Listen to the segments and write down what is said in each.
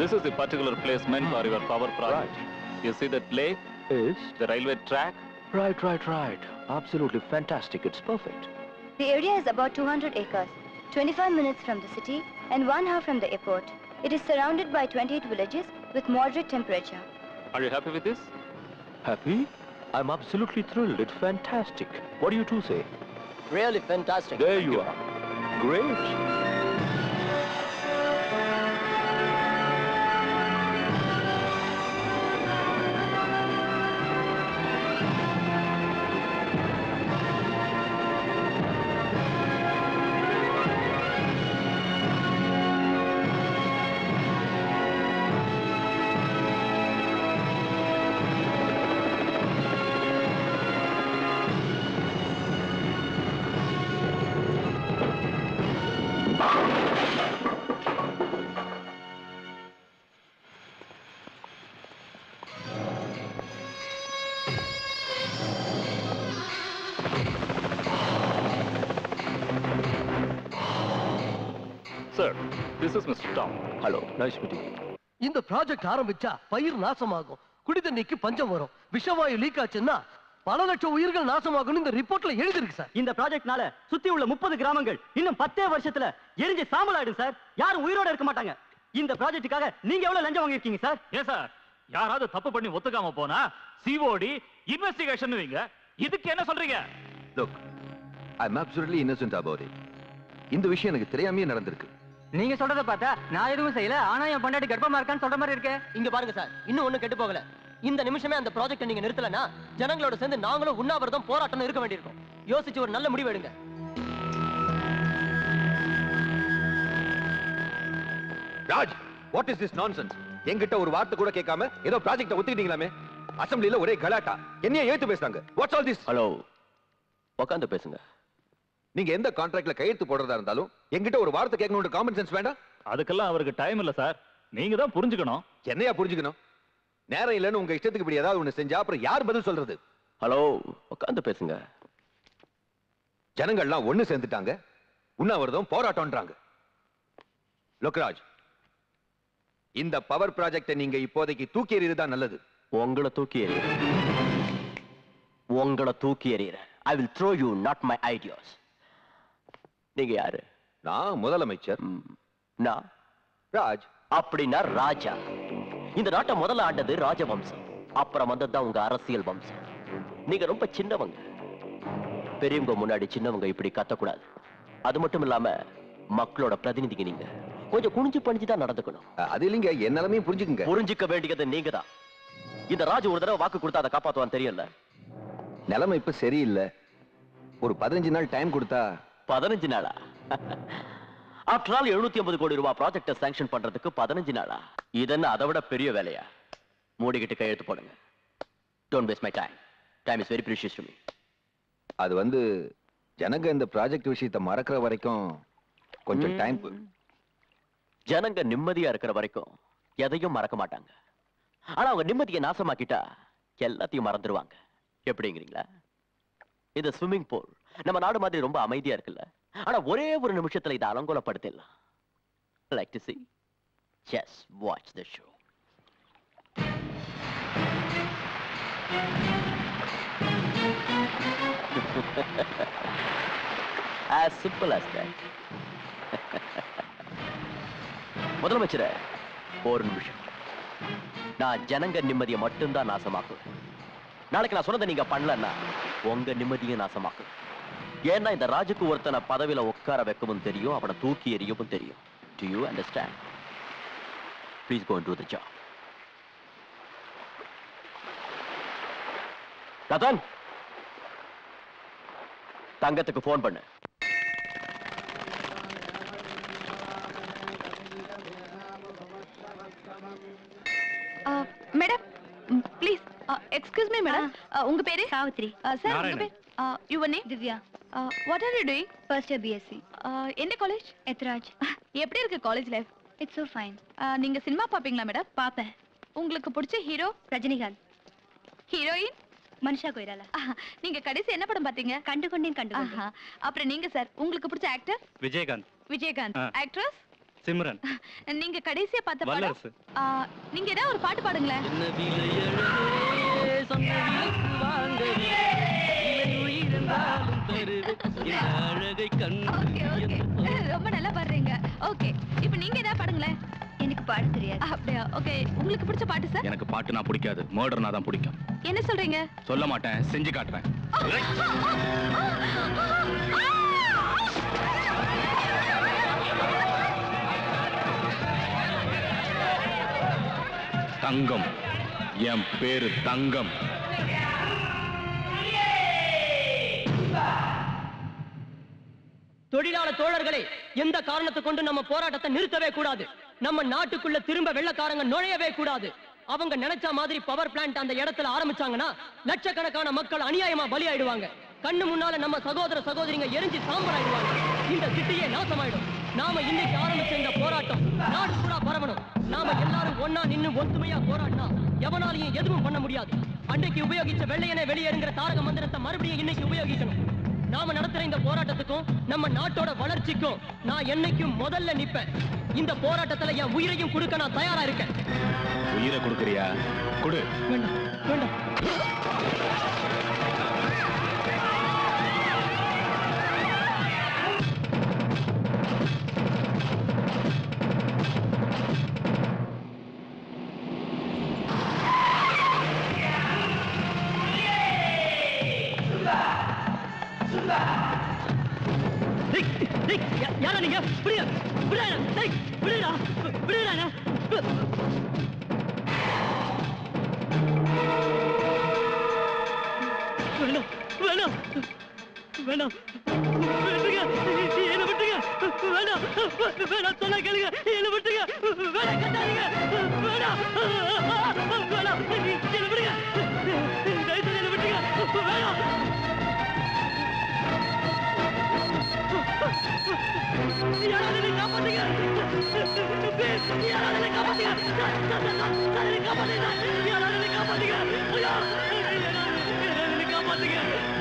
This is the particular place meant for your power project. You see that lake, Is? the railway track? Right, right, right. Absolutely fantastic. It's perfect. The area is about 200 acres, 25 minutes from the city and one hour from the airport. It is surrounded by 28 villages with moderate temperature. Are you happy with this? Happy? I'm absolutely thrilled. It's fantastic. What do you two say? Really fantastic. There you are. Great. Sir, this is Mr. Tom. Hello. Nice meeting you. இந்த project ஆரம்பிச்சா பயிர் நாசமாகும் குடி தண்ணிக்கு பஞ்சம் வரும் விஷவாயு league ஆச்சுன்னா பல லட்சம் உயிர்கள் நாசமாகும்னு இந்த ரிப்போர்ட்ல எழுதிருக்கு சார் இந்த ப்ராஜெக்ட்னால சுத்தி உள்ள முப்பது கிராமங்கள் இன்னும் பத்தே வருஷத்துல எரிஞ்சு சாம்பல் ஆயிடும் சார் யாரும் உயிரோட இருக்க மாட்டாங்க இந்த ப்ராஜெக்ட்டுக்காக நீங்க எவ்வளவு லஞ்சம் வாங்கியிருக்கீங்க சார் ஏன் சார் யாராவது தப்பு பண்ணி ஒத்துக்காம போனா சிஓடி இன்வெஸ்டிகேஷன் வைங்க இதுக்கு என்ன சொல்றீங்க look I am absolutely innocent about it இந்த விஷயம் எனக்கு தெரியாமையே நடந்திருக்கு நீங்க சொல்றத பார்த்தா நான் எதுவும் செய்யல ஆனா என் பொண்டாட்டி கர்ப்பமா இருக்கான்னு சொல்ற மாதிரி இருக்கே இங்க பாருங்க சார் இன்னும் ஒண்ணும் கெட்டு போகல இந்த நிமிஷமே அந்த ப்ராஜெக்ட் நீங்க நிறுத்தலனா ஜனங்களோட சேர்ந்து நாங்களும் உண்ணாவிரதம் போராட்டம் இருக்க வேண்டியிருக்கும் யோசிச்சு ஒரு நல்ல முடிவு எடுங்க Raj what is this nonsense என்கிட்ட ஒரு வார்த்தை கூட கேட்காம ஏதோ ப்ராஜெக்ட ஒத்துக்கிட்டீங்களாமே அசெம்பிளில ஒரே கலாட்டா என்னைய ஏத்து பேசுறாங்க வாட்ஸ் ஆல் திஸ் ஹலோ உட்காந்து பேசுங்க நீங்க எந்த கான்ட்ராக்ட்ல கையெழுத்து போடுறதா இருந்தாலும் என்கிட்ட ஒரு வார்த்தை கேட்கணும் காமன் சென்ஸ் வேண்டாம் அதுக்கெல்லாம் அவருக்கு டைம் இல்ல சார் நீங்க தான் புரிஞ்சுக்கணும் என்னையா புரிஞ்சுக்கணும் நேரம் இல்லைன்னு உங்க இஷ்டத்துக்கு இப்படி ஏதாவது ஒண்ணு செஞ்சா அப்புறம் யார் பதில் சொல்றது ஹலோ உட்காந்து பேசுங்க ஜனங்கள்லாம் ஒண்ணு சேர்ந்துட்டாங்க உண்ணாவிரதம் போராட்டம்ன்றாங்க லோக்ராஜ் இந்த பவர் ப்ராஜெக்டை நீங்க இப்போதைக்கு தூக்கி எறியதுதான் நல்லது உங்களை தூக்கி எறிகிறேன் உங்களை தூக்கி எறிகிறேன் I will throw you not my ideas நீங்க யாரு நான் முதலமைச்சர் ம், நான் ராஜ் அப்படின்னா ராஜா இந்த நாட்டை முதல்ல ஆண்டது ராஜவம்சம் அப்புறம் வந்ததுதான் உங்க அரசியல் வம்சம் நீங்க ரொம்ப சின்னவங்க பெரியவங்க முன்னாடி சின்னவங்க இப்படி கத்தக்கூடாது அது மட்டும் இல்லாம மக்களோட பிரதிநிதிங்க நீங்க கொஞ்சம் குனிஞ்சு பணிஞ்சு தான் நடந்துக்கணும் அஹ், அது இல்லைங்க என் நிலைமையும் புரிஞ்சுக்குங்க புரிஞ்சுக்க வேண்டியது நீங்க தான் இந்த ராஜு ஒரு தடவை வாக்கு கொடுத்தா அதை காப்பாத்துவான்னு தெரியல நிலைமை இப்ப சரியில்லை ஒரு பதினஞ்சு நாள் டைம் கொடுத்தா பதினஞ்சு நாளா ஆஃப்டர் ஆல் எழுநூத்தி ஐம்பது கோடி ரூபாய் ப்ராஜெக்டை சாங்ஷன் பண்றதுக்கு பதினஞ்சு நாளா இதென்ன அதை விட பெரிய வேலையா மூடிக்கிட்டு கையெழுத்து போடுங்க don't waste my time time is very precious to me அது வந்து ஜனங்க இந்த ப்ராஜெக்ட் விஷயத்தை மறக்கிற வரைக்கும் கொஞ்சம் டைம் ஜனங்க நிம்மதியா இருக்கிற வரைக்கும் எதையும் மறக்க மாட்டாங்க ஆனா அவங்க நிம்மதியை நாசமாக்கிட்டா எல்லாத்தையும் மறந்துடுவாங்க எப்படிங்கிறீங்களா இந்த ஸ்விம்மிங் பூல் நம்ம நாடு மாதிரி ரொம்ப அமைதியா இருக்குல்ல ஆனா ஒரே ஒரு நிமிஷத்துல இதை அலங்கோலப்படுத்திடலாம் like to see just watch the show as simple as that முதலமைச்சரே ஒரு நிமிஷம் நான் ஜனங்க நிம்மதியை மட்டும்தான் நாசமாக்குவேன் நாளைக்கு நான் சொன்னதை நீங்க பண்ணலன்னா உங்க நிம்மதியை நாசமாக்கும் ஏன்னா இந்த ராஜுக்கு ஒருத்தனை பதவியில உட்கார வைக்கவும் தெரியும் அவனை தூக்கி எறியவும் தெரியும் do you understand please go and do the job Rathan தங்கத்துக்கு ஃபோன் பண்ணு madam please excuse me madam உங்க பேரு சாவித்ரி சார் உங்க பேர் your name Divya what are you doing first year B Sc என்ன காலேஜ் எத்ராஜ் எப்படி இருக்கு college life it's so fine நீங்க சினிமா பாப்பீங்களா மேடம் பாப்பேன் உங்களுக்கு பிடிச்ச ஹீரோ ரஜினிகாந்த் ஹீரோயின் மனுஷா கொய்ராலா நீங்க கடைசி என்ன படம் பாத்தீங்க கண்டு கொண்டேன் கண்டு கொண்டேன் ஆஹா. அப்புறம் நீங்க சார் உங்களுக்கு பிடிச்ச ஆக்டர் விஜயகாந்த் விஜயகாந்த் ஆ. ஆக்ட்ரஸ் சிம்ரன் நீங்க கடைசியா பார்த்த படம் வல்லரசு. ஆ, நீங்க ஏதாவது ஒரு பாட்டு பாடுங்களேன் அழகை ஓகே ஓகே ரொம்ப நல்லா பாடுறீங்க ஓகே இப்போ நீங்க ஏதாவது பாடுங்களேன் எனக்கு பாட தெரியாது அப்படியா ஓகே உங்களுக்கு பிடிச்ச பாட்டு சார் எனக்கு பாட்டுனா பிடிக்காது மர்டர்னா தான் பிடிக்கும் என்ன சொல்றீங்க சொல்ல மாட்டேன் செஞ்சு காட்டுறேன் தங்கம் என் பேரு தங்கம் தொழிலாளர் தோழர்களே எந்த காரணத்தை கொண்டு நம்ம போராட்டத்தை நிறுத்தவே கூடாது நம்ம நாட்டுக்குள்ள திரும்ப வெள்ளக்காரங்க நுழையவே கூடாது அவங்க நினைச்ச மாதிரி பவர் பிளான்ட் அந்த இடத்துல ஆரம்பிச்சாங்கன்னா லட்சக்கணக்கான மக்கள் அநியாயமா பலியாயிடுவாங்க கண்ணு முன்னால நம்ம சகோதர சகோதரிங்க எரிஞ்சு சாம்பலாயிடுவாங்க இந்த சிட்டியே நாசமாயிடும் நாம இன்னைக்கு ஆரம்பிச்ச இந்த போராட்டம் நாடு பூரா பரவணும் நாம எல்லாரும் ஒன்னா நின்னு ஒத்துமையா போராடினா எவனாலையும் எதுவும் பண்ண முடியாது அன்னைக்கு உபயோகிச்ச வெள்ளையனே வெளியேறுங்கிற தாரக மந்திரத்தை மறுபடியும் இன்னைக்கு உபயோகிக்கணும் நாம நடத்துற இந்த போராட்டத்துக்கும் நம்ம நாட்டோட வளர்ச்சிக்கும் நான் என்னைக்கும் முதல்ல நிப்பேன் இந்த போராட்டத்துல என் உயிரையும் கொடுக்க நான் தயாரா இருக்கேன் உயிரை கொடுக்குறியா கொடு வேண்டாம் வேண்டாம் டேய், டேய், யா- யாரா நீங்க விடுங்க விடுடா டேய் விடுடா விடுடா வேணாம் வேணாம் வேணாம் விட்டுங்க என்ன விட்டுங்க வேணாம் வேணாம் சொன்னா கேளுங்க என்ன விட்டுங்க வேணாம் கட்டாதீங்க வேணாம் வேணாம் என்ன விடுங்க தயவு செய்து என்ன விட்டுங்க வேணாம் யாராவது என்னை காப்பாத்துங்க Please, யாராவது என்னை காப்பாத்துங்க யாராவது என்னை காப்பாத்துங்க யாராவது என்னை காப்பாத்துங்க ஐயா யாராவது என்னை காப்பாத்துங்க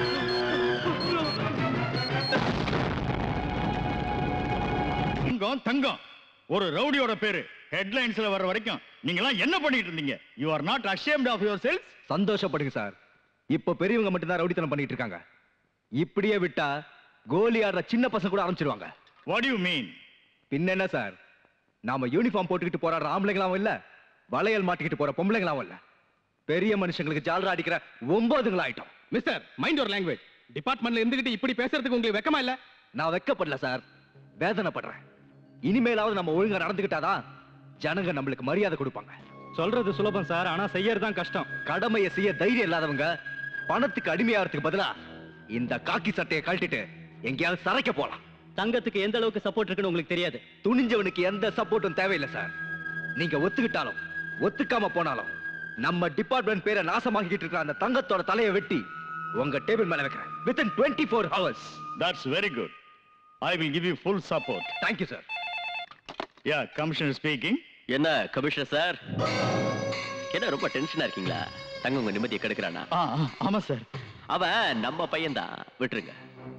தங்கம் தங்கம் ஒரு ரவுடியோட பேரு ஹெட்லைன்ஸ்ல வர்ற வரைக்கும் நீங்க எல்லாம் என்ன பண்ணிட்டு இருந்தீங்க you are not ashamed of yourselves சந்தோஷப்படுங்க சார் இப்போ பெரியவங்க மட்டும்தான் ரவுடித்தனம் பண்ணிட்டு இருக்காங்க இப்படியே விட்டா கோலி ஆடுற சின்ன பசங்க கூட ஆரம்பிச்சிருவாங்க வாட் யூ மீன் பின்ன என்ன சார் நாம யூனிஃபார்ம் போட்டுக்கிட்டு போராடுற ஆம்பளைங்களாவும் இல்ல வளையல் மாட்டிக்கிட்டு போற பொம்பளைங்களாவும் இல்ல பெரிய மனுஷங்களுக்கு ஜாலரா அடிக்கிற ஒன்பதுங்களா ஆயிட்டோம் மிஸ்டர் மைண்ட் ஒரு லாங்குவேஜ் டிபார்ட்மெண்ட்ல இருந்துகிட்டு இப்படி பேசுறதுக்கு உங்களுக்கு வெக்கமா இல்ல நான் வெக்கப்படல சார் வேதனைப்படுறேன் இனிமேலாவது நம்ம ஒழுங்கா நடந்துக்கிட்டாதான் ஜனங்க நம்மளுக்கு மரியாதை கொடுப்பாங்க சொல்றது சுலபம் சார் ஆனா செய்யறது தான் கஷ்டம் கடமையை செய்ய தைரியம் இல்லாதவங்க பணத்துக்கு அடிமையாகிறதுக்கு பதிலா இந்த காக்கி சட்டையை கழட்டிட்டு எங்கேயாவது சரைக்க போலாம் தங்கத்துக்கு எந்த அளவுக்கு சப்போர்ட் இருக்குன்னு உங்களுக்கு தெரியாது துணிஞ்சவனுக்கு எந்த சப்போர்ட்டும் தேவையில்லை சார் நீங்க ஒத்துக்கிட்டாலும் ஒத்துக்காம போனாலும் நம்ம டிபார்ட்மெண்ட் பேரை நாசமாக்கிட்டு இருக்கிற அந்த தங்கத்தோட தலையை வெட்டி உங்க டேபிள் மேல வைக்கிறேன் within twenty four hours that's very good I will give you full support thank you sir yeah commissioner speaking என்ன கமிஷனர் சார் என்ன ரொம்ப டென்ஷனா இருக்கீங்களா தங்க உங்க நிம்மதியை கெடுக்கிறானா ஆமா சார் அவன் நம்ம பையன்தான் விட்டுருங்க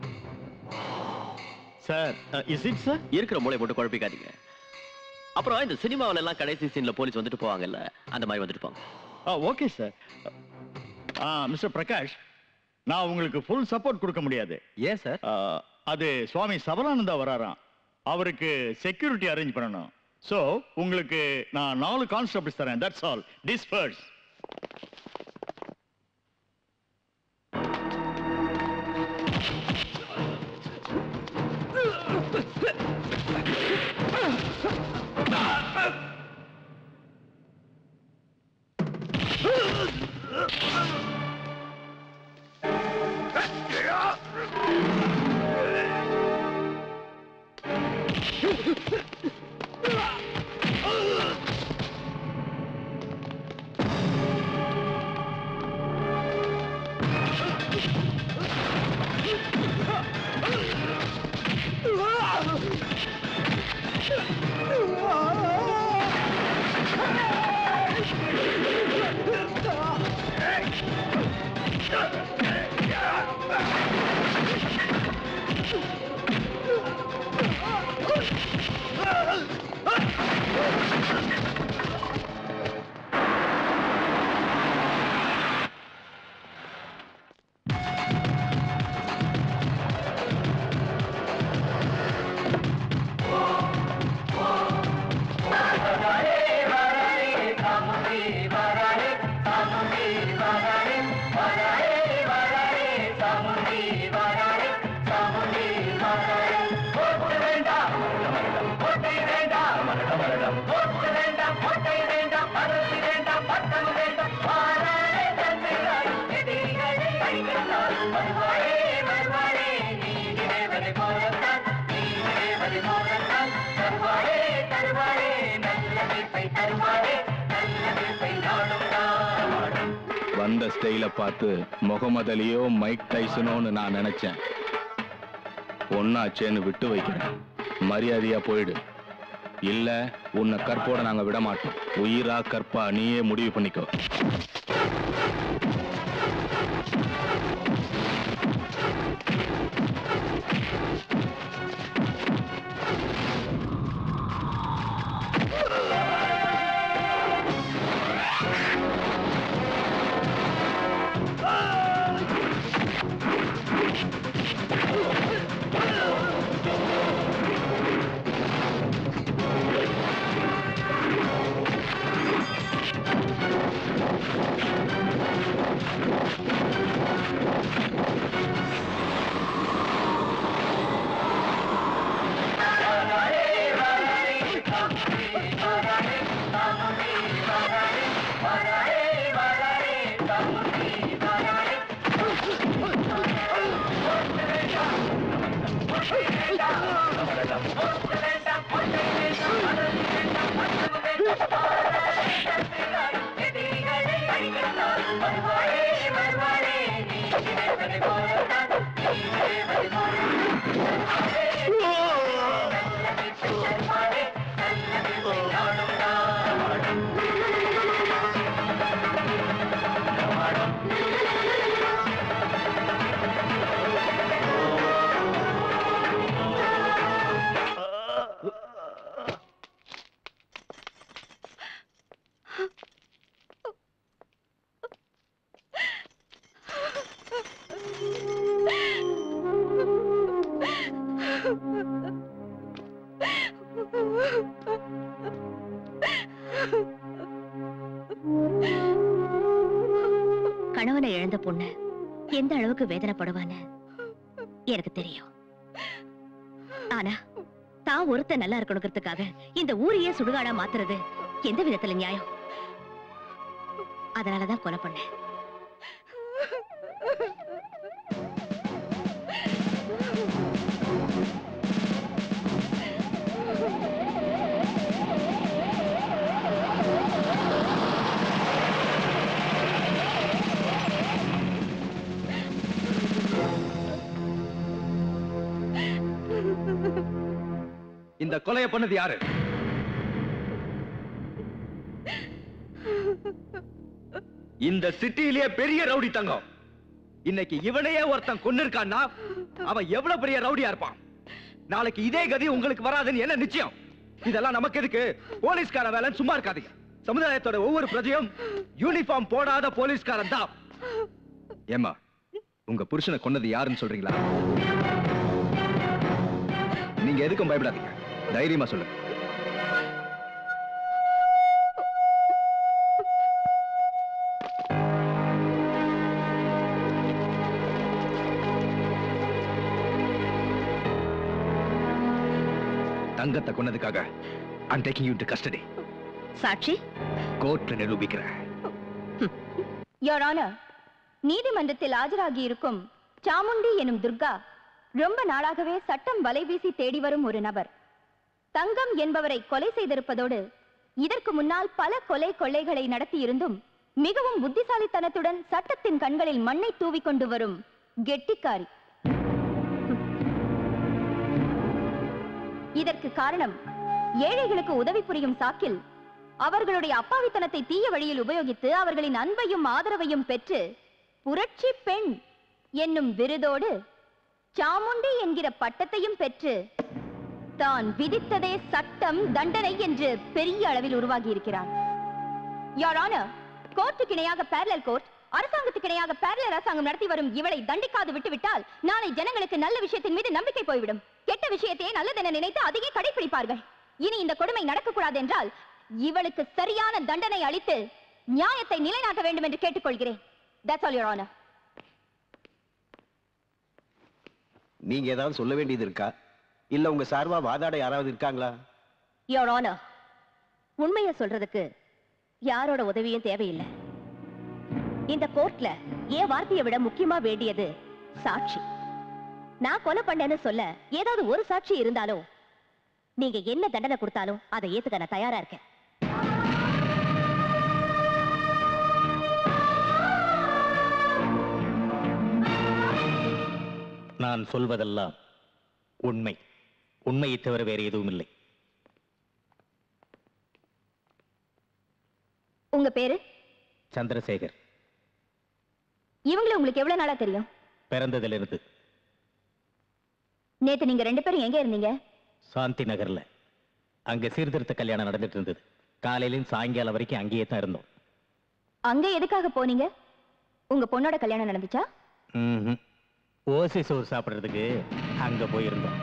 சார் இஸ் இட் சார் இருக்கிற மூளை போட்டு குழப்பிக்காதீங்க அப்புறம் இந்த சினிமாவுல எல்லாம் கடைசி சீன்ல போலீஸ் வந்துட்டு போவாங்கல்ல அந்த மாதிரி வந்துட்டு போங்க ஓகே சார் மிஸ்டர் பிரகாஷ் நான் உங்களுக்கு ஃபுல் சப்போர்ட் கொடுக்க முடியாது ஏன் சார் ஆ, அது சுவாமி சபரானந்தா வராராம் அவருக்கு செக்யூரிட்டி அரேஞ்ச் பண்ணணும் சோ உங்களுக்கு நான் நாலு கான்ஸ்டபிள்ஸ் தரேன் தட்ஸ் ஆல் டிஸ்பர்ஸ் சண்டை ஸ்டைல பார்த்து முகமது அலியோ மைக் டைசனோன்னு நான் நினைச்சேன் ஒன்னாச்சேன்னு விட்டு வைக்கிறேன் மரியாதையா போயிடு இல்ல உன்னை கற்போட நாங்க விட மாட்டோம் உயிரா கற்பா நீயே முடிவு பண்ணிக்கோ கணவனை இழந்த பொண்ணு எந்த அளவுக்கு வேதனைப்படுவான்னு எனக்கு தெரியும் ஆனா தான் ஒருத்தன் நல்லா இருக்கணுங்கிறதுக்காக இந்த ஊரையே சுடுகாடா மாத்துறது எந்த விதத்துல நியாயம் அதனாலதான் கொலை பண்ணேன் இந்த கொலையை பண்ணது யாரு இந்த சிட்டியிலேயே பெரிய ரவுடி தங்கம் இன்னைக்கு இவனையே ஒருத்தன் கொன்னு இருக்கான்னா அவன் எவ்வளவு பெரிய ரவுடியா இருப்பான் நாளைக்கு இதே கதி உங்களுக்கு வராதுன்னு என்ன நிச்சயம் இதெல்லாம் நமக்கு எதுக்கு போலீஸ்கார வேலைன்னு சும்மா இருக்காதீங்க சமுதாயத்தோட ஒவ்வொரு பிரஜையும் யூனிஃபார்ம் போடாத போலீஸ்காரன் தான் ஏமா உங்க புருஷனை கொன்னது யாருன்னு சொல்றீங்களா நீங்க எதுக்கும் பயப்படாதீங்க தைரியமா சொல்லுங்க தங்கத்தை கொன்னதுக்காக I'm taking you into custody சாட்சி கோர்ட்ல நிரூபிக்கிறேன் யோர் ஆனர் நீதிமன்றத்தில் ஆஜராகி இருக்கும் சாமுண்டி எனும் துர்கா ரொம்ப நாளாகவே சட்டம் வலைவீசி தேடி வரும் ஒரு நபர் தங்கம் என்பவரை கொலை செய்திருப்பதோடு இதற்கு முன்னால் பல கொலை கொள்ளைகளை நடத்தியிருந்தும் மிகவும் புத்திசாலித்தனத்துடன் சட்டத்தின் கண்களில் மண்ணை தூவிக் கொண்டு வரும் கெட்டிக்காரி இதற்கு காரணம் ஏழைகளுக்கு உதவி புரியும் சாக்கில் அவர்களுடைய அப்பாவித்தனத்தை தீய வழியில் உபயோகித்து அவர்களின் அன்பையும் ஆதரவையும் பெற்று புரட்சி பெண் என்னும் விருதோடு சாமுண்டி என்கிற பட்டத்தையும் பெற்று தான் விதித்ததே சட்டம் தண்டனை என்று பெரிய அளவில் உருவாகி இருக்கிறார் யார் ஆனர் கோர்ட்டுக்கு இணையாக பேரலல் கோர்ட் அரசாங்கத்துக்கு இணையாக பேரலல் அரசாங்கம் நடத்தி வரும் இவளை தண்டிக்காது விட்டுவிட்டால் நாளை ஜனங்களுக்கு நல்ல விஷயத்தின் மீது நம்பிக்கை போய்விடும் கெட்ட விஷயத்தையே நல்லதென நினைத்து அதையே கடைபிடிப்பார்கள் இனி இந்த கொடுமை நடக்கக்கூடாது என்றால் இவளுக்கு சரியான தண்டனை அளித்து நியாயத்தை நிலைநாட்ட வேண்டும் என்று கேட்டுக்கொள்கிறேன் That's all, Your Honor. நீங்க ஏதாவது சொல்ல வேண்டியது இருக்கா இல்ல உங்க சார்பா வாதாட யாராவது இருக்காங்களா Your Honor, உண்மையை சொல்றதுக்கு யாரோட உதவியும் தேவையில்லை இந்த கோர்ட்ல என் வார்த்தையை விட முக்கியமா வேண்டியது சாட்சி நான் கொலை பண்ணேன்னு சொல்ல ஏதாவது ஒரு சாட்சி இருந்தாலும் நீங்க என்ன தண்டனை கொடுத்தாலும் அதை ஏத்துக்க நான் தயாரா இருக்கேன் நான் சொல்வதெல்லாம் உண்மை உண்மையை தவிர வேறு எதுவும் இல்லை உங்க பேரு சந்திரசேகர் இவங்களை உங்களுக்கு எவ்வளவு நாளா தெரியும் பிறந்ததிலிருந்து நேத்து நீங்க ரெண்டு பேரும் எங்க இருந்தீங்க சாந்தி நகர்ல அங்க சீர்திருத்த கல்யாணம் நடந்துட்டு இருந்தது காலையிலும் சாயங்காலம் வரைக்கும் அங்கேயே தான் இருந்தோம் அங்க எதுக்காக போனீங்க உங்க பொண்ணோட கல்யாணம் நடந்துச்சா ம்ஹும். ஓசி சோறு சாப்பிடுறதுக்கு அங்க போயிருந்தோம்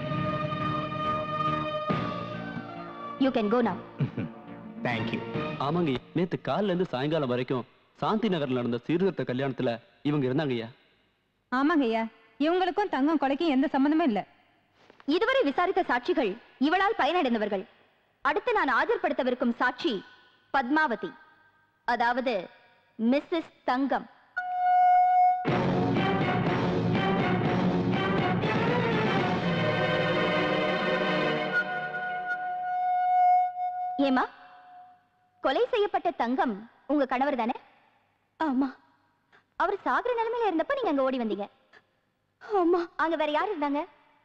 you can go now thank you ஆமாங்க நேத்து காலைல இருந்து சாயங்காலம் வரைக்கும் சாந்தி நகர்ல நடந்த சீர்திருத்த கல்யாணத்துல இவங்க இருந்தாங்கய்யா ஆமாங்க ஐயா இவங்களுக்கும் தங்கம் கொலைக்கும் எந்த சம்பந்தமும் இல்ல இதுவரை விசாரித்த சாட்சிகள் இவளால் பயனடைந்தவர்கள் அடுத்து நான் ஆஜர்படுத்தவிருக்கும் சாட்சி பத்மாவதி அதாவது மிஸ்ஸஸ் தங்கம் ஏமா கொலை செய்யப்பட்ட தங்கம் உங்க கணவர் தானே ஆமா அவர் சாகுற நிலைமையில இருந்தப்ப நீங்க அங்க ஓடி வந்தீங்க ஆமா அங்க வேற யார் இருந்தாங்க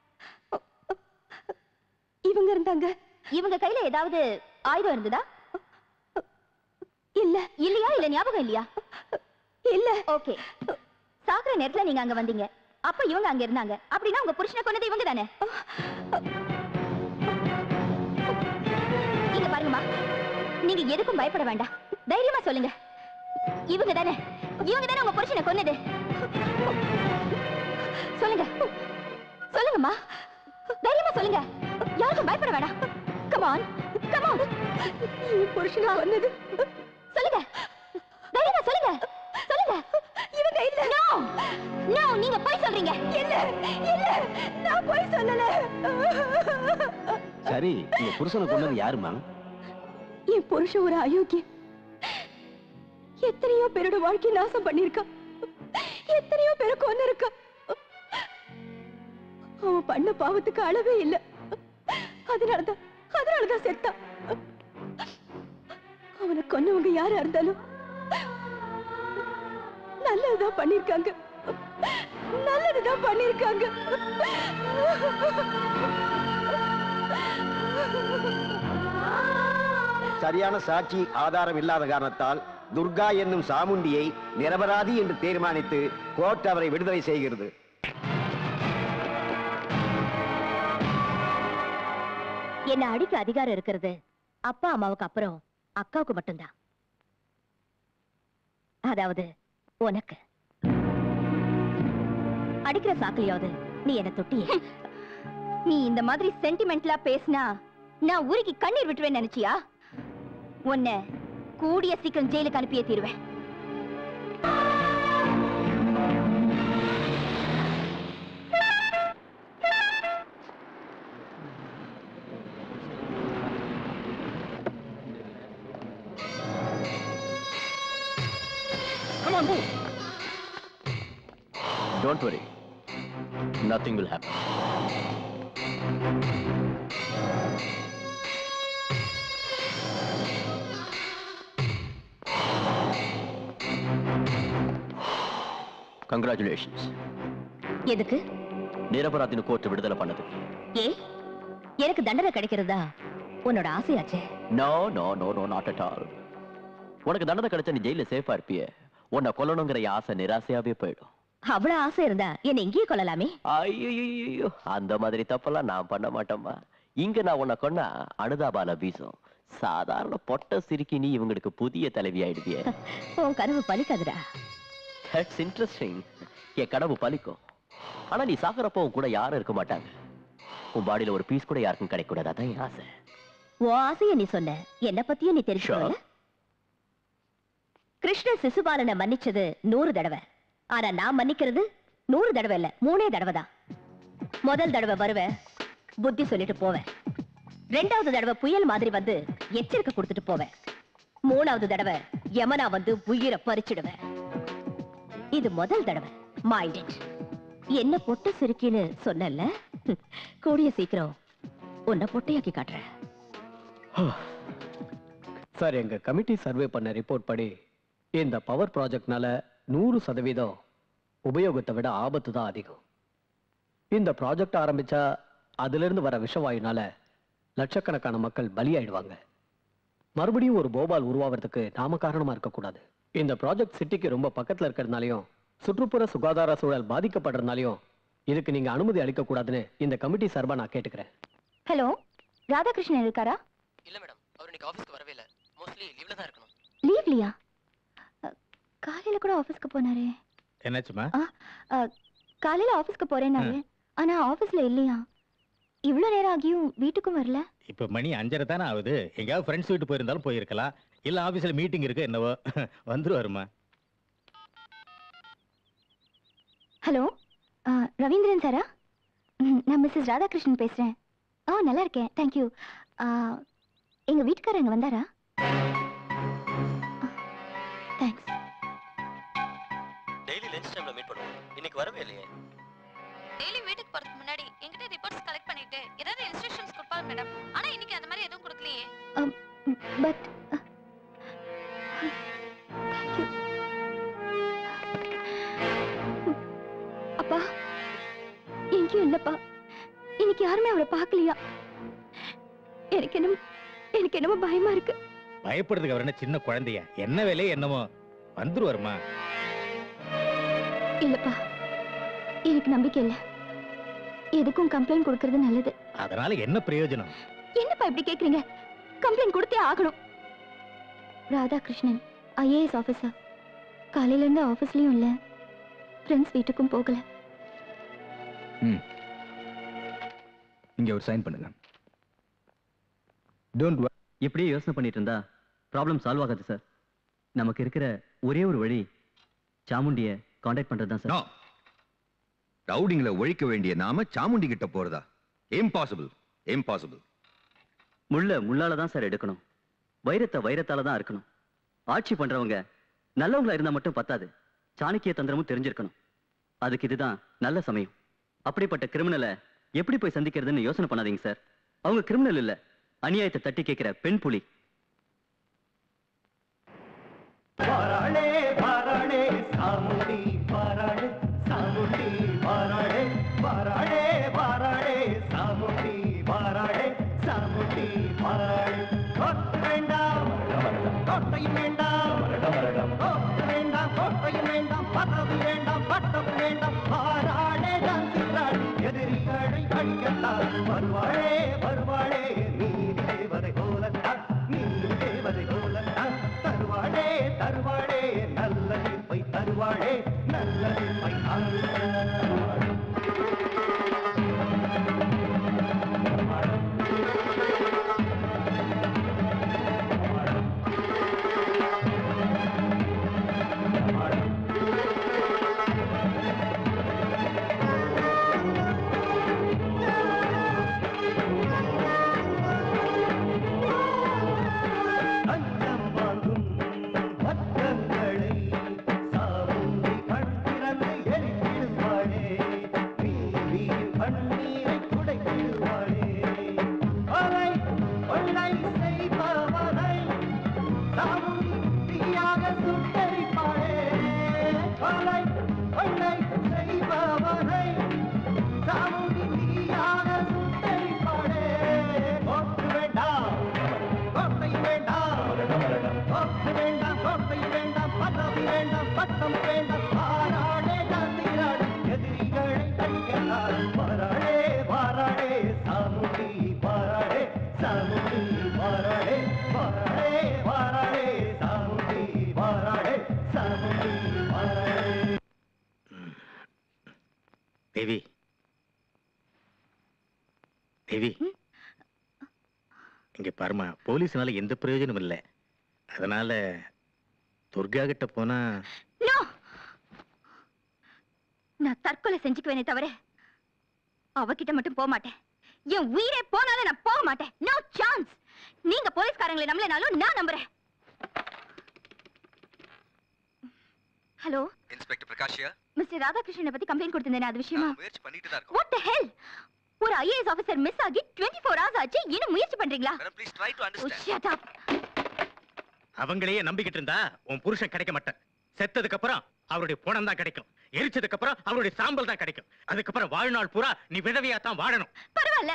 இவங்க இருந்தாங்க இவங்க கையில ஏதாவது ஆயுதம் இருந்ததா இல்ல இல்லையா இல்ல ஞாபகம் இல்லையா இல்ல ஓகே சாகுற நேரத்துல நீங்க அங்க வந்தீங்க அப்ப இவங்க அங்க இருந்தாங்க அப்படின்னா உங்க புருஷனை கொன்னது இவங்க தானே இங்க பாருங்கம்மா நீங்க எதுக்கும் பயப்பட வேண்டாம் தைரியமா சொல்லுங்க இவங்க தானே இவங்க தானே உங்க புருஷனை கொன்னது சொல்லுங்க சொல்லுங்கம்மா தைரியமா சொல்லுங்க யாருக்கும் பயப்பட வேண்டாம் கமான் கமான் புருஷனை கொன்னது சொல்லுங்க தைரியமா சொல்லுங்க சொல்லுங்க இவங்க இல்ல நோ நோ நீங்க போய் சொல்றீங்க இல்ல இல்ல நான் போய் சொல்லல சரி உங்க புருஷனை கொண்டது யாருமா என் புருஷன் ஒரு அயோக்கியம் எத்தனையோ பேரோட வாழ்க்கை நாசம் பண்ணிருக்கான் எத்தனையோ பேரை கொண்டு இருக்கான் அவன் பண்ண பாவத்துக்கு அளவே இல்ல அதனாலதான் அதனாலதான் செத்தான் அவனை கொன்னவங்க யாரா இருந்தாலும் நல்லதுதான் பண்ணிருக்காங்க நல்லதுதான் பண்ணிருக்காங்க சரியான சாட்சி ஆதாரம் இல்லாத காரணத்தால் துர்கா என்னும் சாமுண்டியை நிரபராதி என்று தீர்மானித்து கோர்ட் அவரை விடுதலை செய்கிறது என்ன அடிக்க அதிகாரம் இருக்கிறது அப்பா அம்மாவுக்கு அப்புறம் அக்காவுக்கு மட்டும்தான் அதாவது உனக்கு அடிக்கிற சாக்கிலையாவது நீ என்ன தொட்டியே நீ இந்த மாதிரி சென்டிமெண்ட்லா பேசினா நான் ஊருக்கு கண்ணீர் விட்டுருவேன் நினைச்சியா உன்னை கூடிய சீக்கிரம் ஜெயிலுக்கு அனுப்பியே தீருவேன் Come on, move. Don't worry. Nothing will happen. Congratulations. எதுக்கு நிரபராதின்னு கோர்ட் விடுதலை பண்ணது ஏ எனக்கு தண்டனை கிடைக்கிறதா உன்னோட ஆசையாச்சே no no no no not at all உனக்கு தண்டனை கிடைச்சா நீ ஜெயில சேஃபா இருப்பிய உன்னை கொல்லணுங்கிற என் ஆசை நிராசையாவே போயிடும் அவ்வளவு ஆசை இருந்தா என்ன இங்கேயே கொள்ளலாமே ஐயோ அந்த மாதிரி தப்பெல்லாம் நான் பண்ண மாட்டேம்மா இங்க நான் உன்னை கொன்னா அனுதாபால வீசும் சாதாரண பொட்ட சிரிக்கி நீ இவங்களுக்கு புதிய தலைவி ஆயிடுவிய உன் கனவு பலிக்காதுடா தட்ஸ் இன்ட்ரெஸ்டிங் என் கனவு பலிக்கும் ஆனா நீ சாகுறப்போ உன் கூட யாரும் இருக்க மாட்டாங்க உன் பாடியில ஒரு பீஸ் கூட யாருக்கும் கிடைக்கூடாது அதான் என் ஆசை உன் ஆசைய நீ சொன்ன என்ன பத்தியும் நீ தெரிஞ்சுக்கல Sure. கிருஷ்ண சிசுபாலனை மன்னிச்சது நூறு தடவை ஆனா நான் மன்னிக்கிறது நூறு தடவை இல்ல மூணே தடவை தான் முதல் தடவை வருவேன் புத்தி சொல்லிட்டு போவேன் ரெண்டாவது தடவை புயல் மாதிரி வந்து எச்சரிக்கை கொடுத்துட்டு போவேன் மூணாவது தடவை யமனா வந்து உயிரை பறிச்சிடுவேன் இது முதல் தடவை மைண்ட் இட் என்ன பொட்டு சிரிக்கின்னு சொன்னல கூடிய சீக்கிரம் உன்னை பொட்டையாக்கி காட்டுறேன் சார் எங்க கமிட்டி சர்வே பண்ண ரிப்போர்ட் படி இந்த பவர் ப்ராஜெக்ட்னால நூறு சதவீதம் உபயோகத்தை விட ஆபத்து தான் அதிகம் இந்த ப்ராஜெக்ட் ஆரம்பிச்சா அதிலிருந்து வர விஷவாயுனால லட்சக்கணக்கான மக்கள் பலியாயிடுவாங்க மறுபடியும் ஒரு போபால் உருவாவதுக்கு நாம காரணமா இருக்கக்கூடாது இந்த ப்ராஜெக்ட் சிட்டிக்கு ரொம்ப பக்கத்துல இருக்கிறதுனாலையும் சுற்றுப்புற சுகாதார சூழல் பாதிக்கப்படுறதுனாலையும் இதுக்கு நீங்க அனுமதி அளிக்க கூடாதுன்னு இந்த கமிட்டி சார்பா நான் கேட்டுக்கிறேன் ஹலோ ராதாகிருஷ்ணன் இருக்காரா இல்ல மேடம் அவர் இன்னைக்கு ஆபீஸ்க்கு வரவே இல்ல மோஸ்ட்லி லீவ்ல தான் இருக்கணும் லீவ்லியா காலையில கூட ஆபீஸ்க்கு போனாரே என்னாச்சுமா அ, காலையில ஆபீஸ்க்கு போறேன்னாரு ஆனா ஆபீஸ்ல இல்லையா இவ்ளோ நேரம் ஆகியும் வீட்டுக்கும் வரல இப்ப மணி அஞ்சரை தானே ஆகுது எங்கேயாவது ஃப்ரெண்ட்ஸ் வீட்டு போயிருந்தாலும் போயிருக்கலாம் இல்ல ஆபீஸ்ல மீட்டிங் இருக்கு என்னவோ வந்துருவாருமா ஹலோ அ, ரவீந்திரன் சாரா ம், நான் மிஸ்ஸஸ் ராதாகிருஷ்ணன் பேசுறேன் ஆ நல்லா இருக்கேன் தேங்க்யூ எங்க வீட்டுக்காரங்க வந்தாரா தேங்க்ஸ் டெய்லி லஞ்ச் டைம்ல மீட் பண்ணுவோம் இன்னைக்கு வரவே இல்லையே டெய்லி வீட்டுக்கு போறதுக்கு முன்னாடி என்கிட்ட ரிப்போர்ட்ஸ் கலெக்ட் பண்ணிட்டு ஏதாவது இன்ஸ்ட்ரக்ஷன்ஸ் கொடுப்பாங்க மேடம் ஆனா இன்னைக்கு அந்த மாதிரி எதுவும் கொடுக்கலையே பட் அப்பா எங்கேயும் இல்லப்பா இன்னைக்கு யாருமே அவரை பார்க்கலையா எனக்கு என்னமோ எனக்கு என்னமோ பயமா இருக்கு பயப்படுறதுக்கு அவர் என்ன சின்ன குழந்தையா என்ன வேலையே என்னமோ வந்துருவாருமா இல்லப்பா எனக்கு நம்பிக்கை இல்ல எதுக்கும் கம்ப்ளைண்ட் கொடுக்கறது நல்லது அதனால என்ன பிரயோஜனம் என்னப்பா இப்படி கேக்குறீங்க கம்ப்ளைண்ட் கொடுத்தே ஆகணும் ராதாகிருஷ்ணன் ஐஏஎஸ் ஆபீசர் காலையில இருந்து ஆபீஸ்லயும் இல்ல ஃப்ரெண்ட்ஸ் வீட்டுக்கும் போகல ம் இங்க ஒரு சைன் பண்ணுங்க டோன்ட் இப்படியே யோசனை பண்ணிட்டு இருந்தா ப்ராப்ளம் சால்வ் ஆகாது சார் நமக்கு இருக்கிற ஒரே ஒரு வழி சாமுண்டிய காண்டாக்ட் பண்றது தான் சார் ரவுடிங்களை ஒழிக்க வேண்டிய நாம சாமுண்டி கிட்ட போறதா இம்பாசிபிள் இம்பாசிபிள் முள்ள முள்ளால தான் சார் எடுக்கணும் வைரத்தை வைரத்தால தான் இருக்கணும் ஆட்சி பண்றவங்க நல்லவங்களா இருந்தா மட்டும் பத்தாது சாணக்கிய தந்திரமும் தெரிஞ்சிருக்கணும் அதுக்கு இதுதான் நல்ல சமயம் அப்படிப்பட்ட கிரிமினலை எப்படி போய் சந்திக்கிறதுன்னு யோசனை பண்ணாதீங்க சார் அவங்க கிரிமினல் இல்ல அநியாயத்தை தட்டி கேட்கிற பெண் புலி வராளே வராளே சாமுண்டி வராளே சாமுண்டி வராளே வராளே வராளே சாமுண்டி வராளே சாமுண்டி வராளே கொட்டு வேண்டாம் கொட்டையும் வேண்டாம் கொட்டு வேண்டாம் கொட்டையும் வேண்டாம் பதவி வேண்டாம் பட்டம் வேண்டாம் வாராளே டான்சிறாள் எதிரிகளை அழிக்கத்தான் வருவாளே வருவாளே நீ தேவதை போலத்தான் நீ தேவதை போலத்தான் தருவாளே தருவாளே நல்ல தீர்ப்பை தருவாளே நல்ல தீர்ப்பை தருவாளே அஞ்சம் வாங்கும் பட்டங்களை சாவுண்டி கண் திறந்து எரித்திடுவாளே வீதியில் கண்ணீரை துடைத்திடுவாளே கொலை கொள்ளை செய்பவனை சாவுண்டி தீயாக சுட்டரிப்பாளே கொலை கொள்ளை செய்பவனை சாவுண்டி தீயாக சுட்டரிப்பாளே கொட்டு வேண்டாம் கோட்டை வேண்டாம் கோட்டு வேண்டாம் கோட்டை வேண்டாம் பதவி வேண்டாம் பட்டம் வேண்டாம் பாராளே காந்திராள் எதிரிகளை அழிக்கிறாள் பாராளே பாராளே சாமுண்டி பாராளே சாமுண்டி பாராளே பாராளே பாராளே சாமுண்டி பாராளே சாமுண்டி பாராளே தேவி தேவி இங்க பாருமா போலீஸ்னால எந்த பிரயோஜனம் இல்லை அதனால துர்கா கிட்ட போனா நோ நான் தற்கொலை செஞ்சுக்குவேனே தவிர அவகிட்ட மட்டும் போக மாட்டேன் என் உயிரே போனாலும் நான் போக மாட்டேன் நோ சான்ஸ் நீங்க போலீஸ்காரங்களை நம்பலனாலும் நான் நம்புறேன் ஹலோ இன்ஸ்பெக்டர் பிரகாஷியா மிஸ்டர் ராதாகிருஷ்ணனை பத்தி கம்ப்ளைண்ட் கொடுத்திருந்தேன் அது விஷயமா முயற்சி பண்ணிட்டு தான் இருக்கோம் வாட் தி ஹெல் ஒரு ஐஏஎஸ் ஆபீசர் மிஸ் ஆகி 24 ஃபோர் ஹவர்ஸ் ஆச்சு இன்னும் முயற்சி பண்றீங்களா madam please try to Oh, understand shut up. அவங்களையே நம்பிக்கிட்டு இருந்தா உன் புருஷன் கிடைக்க மாட்டேன் செத்ததுக்கு அப்புறம் அவருடைய புணம் தான் கிடைக்கும் எரிச்சதுக்கு அப்புறம் அவருடைய சாம்பல் தான் கிடைக்கும் அதுக்கப்புறம் வாழ்நாள் பூரா நீ விதவையா தான் வாழணும் பரவாயில்ல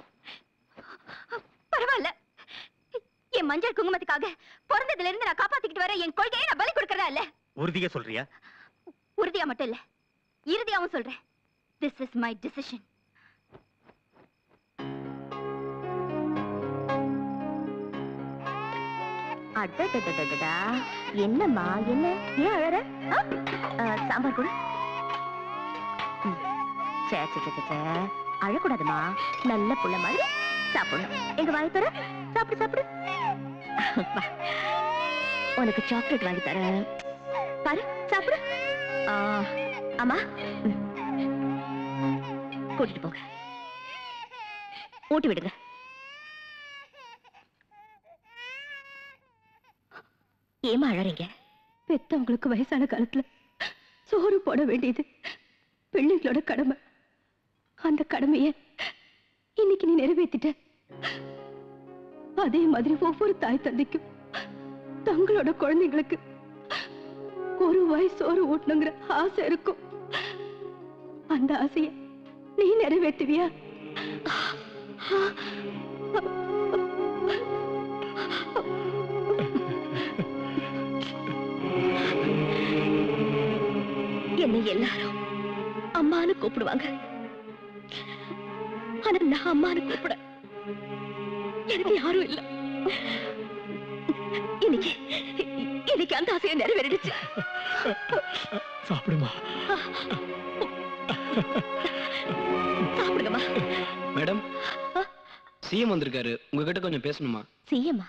பரவாயில்ல என் மஞ்சள் குங்குமத்துக்காக பிறந்ததுல இருந்து நான் காப்பாத்திக்கிட்டு வர என் கொள்கையை நான் பலி கொடுக்கறதா இல்ல உறுதியா சொல்றியா உறுதியா மட்டும் இல்ல இறுதியாவும் சொல்றேன் திஸ் இஸ் மை டிசிஷன் அடடடடடடா என்னம்மா என்ன ஏன் அழற ஆ? ஆ, சாம்பார் கூட சே சே சே, சே, சே. அழக்கூடாதும்மா நல்ல புள்ள மாதிரி சாப்பிடணும் எங்க வாங்கி தர சாப்பிடு சாப்பிடு வா. உனக்கு சாக்லேட் வாங்கி தரேன் பாரு சாப்பிடு ஆ, அம்மா ம். கூட்டிட்டு போங்க ஊட்டி விடுங்க ஏமா அழறீங்க பெத்தவங்களுக்கு வயசான காலத்துல சோறு போட வேண்டியது பிள்ளைங்களோட கடமை அந்த கடமைய இன்னைக்கு நீ நிறைவேத்திட்ட அதே மாதிரி ஒவ்வொரு தாய் தந்தைக்கும் தங்களோட குழந்தைங்களுக்கு ஒரு வாய் சோறு ஊட்டணுங்கிற ஆசை இருக்கும் அந்த ஆசைய நீ நிறைவேற்றுவியா என்னை எல்லாரும் அம்மான்னு கூப்பிடுவாங்க ஆனா நான் அம்மான்னு கூப்பிட எனக்கு யாரும் இல்ல இன்னைக்கு இன்னைக்கு அந்த ஆசையை நிறைவேறிடுச்சு சாப்பிடுமா சாப்பிடுங்கம்மா மேடம் சிஎம் வந்திருக்காரு உங்ககிட்ட கொஞ்சம் பேசணுமா சிஎம்மா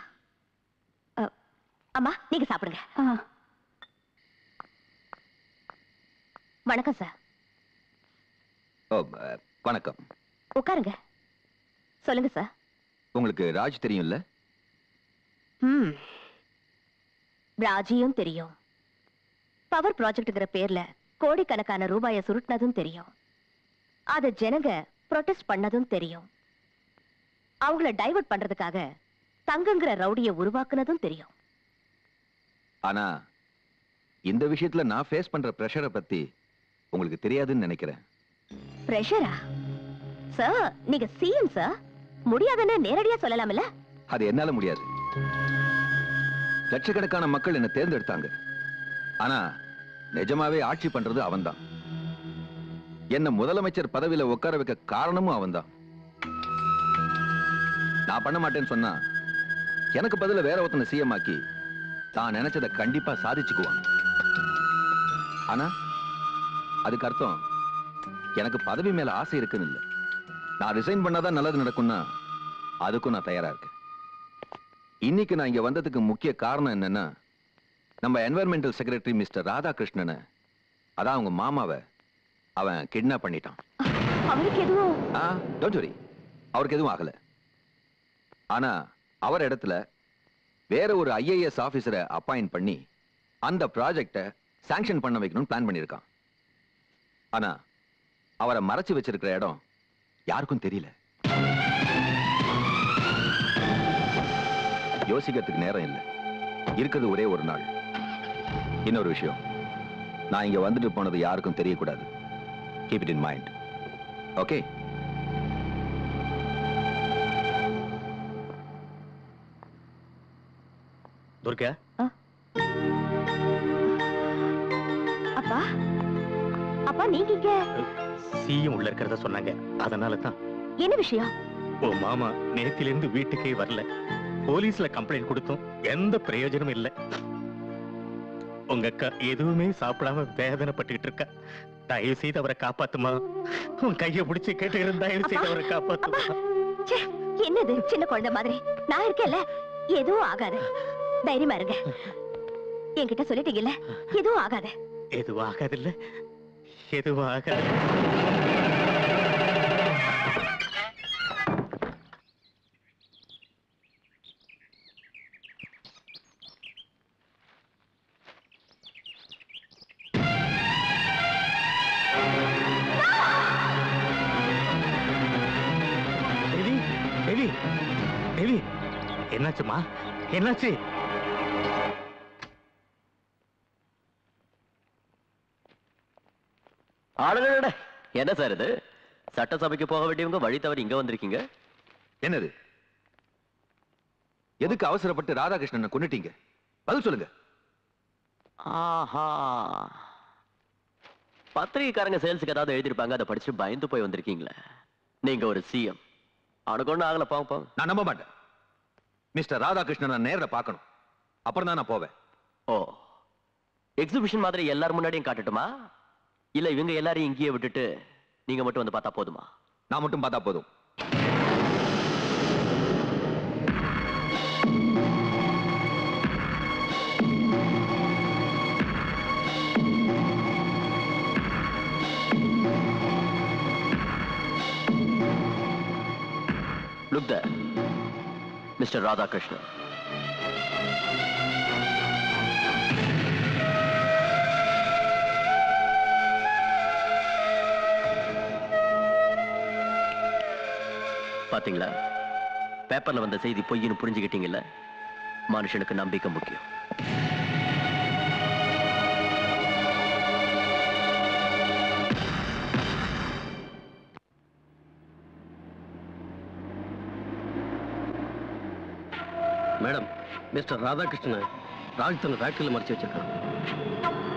அம்மா நீங்க சாப்பிடுங்க வணக்கம் சார் ஓ அ, வணக்கம் உட்காருங்க சொல்லுங்க சார் உங்களுக்கு ராஜ் தெரியும்ல ம் ராஜியும் தெரியும் பவர் ப்ராஜெக்ட்ங்கிற பேர்ல கோடிக்கணக்கான ரூபாயை சுருட்டினதும் தெரியும் அத ஜனங்க ப்ரொடெஸ்ட் பண்ணதும் தெரியும் அவங்கள டைவர்ட் பண்றதுக்காக தங்கங்கிற ரவுடியை உருவாக்குனதும் தெரியும் ஆனா இந்த விஷயத்துல நான் ஃபேஸ் பண்ற பிரஷரை பத்தி உங்களுக்கு தெரியாதுன்னு நினைக்கிறேன் பிரஷரா சார் நீங்க சிஎம் சார் முடியாதுன்னு நேரடியா சொல்லலாம்ல அது என்னால முடியாது லட்சக்கணக்கான மக்கள் என்ன தேர்ந்தெடுத்தாங்க ஆனா நிஜமாவே ஆட்சி பண்றது அவன்தான் என்ன முதலமைச்சர் பதவியில உட்கார வைக்க காரணமும் அவன்தான் நான் பண்ண மாட்டேன்னு சொன்னா எனக்கு பதிலா வேற ஒருத்தனை சிஎம் ஆக்கி தான் நினைச்சதை கண்டிப்பா சாதிச்சுக்குவான் ஆனா அதுக்கு அர்த்தம் எனக்கு பதவி மேல ஆசை இருக்குன்னு இல்ல நான் ரிசைன் பண்ணாதான் நல்லது நடக்கும்னா அதுக்கும் நான் தயாரா இருக்கேன் இன்னைக்கு நான் இங்க வந்ததுக்கு முக்கிய காரணம் என்னன்னா நம்ம என்வரன்மெண்டல் செக்ரட்டரி மிஸ்டர் ராதாகிருஷ்ணனை அதான் அவங்க மாமாவை அவன் கிட்னாப் பண்ணிட்டான் அவருக்கு எதுவும் ஆ டோன்ட் வரி அவருக்கு எதுவும் ஆகல ஆனா அவர் இடத்துல வேற ஒரு ஐஏஎஸ் ஆபீசரை அப்பாயிண்ட் பண்ணி அந்த ப்ராஜெக்டை சாங்ஷன் பண்ண வைக்கணும்னு பிளான் பண்ணியிருக்கான் ஆனா அவரை மறைச்சு வச்சிருக்கிற இடம் யாருக்கும் தெரியல யோசிக்கிறதுக்கு நேரம் இல்லை இருக்கிறது ஒரே ஒரு நாள் இன்னொரு விஷயம் நான் இங்க வந்துட்டு போனது யாருக்கும் தெரியக்கூடாது keep it in mind okay Durga அப்பா அப்பா நீங்க இங்க சிஎம் உள்ள இருக்கிறத சொன்னாங்க அதனால தான் என்ன விஷயம் உன் மாமா நேத்திலிருந்து வீட்டுக்கே வரல போலீஸ்ல கம்ப்ளைண்ட் கொடுத்தோம் எந்த பிரயோஜனமும் இல்ல உங்க அக்கா எதுவுமே சாப்பிடாம வேதனைப்பட்டுக்கிட்டு இருக்கா தயவு செய்து அவரை காப்பாத்துமா உன் கையை பிடிச்சு கேட்டு தயவு செய்து அவரை காப்பாத்துமா ச்சே, என்னது சின்ன குழந்தை மாதிரி நான் இருக்கேன்ல எதுவும் ஆகாது தைரியமா இருங்க என்கிட்ட சொல்லிட்டீங்கல்ல எதுவும் ஆகாது எதுவும் ஆகாதில்ல எதுவும் ஆகாது தேவி தேவி தேவி என்னாச்சுமா என்னாச்சு அடடடட, என்ன சார் இது சட்டசபைக்கு போக வேண்டியவங்க வழி தவறி இங்க வந்திருக்கீங்க என்னது எதுக்கு அவசரப்பட்டு ராதாகிருஷ்ணனை கொன்னுட்டீங்க பதில் சொல்லுங்க ஆஹா பத்திரிகைக்காரங்க சேல்ஸுக்கு ஏதாவது எழுதிருப்பாங்க அதை படிச்சு பயந்து போய் வந்திருக்கீங்களே நீங்க ஒரு சிஎம் அவனுக்கு ஒண்ணும் ஆகல பாவம் பாவம் நான் நம்ப மாட்டேன் மிஸ்டர் ராதாகிருஷ்ணன் நான் நேர்ல பார்க்கணும் அப்புறம் தான் நான் போவேன் ஓ எக்ஸிபிஷன் மாதிரி எல்லாரும் முன்னாடியும் காட்டட்டுமா இல்ல இவங்க எல்லாரையும் இங்கேயே விட்டுட்டு நீங்க மட்டும் வந்து பார்த்தா போதுமா நான் மட்டும் பார்த்தா போதும் Look there. Mr. Radhakrishnan. பாத்தீங்களா பேப்பர்ல வந்த செய்தி பொய்ன்னு புரிஞ்சுக்கிட்டீங்கல்ல மனுஷனுக்கு நம்பிக்கை முக்கியம் மேடம் மிஸ்டர் ராதாகிருஷ்ணன் ராஜ் தன் ஃபேக்டரியில் மறைச்சு வச்சிருக்கான்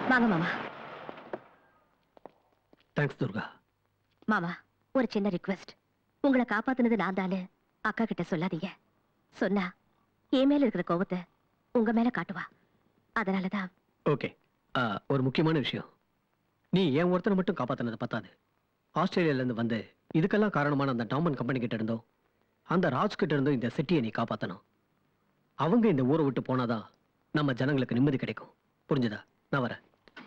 வாங்க மாமா தேங்க்ஸ் துர்கா மாமா ஒரு சின்ன ரிக்வெஸ்ட் உங்களை காப்பாத்துனது நான் தானு அக்கா கிட்ட சொல்லாதீங்க சொன்னா என் மேல இருக்கிற கோவத்தை உங்க மேல காட்டுவா அதனாலதான் ஓகே ஒரு முக்கியமான விஷயம் நீ என் ஒருத்தனை மட்டும் காப்பாத்தினது பத்தாது ஆஸ்திரேலியால இருந்து வந்து இதுக்கெல்லாம் காரணமான அந்த டாமன் கம்பெனி கிட்ட இருந்தோ அந்த ராஜ் கிட்ட இருந்தோ இந்த சிட்டியை நீ காப்பாத்தணும் அவங்க இந்த ஊரை விட்டு போனாதான் நம்ம ஜனங்களுக்கு நிம்மதி கிடைக்கும் புரிஞ்சுதா நான் வரேன்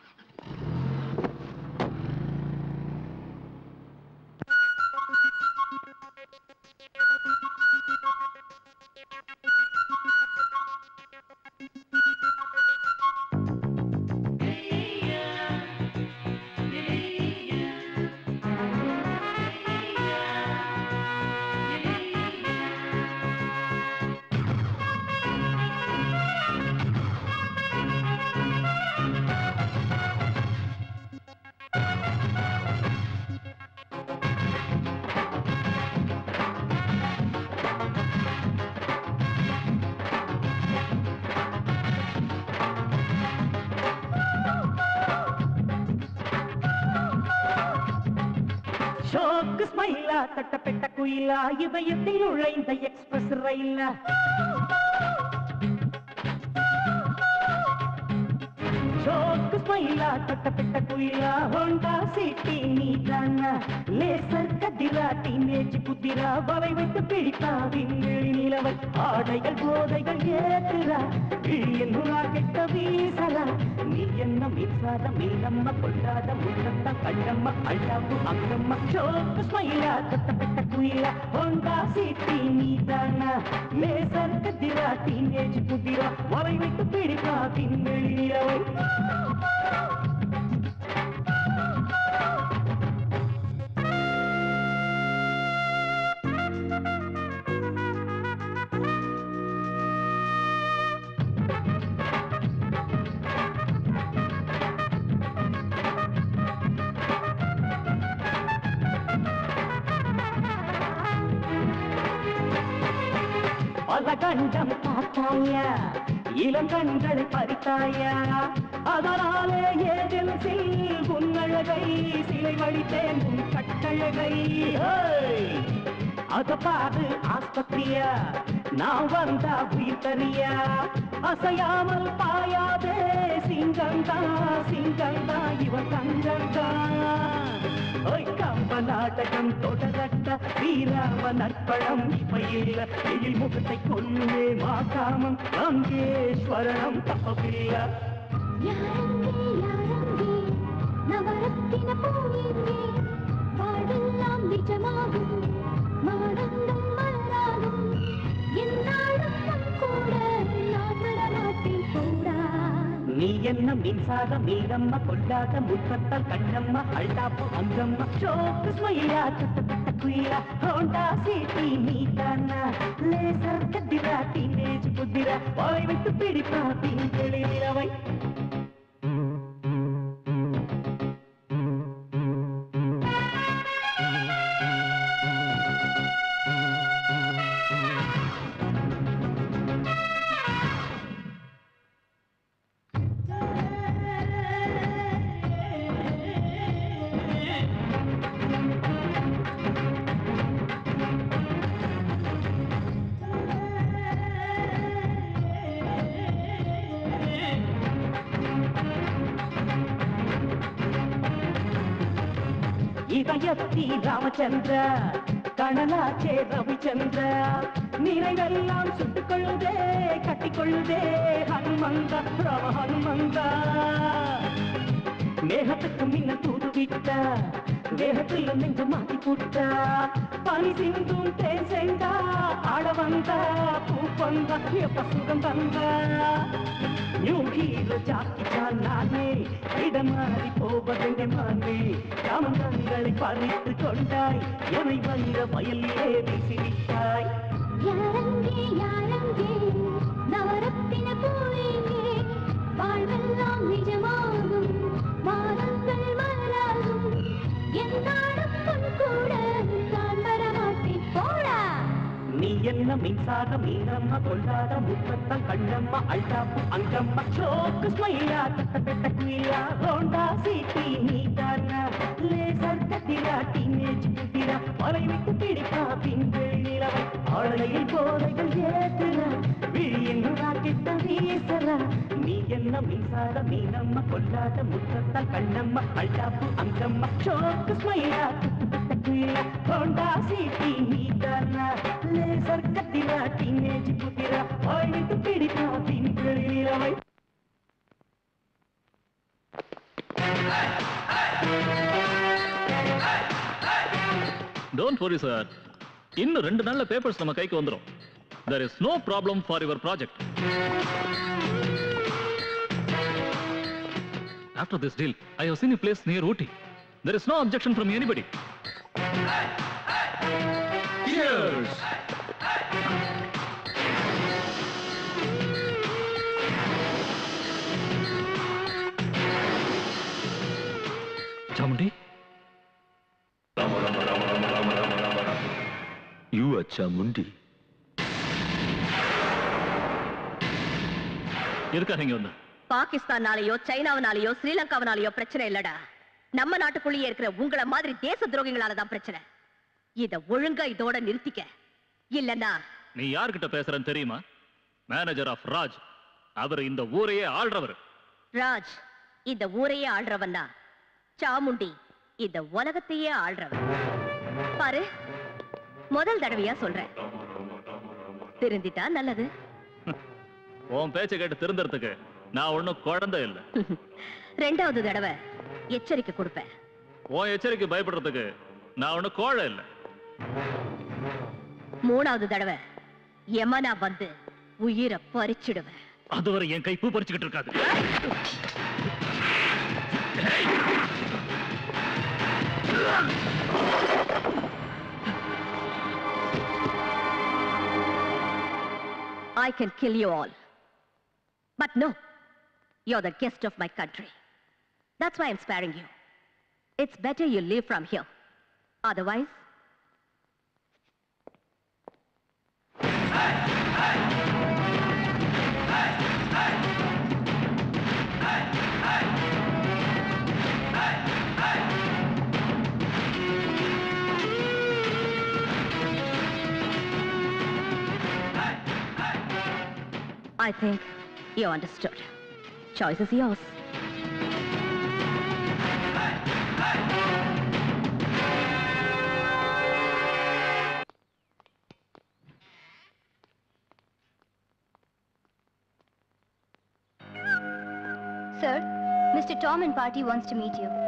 ஷோக்கு ஸ்மைலா தட்டப்பெட்ட குயிலா இதயத்தில் நுழைந்த எக்ஸ்பிரஸ் ரயிலா ஷோக்கு ஸ்மைலா தட்டப்பெட்ட குயிலா ஹோண்டா சிட்டி நீதானா லேசர் கதிரா டீனேஜ் குதிரா வலை வைத்து பிடித்தா விண்வெளி நிலவை ஆடைகள் போதைகள் ஏற்றுறா விழியில் கெட்ட வீசலா நீ என்ன மீசாத மீனம்ம கொண்டாத முள்ளத்த கண்ணம்ம அழாப்பு அங்கம்மா ஷோக்கு ஸ்மைலா தட்டப்பெட்ட குயிலா ஹோண்டா சிட்டி நீதானா லேசர் கதிரா டீனேஜ் குதிரா வலை வைத்து பிடித்தா விண்வெளி நிலவை பல கண்டம் பார்த்தாயா இளங்கண்களை பறித்தாயா அதனாலே ஏஜென்சில் உன்னழகை சிலை வடித்தேன் உன் கட்டழகை ஹேய்! அத பாரு ஆஸ்பத்திரியா நான் வந்தா உயிர் தரியா அசையாமல் பாயாதே சிங்கந்தா சிங்கந்தா இவன் தங்கந்தா ஓய் கம்ப நாடகம் தொடரட்ட ஸ்ரீராம நற்பழம் இப்பையில்ல எழில் முகத்தை கொல்லுமே மாகாமம் கங்கேஸ்வரணம் தப்பவில்ல நவரத்தின பூவிங்கே வாழ்வெல்லாம் நிஜமாகும் மாடங்கம் மலராகும் என்னாலும் உன் கூட நான் வரமாட்டேன் போடா நீ என்ன மின்சார மீனம்ம கொண்டாத முத்தத்தால் கண்ணம்மா அழ்தாப்பு அங்கம்மா சோக்கு ஸ்மைலா தட்டப்பட்ட குயிலா ஹோண்டா சிட்டி நீதானா லேசர் கத்திரா டீனேஜ் புத்திரா வாய் வைத்து பிடிப்பா திங்களை நிலவை இதயத்தி ராமச்சந்திர கணலாச்சே ரவிச்சந்திர நிறைவெல்லாம் சுட்டுக் கொள்ளுதே கட்டிக்கொள்ளுதே ஹனுமந்த ராம ஹனுமந்த மேகத்துக்கு மின்ன தூது விட்ட வேகத்தில் நெஞ்சு மாத்தி புட்ட பனி சிந்தும் தேன் செண்டா ஆட வந்த பூ வந்த எப்ப சுகம் தந்த நியூ ஹீரோ ஜாக்கி சான் நானே இடமாறி போவதெங்க மானே காமங்களை பறித்து கொண்டாய் எமை வைர வயலிலே வீசிவிட்டாய் யாரங்கே யாரங்கே நவரத்தின பூவிங்கே வாழ்வெல்லாம் நிஜமாகும் வானங்கள் மலராகும் என்னாலும் உன் கூட நான் வரமாட்டேன் போடா நீ என்ன மின்சார கொண்டாத மீனம்மா கொண்டாத முத்தத்தம் கண்ணம்மா அழ்தாப்பு அங்கம்மா சோக்கு ஸ்மைலா தட்ட பெட்ட குயிலா ஹோண்டா சிட்டி நீ தானா லேசர் கத்திரா டீனேஜ் புத்திரா மலை விட்டு பிடிப்பா பின்கள் நிலவை ஆளையில் போதைகள் ஏத்துறா விழியின் ராக்கெட்ட வீசறா நீ என்ன மின்சார மீனம்மா கொல்லாத முத்தத்தால் கண்ணம்மா அழ்தாப்பு அங்கம்மா சோக்கு ஸ்மைலா தட்ட குயிலா ஹோண்டா சிட்டி நீ தானா லேசர் கத்திரா டீனேஜ் புத்திரா மலை விட்டு பிடிப்பா பின்கள் நிலவை டோன்ட் வரி சார் இன்னும் ரெண்டு நாள்ல பேப்பர்ஸ் நம்ம கைக்கு வந்துரும் there is no problem for your project after this deal i have seen a place near ooty there is no objection from anybody cheers Chamundi you அச்சா முண்டி எதுக்காக இங்க வந்த பாகிஸ்தானாலேயோ சைனாவினாலேயோ ஸ்ரீலங்காவினாலேயோ பிரச்சனை இல்லடா நம்ம நாட்டுக்குள்ளேயே இருக்கிற உங்கள மாதிரி தேச துரோகிகளால தான் பிரச்சனை இத ஒழுங்கா இதோட நிறுத்திக்க இல்லன்னா நீ யார்கிட்ட பேசுறன்னு தெரியுமா மேனேஜர் ஆஃப் ராஜ் அவர் இந்த ஊரையே ஆள்றவர் ராஜ் இந்த ஊரையே ஆள்றவன்னா சாமுண்டி இந்த உலகத்தையே ஆள்றவன் பாரு முதல் தடவையா சொல்றேன் திருந்திட்டா நல்லது உன் பேச்சை கேட்டு திருந்தறதுக்கு நான் ஒண்ணும் குழந்தை இல்லை ரெண்டாவது தடவை எச்சரிக்கை கொடுப்பேன் உன் எச்சரிக்கை பயப்படுறதுக்கு நான் ஒண்ணும் கோழை இல்லை மூணாவது தடவை யமனா வந்து உயிரை பறிச்சிடுவேன் அதுவரை என் கை பூ பறிச்சுக்கிட்டு இருக்காது I can kill you all. But no, you're the guest of my country. That's why I'm sparing you. It's better you leave from here. Otherwise, I think you understood. Choice is yours. Sir, Mr. Tom and party wants to meet you.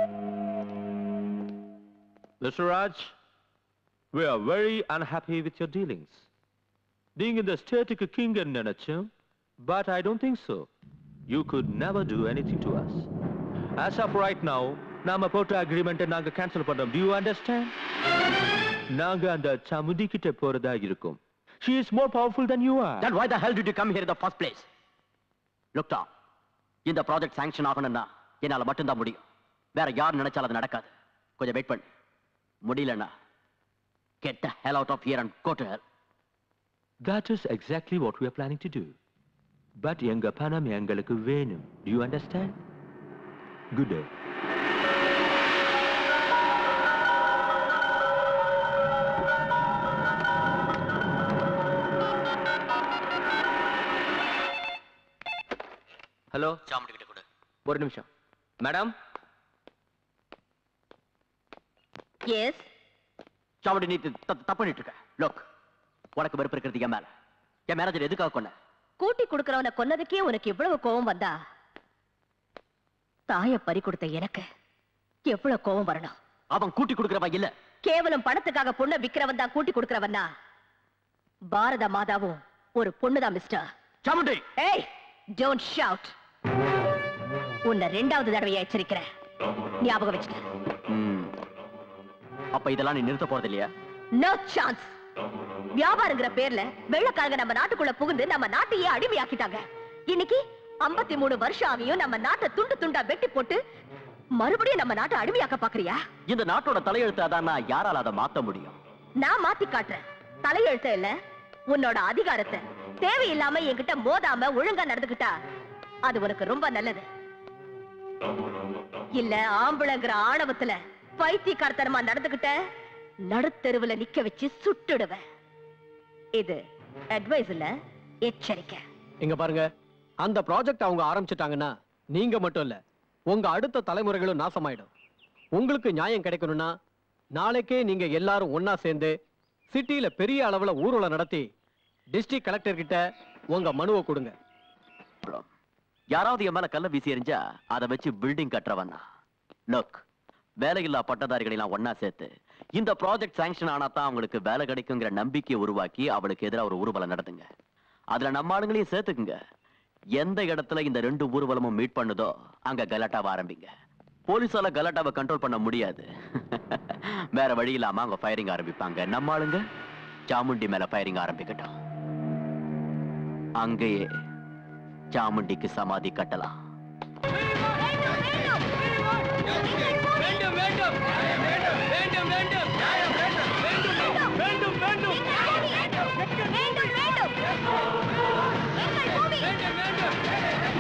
Mr. Raj, we are very unhappy with your dealings. Being in the state king and நினைச்சோம் but I don't think so. You could never do anything to us. As of right now, நாம போட்ட அக்ரிமெண்ட்டை நாங்க cancel பண்றோம். Do you understand? நாங்க அந்த சமுதி கிட்ட போறதா இருக்கும். She is more powerful than you are. Then why the hell did you come here in the first place? Look, Tom, இந்த ப்ராஜெக்ட் சாங்ஷன் ஆகணும்னா என்னால மட்டும்தான் முடியும் வேற யார் நினைச்சாலும் அது நடக்காது கொஞ்சம் வெயிட் பண்ணு முடியலன்னா get the hell out of here and go to hell That is exactly what we are planning to do. But எங்க பணம் எங்களுக்கு வேணும். Do you understand? Good day. Hello Chamundi கிட்ட கொடு ஒரு நிமிஷம் மேடம் எஸ் சாமுண்டி நீ த- த- தப்பு பண்ணிட்டு இருக்க லோக் உனக்கு வெறுப்பு இருக்கிறது என் மேல என் மேனேஜர் எதுக்காக கொன்ன கூட்டி கொடுக்கறவனை கொன்னதுக்கே உனக்கு இவ்வளவு கோபம் வந்தா தாய பறி கொடுத்த எனக்கு எவ்வளவு கோபம் வரணும் அவன் கூட்டி கொடுக்கறவன் இல்ல கேவலம் பணத்துக்காக பொண்ணை விக்கிறவன் தான் கூட்டி கொடுக்கறவன்னா பாரத மாதாவும் ஒரு பொண்ணுதான் மிஸ்டர் சாமுண்டி ஏய் டோன்ட் ஷவுட் உன்னை ரெண்டாவது தடவையா எச்சரிக்கிறேன் ஞாபகம் வச்சுக்க ம். அப்ப இதெல்லாம் நீ நிறுத்த போறது இல்லையா நோ சான்ஸ் வியாபாரங்கிற பேர்ல வெள்ளக்காரங்க நம்ம நாட்டுக்குள்ள புகுந்து நம்ம நாட்டையே அடிமையாக்கிட்டாங்க இன்னைக்கு 53 மூணு வருஷம் ஆகியும் நம்ம நாட்டை துண்டு துண்டா வெட்டி போட்டு மறுபடியும் நம்ம நாட்டை அடிமையாக்க பாக்குறியா இந்த நாட்டோட தலையெழுத்து அதான் யாரால அதை மாத்த முடியும் நான் மாத்தி காட்டுறேன் தலையெழுத்த இல்ல உன்னோட அதிகாரத்தை தேவையில்லாம என்கிட்ட மோதாம ஒழுங்கா நடந்துக்கிட்டா அது உனக்கு ரொம்ப நல்லது இல்ல ஆம்பளைங்கிற ஆணவத்துல பைத்தியக்காரத்தனமா நடந்துகிட்ட நடுத்தெருவுல நிக்க வச்சு சுட்டுடுவேன் இது அட்வைஸ் இல்ல எச்சரிக்கை இங்க பாருங்க அந்த ப்ராஜெக்ட் அவங்க ஆரம்பிச்சிட்டாங்கன்னா நீங்க மட்டும் இல்ல உங்க அடுத்த தலைமுறைகளும் நாசமாயிடும் உங்களுக்கு நியாயம் கிடைக்கணும்னா நாளைக்கே நீங்க எல்லாரும் ஒண்ணா சேர்ந்து சிட்டில பெரிய அளவுல ஊர்வலம் நடத்தி டிஸ்ட்ரிக்ட் கலெக்டர் கிட்ட உங்க மனுவை கொடுங்க யாராவது என் மேல கல்ல வீசி எறிஞ்சா அதை வச்சு பில்டிங் கட்டுறவன் லுக் வேலையில்லா பட்டதாரிகளை எல்லாம் ஒண்ணா சேர்த்து இந்த ப்ராஜெக்ட் சாங்ஷன் ஆனா தான் அவங்களுக்கு வேலை கிடைக்குங்கிற நம்பிக்கையை உருவாக்கி அவளுக்கு எதிராக ஒரு ஊர்வலம் நடத்துங்க அதுல நம்ம ஆளுங்களையும் சேர்த்துக்குங்க எந்த இடத்துல இந்த ரெண்டு ஊர்வலமும் மீட் பண்ணுதோ அங்க கலாட்டாவை ஆரம்பிங்க போலீஸால கலாட்டாவை கண்ட்ரோல் பண்ண முடியாது வேற வழி இல்லாம அவங்க ஃபயரிங் ஆரம்பிப்பாங்க நம்ம ஆளுங்க சாமுண்டி மேல ஃபயரிங் ஆரம்பிக்கட்டும் அங்கேயே சாமுண்டிக்கு சமாதி கட்டலாம் வேண்டும் வேண்டும் வேண்டும் வேண்டும் நியாயம் வேண்டும் வேண்டும் வேண்டும் வேண்டும் வேண்டும் வேண்டும் வேண்டும்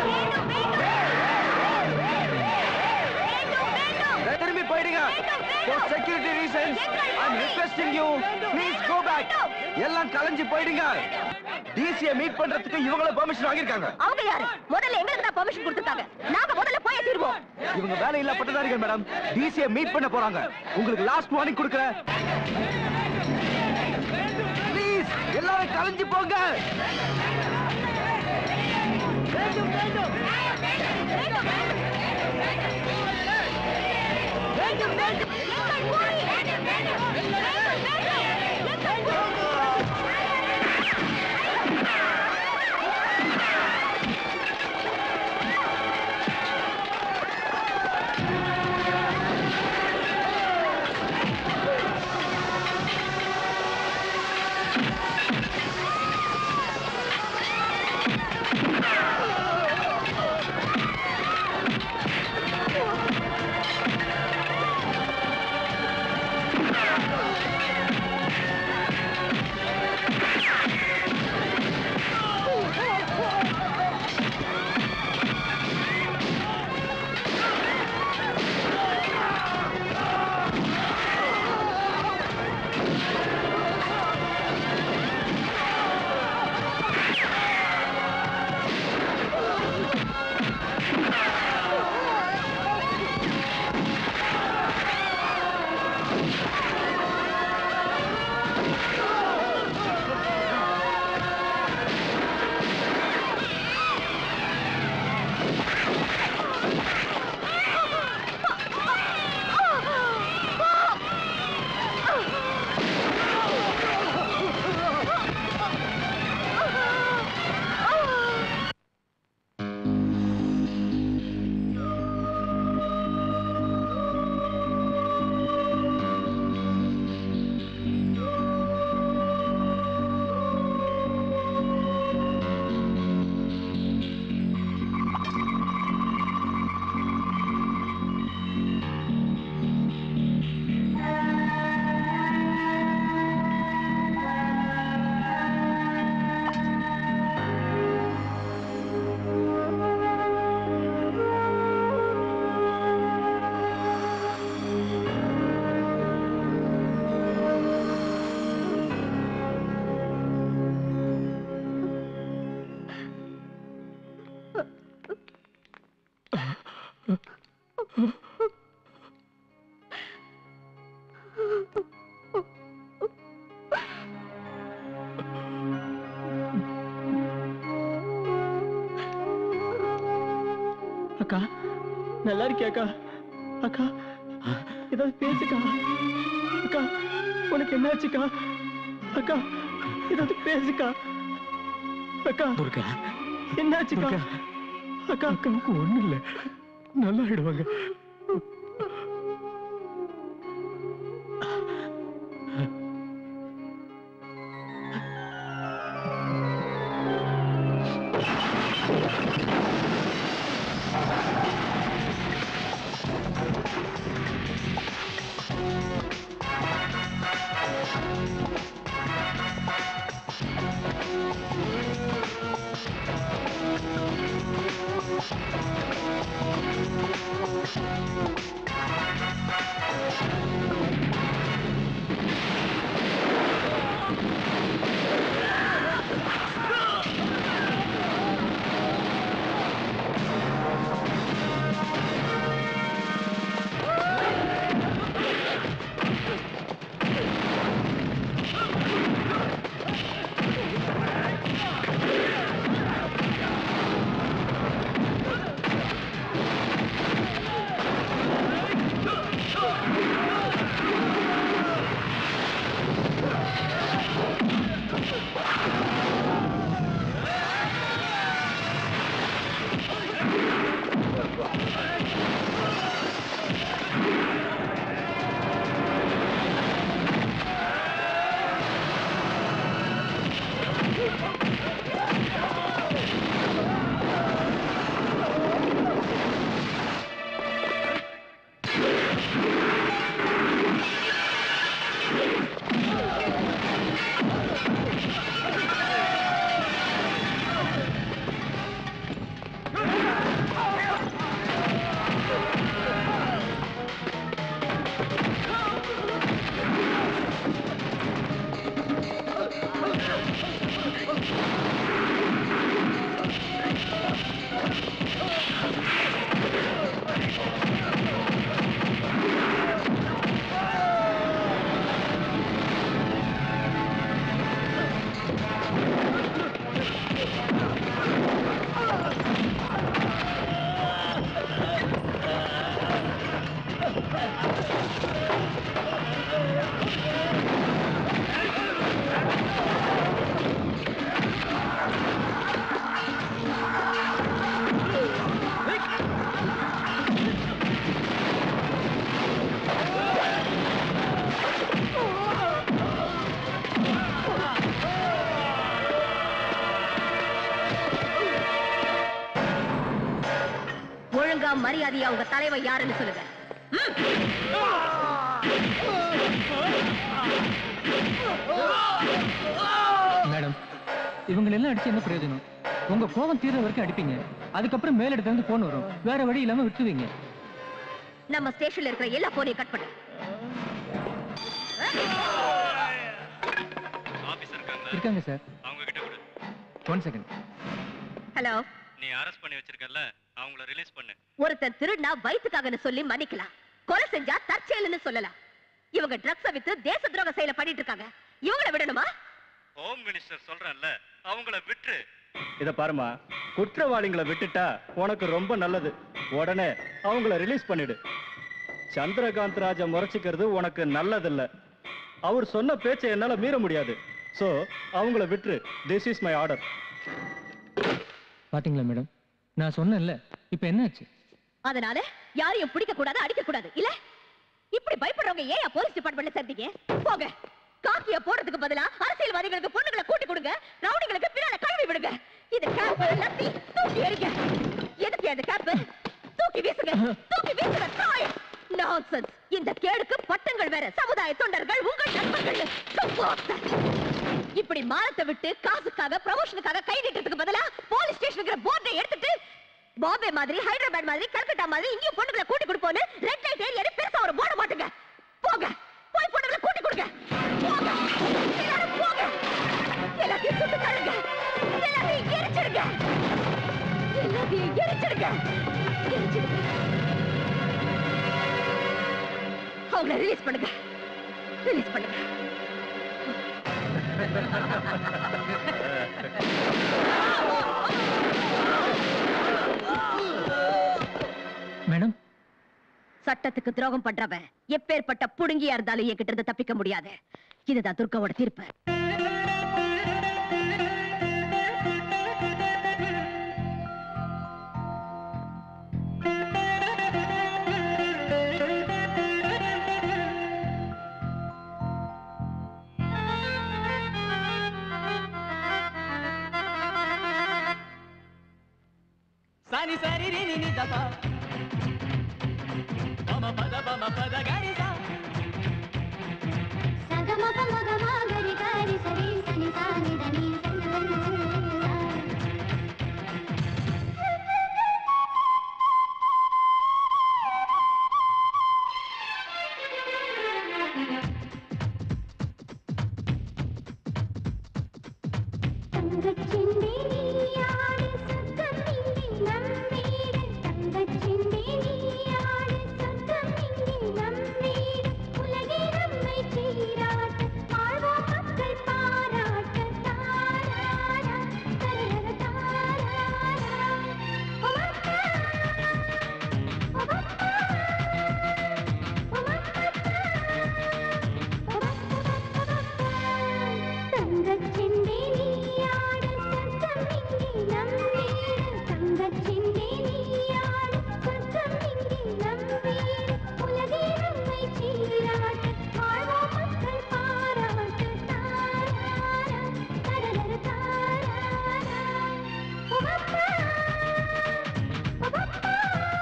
திரும்பி போயிடுங்க for security reasons i'm requesting you please go back எல்லாம் கலைஞ்சு போயிடுங்க டிசியை மீட் பண்றதுக்கு இவங்கள பெர்மிஷன் வாங்கியிருக்காங்க அவங்க யாரு முதல்ல எங்களுக்கு தான் பெர்மிஷன் கொடுத்திருக்காங்க நாங்க முதல்ல போய் தீர்வோம் இவங்க வேலையில்லா பட்டதாரிகள் மேடம் டிசியை மீட் பண்ண போறாங்க உங்களுக்கு லாஸ்ட் வார்னிங் கொடுக்குறேன் ப்ளீஸ் எல்லாரும் கலைஞ்சு போங்க வேண்டும் வேண்டும் வேண்டும் வேண்டும் எங்கள் பூமி வேண்டும் வேண்டும் வேண்டும் வேண்டும் எங்கள் பூமி அக்கா நல்லா இருக்கியா அக்கா அக்கா ஏதாவது பேசுக்கா அக்கா உனக்கு என்னாச்சுக்கா அக்கா ஏதாவது பேசுக்கா அக்கா துர்கா என்னாச்சுக்கா அக்கா அக்காவுக்கு ஒண்ணும் இல்ல நல்லா ஆயிடுவாங்க ஒழுங்கா மரியாதையா உங்க தலைவன் யாருன்னு சொல்லுங்க மேடம் இவங்க எல்லாம் அடிச்சு என்ன பிரயோஜனம் உங்க கோபம் தீர்ற வரைக்கும் அடிப்பீங்க அதுக்கப்புறம் மேலிடத்துல இருந்து போன் வரும் வேற வழி இல்லாம விட்டுருவீங்க நம்ம ஸ்டேஷன்ல இருக்கிற எல்லா போனையும் கட் பண்ணு இருக்காங்க சார் அவங்க கிட்ட கொடு ஒன் செகண்ட் ஹலோ நீ அரெஸ்ட் பண்ணி வச்சிருக்கல அவங்கள ரிலீஸ் பண்ணு ஒருத்தன் திருடினா வயிற்றுக்காகன்னு சொல்லி மன்னிக்கலாம் கொலை செஞ்சா தற்செயல்னு சொல்லலாம் இவங்க ட்ரக்ஸ வித்து தேச துரோக செயலை பண்ணிட்டு இருக்காங்க இவங்கள விடணுமா ஹோம் மினிஸ்டர் சொல்றேன்ல அவங்கள விட்டுரு இத பாருமா குற்றவாளிகளை விட்டுட்டா உனக்கு ரொம்ப நல்லது உடனே அவங்கள ரிலீஸ் பண்ணிடு சந்திரகாந்த் ராஜா முறைச்சிக்கிறது உனக்கு நல்லதில்ல அவர் சொன்ன பேச்சை என்னால மீற முடியாது சோ அவங்கள விட்டுரு திஸ் இஸ் மை ஆர்டர் பாத்தீங்களா மேடம் நான் சொன்னேன்ல இப்ப என்னாச்சு அதனால யாரையும் பிடிக்க கூடாது அடிக்க கூடாது இல்ல இப்படி பயப்படுறவங்க ஏன் போலீஸ் டிபார்ட்மெண்ட்ல சேர்த்தீங்க போங்க காக்கிய போடுறதுக்கு பதிலா அரசியல்வாதிகளுக்கு பொண்ணுங்களை கூட்டி கொடுங்க ரவுடிகளுக்கு பின்னால கழுவி விடுங்க இது கேப் லத்தி தூக்கி எறிங்க எதுக்கு அந்த கேப் தூக்கி வீசுங்க தூக்கி வீசுங்க தாய் நான்சென்ஸ் இந்த கேடுக்கு பட்டங்கள் வேற சமுதாய தொண்டர்கள் உங்கள் நண்பர்கள் Support. இப்படி மானத்தை விட்டு காசுக்காக ப்ரமோஷனுக்காக கை நீட்டுறதுக்கு பதிலா போலீஸ் ஸ்டேஷனுக்கு போர்டை எடுத்துட்டு பாம்பே மாதிரி ஹைதராபாத் மாதிரி கல்கட்டா மாதிரி இங்கேயும் பொண்ணுங்களை கூட்டி கொடுப்போன்னு ரெட் லைட் ஏரியா பெருசா ஒரு போர்டு மாட்டுங்க போங்க போய் பொண்ணுங்களை கூட்டி கொடுங்க போங்க எல்லாரும் போங்க எல்லாத்தையும் சுட்டு தள்ளுங்க எல்லாத்தையும் எரிச்சிடுங்க எல்லாத்தையும் எரிச்சிடுங்க எரிச்சிடுங்க அவங்கள ரிலீஸ் பண்ணுங்க ரிலீஸ் பண்ணுங்க மேடம் சட்டத்துக்கு துரோகம் பண்றவன் எப்பேற்பட்ட புடுங்கியா இருந்தாலும் என்கிட்ட இருந்து தப்பிக்க முடியாது இதுதான் துர்காவோட தீர்ப்பு సాని సరి రి ని ని దప పమ పద పమ పద గరి సా సగమప మగమ గరి గరి సరి సని సాని దని தங்கச்செண்டே நீயாடு சொர்க்கம் இங்கே நம்மீடு தங்கச்செண்டே நீயாடு சொர்க்கம் இங்கே நம்மீடு உலகே நம்மை சீராட்ட வாழ்வோம் மக்கள் பாராட்ட தாராரா தரரர தாராரா ஓமப்பா ஓமப்பா தங்கச்செண்டே நீயாடு சொர்க்கம் இங்கே நம்மீடு தங்கச்செண்டே நீயாடு சொர்க்கம் இங்கே நம்மீடு உலகே நம்மை சீராட்ட வாழ்வோம் மக்கள் பாராட்ட தாராரா தரரர தாராரா உமப்பா உமப்பா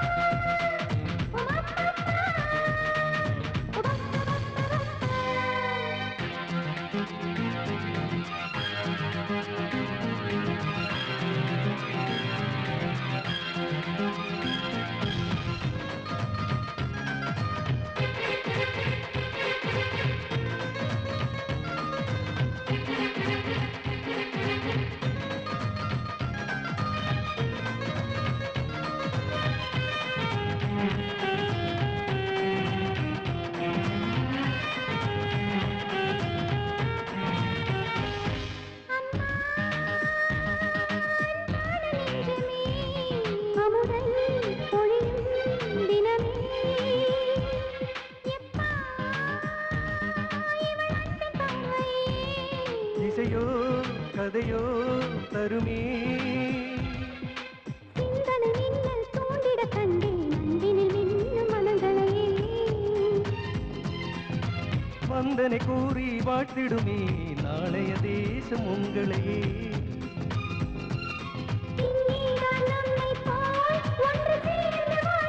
அமுதன் பொழியும் தினமே இசையோ கதையோ தருமே சிந்தனை மின்னல் தூண்டிட கண்டேன் அன்பினில் மின்னும் மனங்களையே வந்தனை கூறி வாழ்த்திடுமே நாளைய தேசம் உங்களையே இங்கேதான் நம்மை போல் ஒன்று சேர்ந்து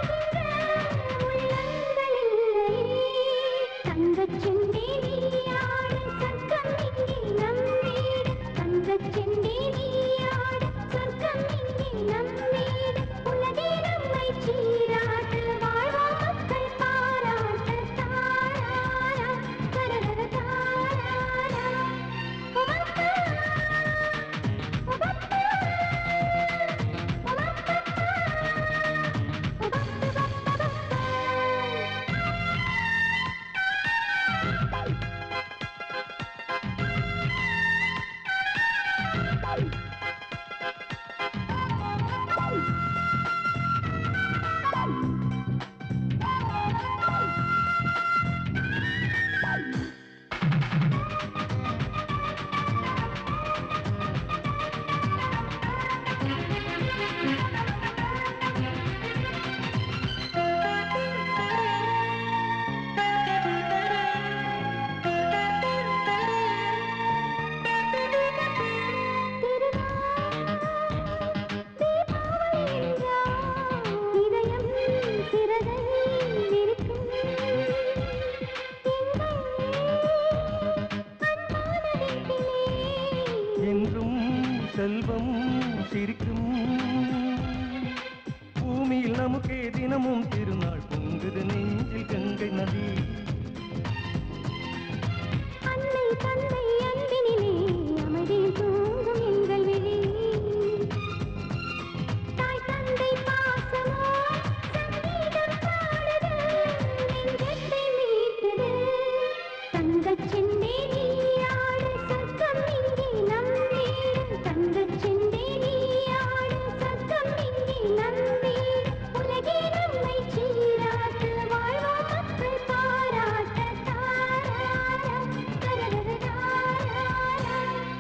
செல்வம் சிரிக்கும் பூமியில் நமக்கே தினமும் திருநாள் பொங்குது நெஞ்சில் கங்கை நதி அன்னை தந்தை அன்பினிலே அமைதியில் தூங்கும் எங்கள் விழி தாய் தந்தை பாசமோ சங்கீதம் பாடுது நெஞ்சத்தை மீட்டது தங்கச் செந்தே நீயாடு சொர்க்கம் இங்கே நம் வீடு தங்கச் செந்தே நீயாடு சொர்க்கம் இங்கே நம் வீடு உலகே நம்மை சீராட்டு வாழ்வோம் மக்கள் பாராட்ட தாராரா தரரர தாராரா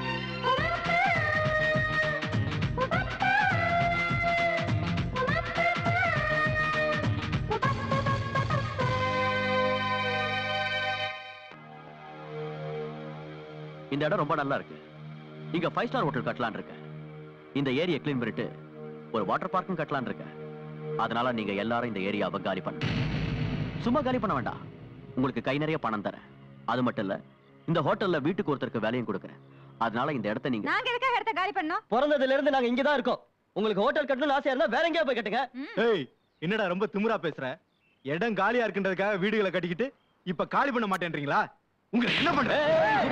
இந்த இடம் ரொம்ப நல்லா இருக்கு இங்க ஃபைவ் ஸ்டார் ஹோட்டல் கட்டலாம்னு இருக்கேன் இந்த ஏரியை க்ளீன் பண்ணிட்டு ஒரு வாட்டர் பார்க்கும் கட்டலாம்னு இருக்கேன் அதனால நீங்க எல்லாரும் இந்த ஏரியாவை காலி பண்ணணும் சும்மா காலி பண்ண வேண்டாம் உங்களுக்கு கை நிறைய பணம் தரேன் அது மட்டும் இல்ல இந்த ஹோட்டல்ல வீட்டுக்கு ஒருத்தருக்கு வேலையும் கொடுக்குறேன் அதனால இந்த இடத்த நீங்க நாங்க எதுக்காக இடத்த காலி பண்ணோம் பிறந்ததுல இருந்து நாங்க இங்க தான் இருக்கோம் உங்களுக்கு ஹோட்டல் கட்டணும்னு ஆசையா இருந்தா வேற எங்கேயா போய் கட்டுங்க ஏய் என்னடா ரொம்ப திமிரா பேசுற இடம் காலியா இருக்குன்றதுக்காக வீடுகளை கட்டிக்கிட்டு இப்ப காலி பண்ண மாட்டேன்றீங்களா உங்களுக்கு என்ன பண்ற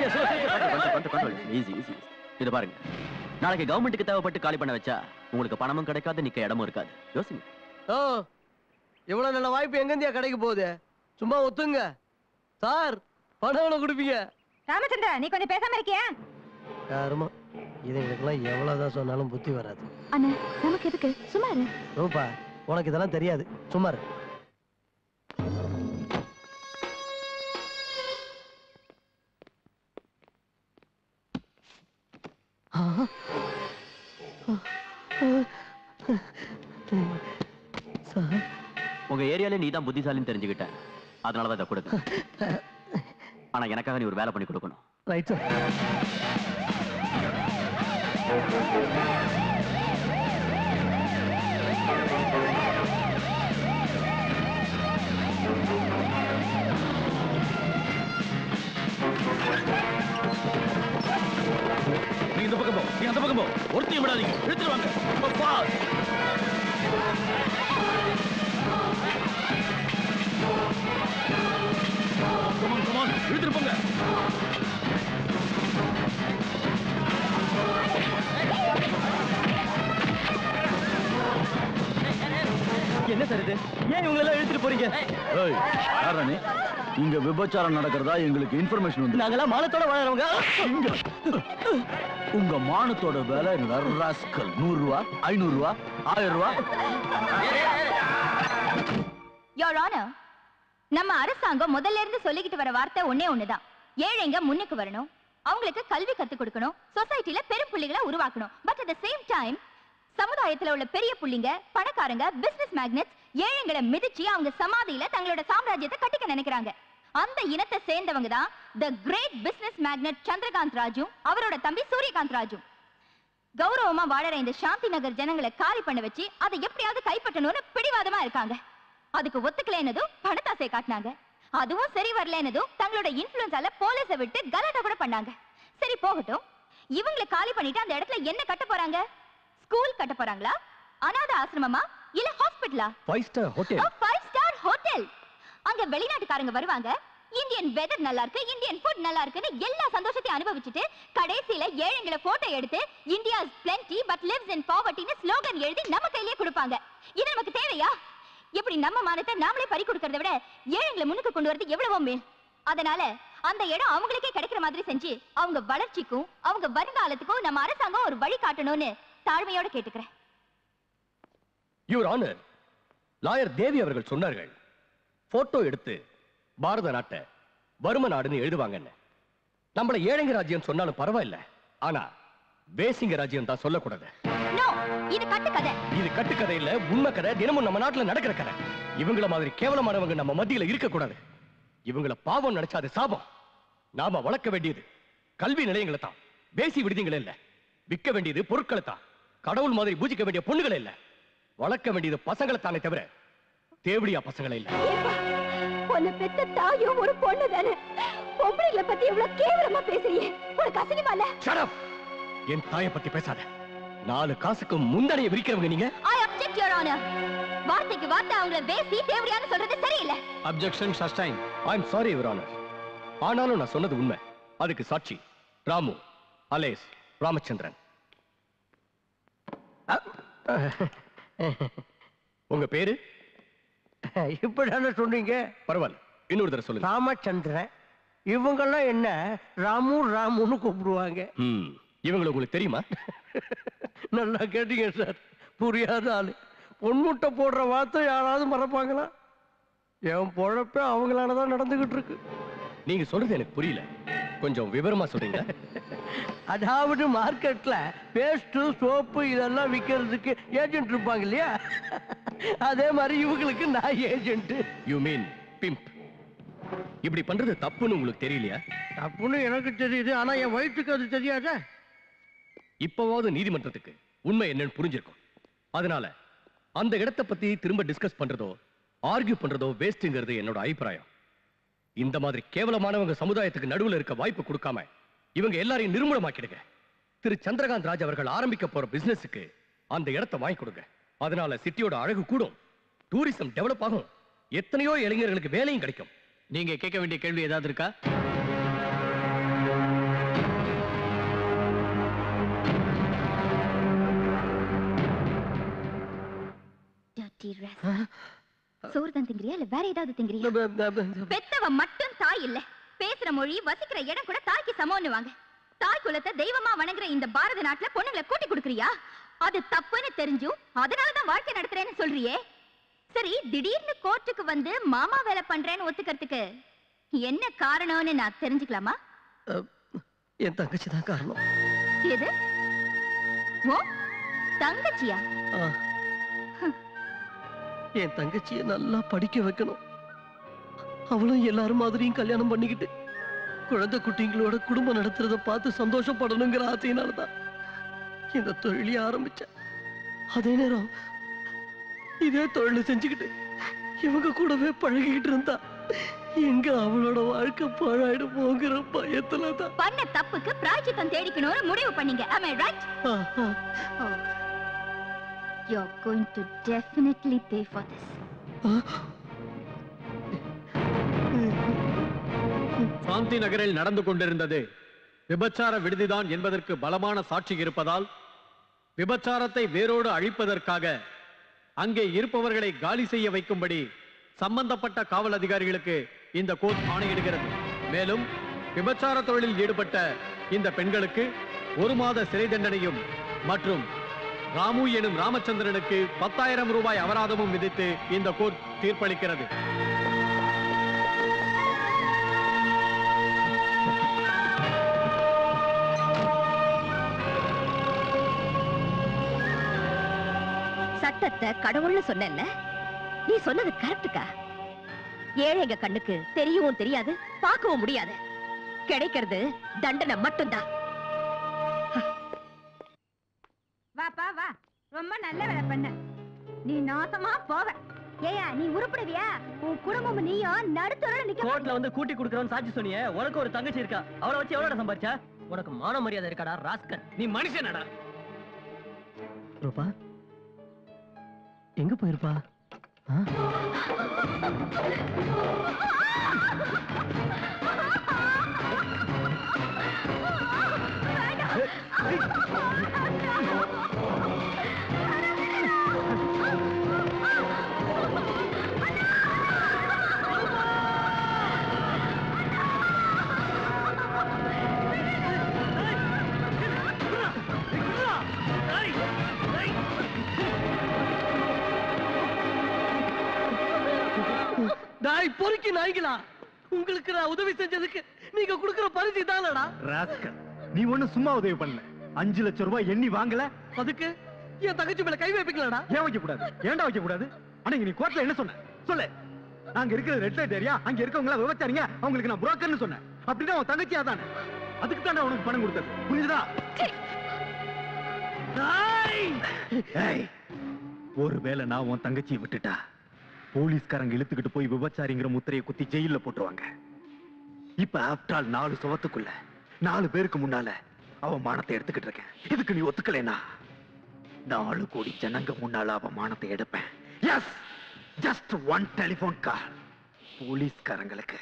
ஈஸி ஈஸி இது பாருங்க நாளைக்கு கவர்மெண்ட்டுக்கு தேவைப்பட்டு காலி பண்ண வச்சா உங்களுக்கு பணமும் கிடைக்காது நிக்க இடமும் இருக்காது யோசிங்க ஓ இவ்வளவு நல்ல வாய்ப்பு எங்கேருந்தியா கிடைக்க போகுது சும்மா ஒத்துங்க சார் பணம் எவ்வளவு கொடுப்பீங்க ராமச்சந்திரா நீ கொஞ்சம் பேசாம இருக்கியா யாருமா இதுங்களுக்கெல்லாம் எவ்வளவுதான் சொன்னாலும் புத்தி வராது அண்ணா நமக்கு எதுக்கு சும்மா இரு ரூபா உனக்கு இதெல்லாம் தெரியாது சும்மா இரு. சார் உங்க ஏரியால நீ தான் புத்திசாலின்னு தெரிஞ்சுக்கிட்டேன் அதனாலதான் இதை கொடுக்க ஆனா எனக்காக நீ ஒரு வேலை பண்ணி கொடுக்கணும் ரைட் சார் நீ இந்த பக்கம் போ நீ அந்த பக்கம் போ ஒருத்தையும் விடாதீங்க இழுத்துருவாங்க ரொம்ப fast. Come on, come on, இழுத்துட்டு போங்க என்ன சார் இது ஏன் இவங்க எல்லாம் இழுத்துட்டு போறீங்க ஏய் யாரா நீ இங்க விபச்சாரம் நடக்கிறதா எங்களுக்கு இன்ஃபர்மேஷன் வந்து நாங்கெல்லாம் மானத்தோட வாழறவங்க இங்க. உங்க மானத்தோட விலை ராஸ்கல் நூறு ரூபா ஐநூறு ரூபா ஆயிரம் ரூபா யோர் ஆனர் நம்ம அரசாங்கம் முதல்ல இருந்து சொல்லிக்கிட்டு வர வார்த்தை ஒண்ணே ஒண்ணுதான் ஏழைங்க முன்னுக்கு வரணும் அவங்களுக்கு கல்வி கத்துக் கொடுக்கணும் சொசைட்டில பெரும் புள்ளிகளை உருவாக்கணும் but at the same time சமுதாயத்துல உள்ள பெரிய புள்ளிங்க பணக்காரங்க பிசினஸ் மேக்னெட்ஸ் ஏழைங்களை மிதிச்சு அவங்க சமாதியில தங்களோட சாம்ராஜ்யத்தை கட்டிக்க நினைக்கிறாங்க அந்த இனத்தை சேர்ந்தவங்க தான் the great business magnate Chandrakanth Raju அவரோட தம்பி சூரியகாந்த் ராஜு கௌரவமா வாழற இந்த சாந்தி நகர் ஜனங்களை காலி பண்ண வச்சு அதை எப்படியாவது கைப்பற்றணும்னு பிடிவாதமா இருக்காங்க அதுக்கு ஒத்துக்கலைன்னதும் பணத்தாசை காட்டினாங்க அதுவும் சரி வரலன்னதும் தங்களோட இன்ஃபுளுன்ஸால போலீஸை விட்டு கலாட்டா கூட பண்ணாங்க சரி போகட்டும் இவங்களை காலி பண்ணிட்டு அந்த இடத்துல என்ன கட்ட போறாங்க ஸ்கூல் கட்ட போறாங்களா அனாதை ஆசிரமமா இல்ல ஹாஸ்பிட்டலா five star hotel five star hotel அங்க வெளிநாட்டுக்காரங்க வருவாங்க இந்தியன் வெதர் நல்லா இருக்கு இந்தியன் ஃபுட் நல்லா இருக்குன்னு எல்லா சந்தோஷத்தையும் அனுபவிச்சுட்டு கடைசியில ஏழைங்களை போட்டோ எடுத்து India plenty but lives in பாவர்ட்டின்னு ஸ்லோகன் எழுதி நம்ம கையிலேயே கொடுப்பாங்க இது நமக்கு தேவையா இப்படி நம்ம மானத்தை நாமளே பறி கொடுக்கறத விட ஏழைங்களை முன்னுக்கு கொண்டு வரது எவ்வளவோ மேல் அதனால அந்த இடம் அவங்களுக்கே கிடைக்கிற மாதிரி செஞ்சு அவங்க வளர்ச்சிக்கும் அவங்க வருங்காலத்துக்கும் நம்ம அரசாங்கம் ஒரு வழி காட்டணும்னு தாழ்மையோட கேட்டுக்கிறேன் யுவர் ஆனர் லாயர் தேவி அவர்கள் சொன்னார்கள் போட்டோ எடுத்து பாரத நாட்டை வறும நாடுன்னு எழுதுவாங்கன்னு நம்மள ஏழைங்க ராஜ்யம் சொன்னாலும் பரவாயில்ல ஆனா வேசிங்க ராஜ்யம் தான் சொல்லக்கூடாது நோ இது கட்டுக்கதை இது கட்டுக்கதை இல்ல உண்மை கதை தினமும் நம்ம நாட்டுல நடக்கிற கதை இவங்கள மாதிரி கேவலமானவங்க நம்ம மத்தியில இருக்க கூடாது இவங்கள பாவம் நினைச்சா அது சாபம் நாம வளர்க்க வேண்டியது கல்வி நிலையங்களை தான் பேசி விடுதிகளை இல்ல விற்க வேண்டியது பொருட்களை தான் கடவுள் மாதிரி பூஜிக்க வேண்டிய பொண்ணுகளை இல்ல வளர்க்க வேண்டியது பசங்களை தானே தவிர தேவடியா பசங்களை இல்ல உன்னை பெத்த தாயும் ஒரு பொண்ணு தானே பொம்பளைங்களை பத்தி எவ்வளவு கேவலமா பேசுறியே உனக்கு அசிங்கமா இல்ல Shut up! என் தாயை பத்தி பேசாத நாலு காசுக்கு முந்தடைய விரிக்கிறவங்க நீங்க ஐ அப்செக்ட் யுவர் ஆனர் வார்த்தைக்கு வார்த்தை அவங்கள பேசி தேவடியான்னு சொல்றது சரியில்லை objection sustain I am sorry your honour ஆனாலும் நான் சொன்னது உண்மை அதுக்கு சாட்சி ராமு அலேஸ் ராமச்சந்திரன் உங்க பேரு இப்படிதானே சொன்னீங்க பரவாயில்ல இன்னொரு தடவை சொல்லுங்க ராமச்சந்திரன் இவங்கெல்லாம் என்ன ராமு ராமுன்னு கூப்பிடுவாங்க ம் இவங்களை உங்களுக்கு தெரியுமா நல்லா கேட்டீங்க சார் புரியாத ஆளு பொன்முட்டை போடுற வார்த்தை யாராவது மறப்பாங்களா என் பொழப்பே அவங்களால தான் நடந்துகிட்டு இருக்கு நீங்க சொல்றது எனக்கு புரியல கொஞ்சம் விவரமா சொல்றீங்களா அதாவது மார்க்கெட்ல பேஸ்ட் சோப்பு இதெல்லாம் விற்கிறதுக்கு ஏஜென்ட் இருப்பாங்க இல்லையா அதே மாதிரி இவங்களுக்கு நான் ஏஜென்ட் யூ மீன் பிம்ப் இப்படி பண்றது தப்புன்னு உங்களுக்கு தெரியலையா தப்புன்னு எனக்கு தெரியுது ஆனா என் வயிற்றுக்கு அது தெரியாதே இப்பவாவது நீதிமன்றத்துக்கு உண்மை என்னன்னு புரிஞ்சிருக்கும் அதனால அந்த இடத்தை பத்தி திரும்ப டிஸ்கஸ் பண்றதோ ஆர்கியூ பண்றதோ வேஸ்ட்ங்கிறது என்னோட அபிப்பிராயம் இந்த மாதிரி கேவலமானவங்க சமுதாயத்துக்கு நடுவுல இருக்க வாய்ப்பு கொடுக்காம இவங்க எல்லாரையும் நிர்மூலமாக்கிடுங்க திரு சந்திரகாந்த் ராஜ் அவர்கள் ஆரம்பிக்க போற பிசினஸுக்கு அந்த இடத்தை வாங்கி கொடுங்க அதனால சிட்டியோட அழகு கூடும் டூரிசம் டெவலப் ஆகும் எத்தனையோ இளைஞர்களுக்கு வேலையும் கிடைக்கும் நீங்க கேட்க வேண்டிய கேள்வி ஏதாவது இருக்கா Dirty rascal. சோறு தான் திங்கிறியா இல்ல வேற ஏதாவது திங்கிறியா பெத்தவ மட்டும் தாய் இல்ல பேசுற மொழி வசிக்கிற இடம் கூட தாய்க்கு சமம்னு வாங்க தாய் குலத்தை தெய்வமா வணங்குற இந்த பாரத நாட்டுல பொண்ணுங்களை கூட்டி கொடுக்கறியா அது தப்புன்னு தெரிஞ்சும் அதனாலதான் வாழ்க்கை நடத்துறேன்னு சொல்றியே சரி திடீர்னு கோர்ட்டுக்கு வந்து மாமா வேலை பண்றேன்னு ஒத்துக்கிறதுக்கு என்ன காரணம்னு நான் தெரிஞ்சுக்கலாமா என் தங்கச்சி தான் காரணம் எது ஓ தங்கச்சியா ஆ. என் தங்கச்சியை நல்லா படிக்க வைக்கணும் அவளும் எல்லாரும் மாதிரியும் கல்யாணம் பண்ணிக்கிட்டு குழந்தை குட்டிங்களோட குடும்பம் நடத்துறத பார்த்து சந்தோஷப்படணுங்கிற ஆசையினால தான் இந்த தொழிலையே ஆரம்பிச்சேன் அதே நேரம் இதே தொழிலை செஞ்சுக்கிட்டு இவங்க கூடவே பழகிக்கிட்டு இருந்தா எங்க அவளோட வாழ்க்கை பாழாயிடும் போங்கிற பயத்துல தான் பண்ண தப்புக்கு பிராய்ச்சித்தம் தேடிக்கணும்னு முடிவு பண்ணீங்க am I right oh you're going to definitely pay for this சாந்தி நகரில் நடந்து கொண்டிருந்தது விபச்சார விடுதிதான் என்பதற்கு பலமான சாட்சி இருப்பதால் விபச்சாரத்தை வேரோடு அழிப்பதற்காக அங்கே இருப்பவர்களை காலி செய்ய வைக்கும்படி சம்பந்தப்பட்ட காவல் அதிகாரிகளுக்கு இந்த கோர்ட் ஆணையிடுகிறது மேலும் விபச்சார தொழிலில் ஈடுபட்ட இந்த பெண்களுக்கு ஒரு மாத சிறை தண்டனையும் மற்றும் ராமு எனும் ராமச்சந்திரனுக்கு பத்தாயிரம் ரூபாய் அபராதமும் விதித்து இந்த கோர்ட் தீர்ப்பளிக்கிறது சட்டத்தை கடவுள்னு சொன்னேன்ல நீ சொன்னது கரெக்டுக்கா ஏழைங்க கண்ணுக்கு தெரியவும் தெரியாது பார்க்கவும் முடியாது கிடைக்கிறது தண்டனை மட்டும்தான் வாப்பா வா ரொம்ப நல்ல வேலை பண்ண நீ நாசமா போவ ஏயா நீ உருப்படுவியா உன் குடும்பம் நீயும் நடுத்தரோட நிக்க கோர்ட்ல வந்து கூட்டி குடுக்கறோம்னு சாட்சி சொன்னியே உனக்கு ஒரு தங்கச்சி இருக்கா அவளை வச்சு எவ்வளவு சம்பாரிச்சா உனக்கு மான மரியாதை இருக்காடா ராஸ்கல் நீ மனுஷனடா ரூபா எங்க போயிருப்பா ஆ? நாய் பொறுக்கி நாய்களா உங்களுக்கு நான் உதவி செஞ்சதுக்கு நீங்க கொடுக்கிற பரிசு தானடா ராஸ்கல் நீ ஒண்ணும் சும்மா உதவி பண்ணல அஞ்சு லட்சம் ரூபாய் எண்ணி வாங்கல அதுக்கு என் தங்கச்சி மேல கை வைப்பீங்களாடா ஏன் வைக்க கூடாது ஏன்டா வைக்க கூடாது அன்னைக்கு நீ கோர்ட்ல என்ன சொன்ன சொல்லு நாங்க இருக்கிற ரெட் லைட் ஏரியா அங்க இருக்கவங்க எல்லாம் விவச்சாரிங்க அவங்களுக்கு நான் புரோக்கர்னு சொன்னேன் அப்படின்னா உன் தங்கச்சியா தானே அதுக்கு தானே உனக்கு பணம் கொடுத்தது புரிஞ்சுதா ஏய், ஒருவேளை நான் உன் தங்கச்சியை விட்டுட்டா போலீஸ்காரங்க இழுத்துக்கிட்டு போய் விபச்சாரிங்கிற முத்திரையை குத்தி ஜெயில போட்டுருவாங்க இப்ப ஆஃப்டர் ஆல் நாலு சுவத்துக்குள்ள நாலு பேருக்கு முன்னால அவன் மானத்தை எடுத்துக்கிட்டு இருக்கேன் இதுக்கு நீ ஒத்துக்கலைனா நாலு கோடி ஜனங்க முன்னால அவ மானத்தை எடுப்பேன் yes just one telephone call போலீஸ்காரங்களுக்கு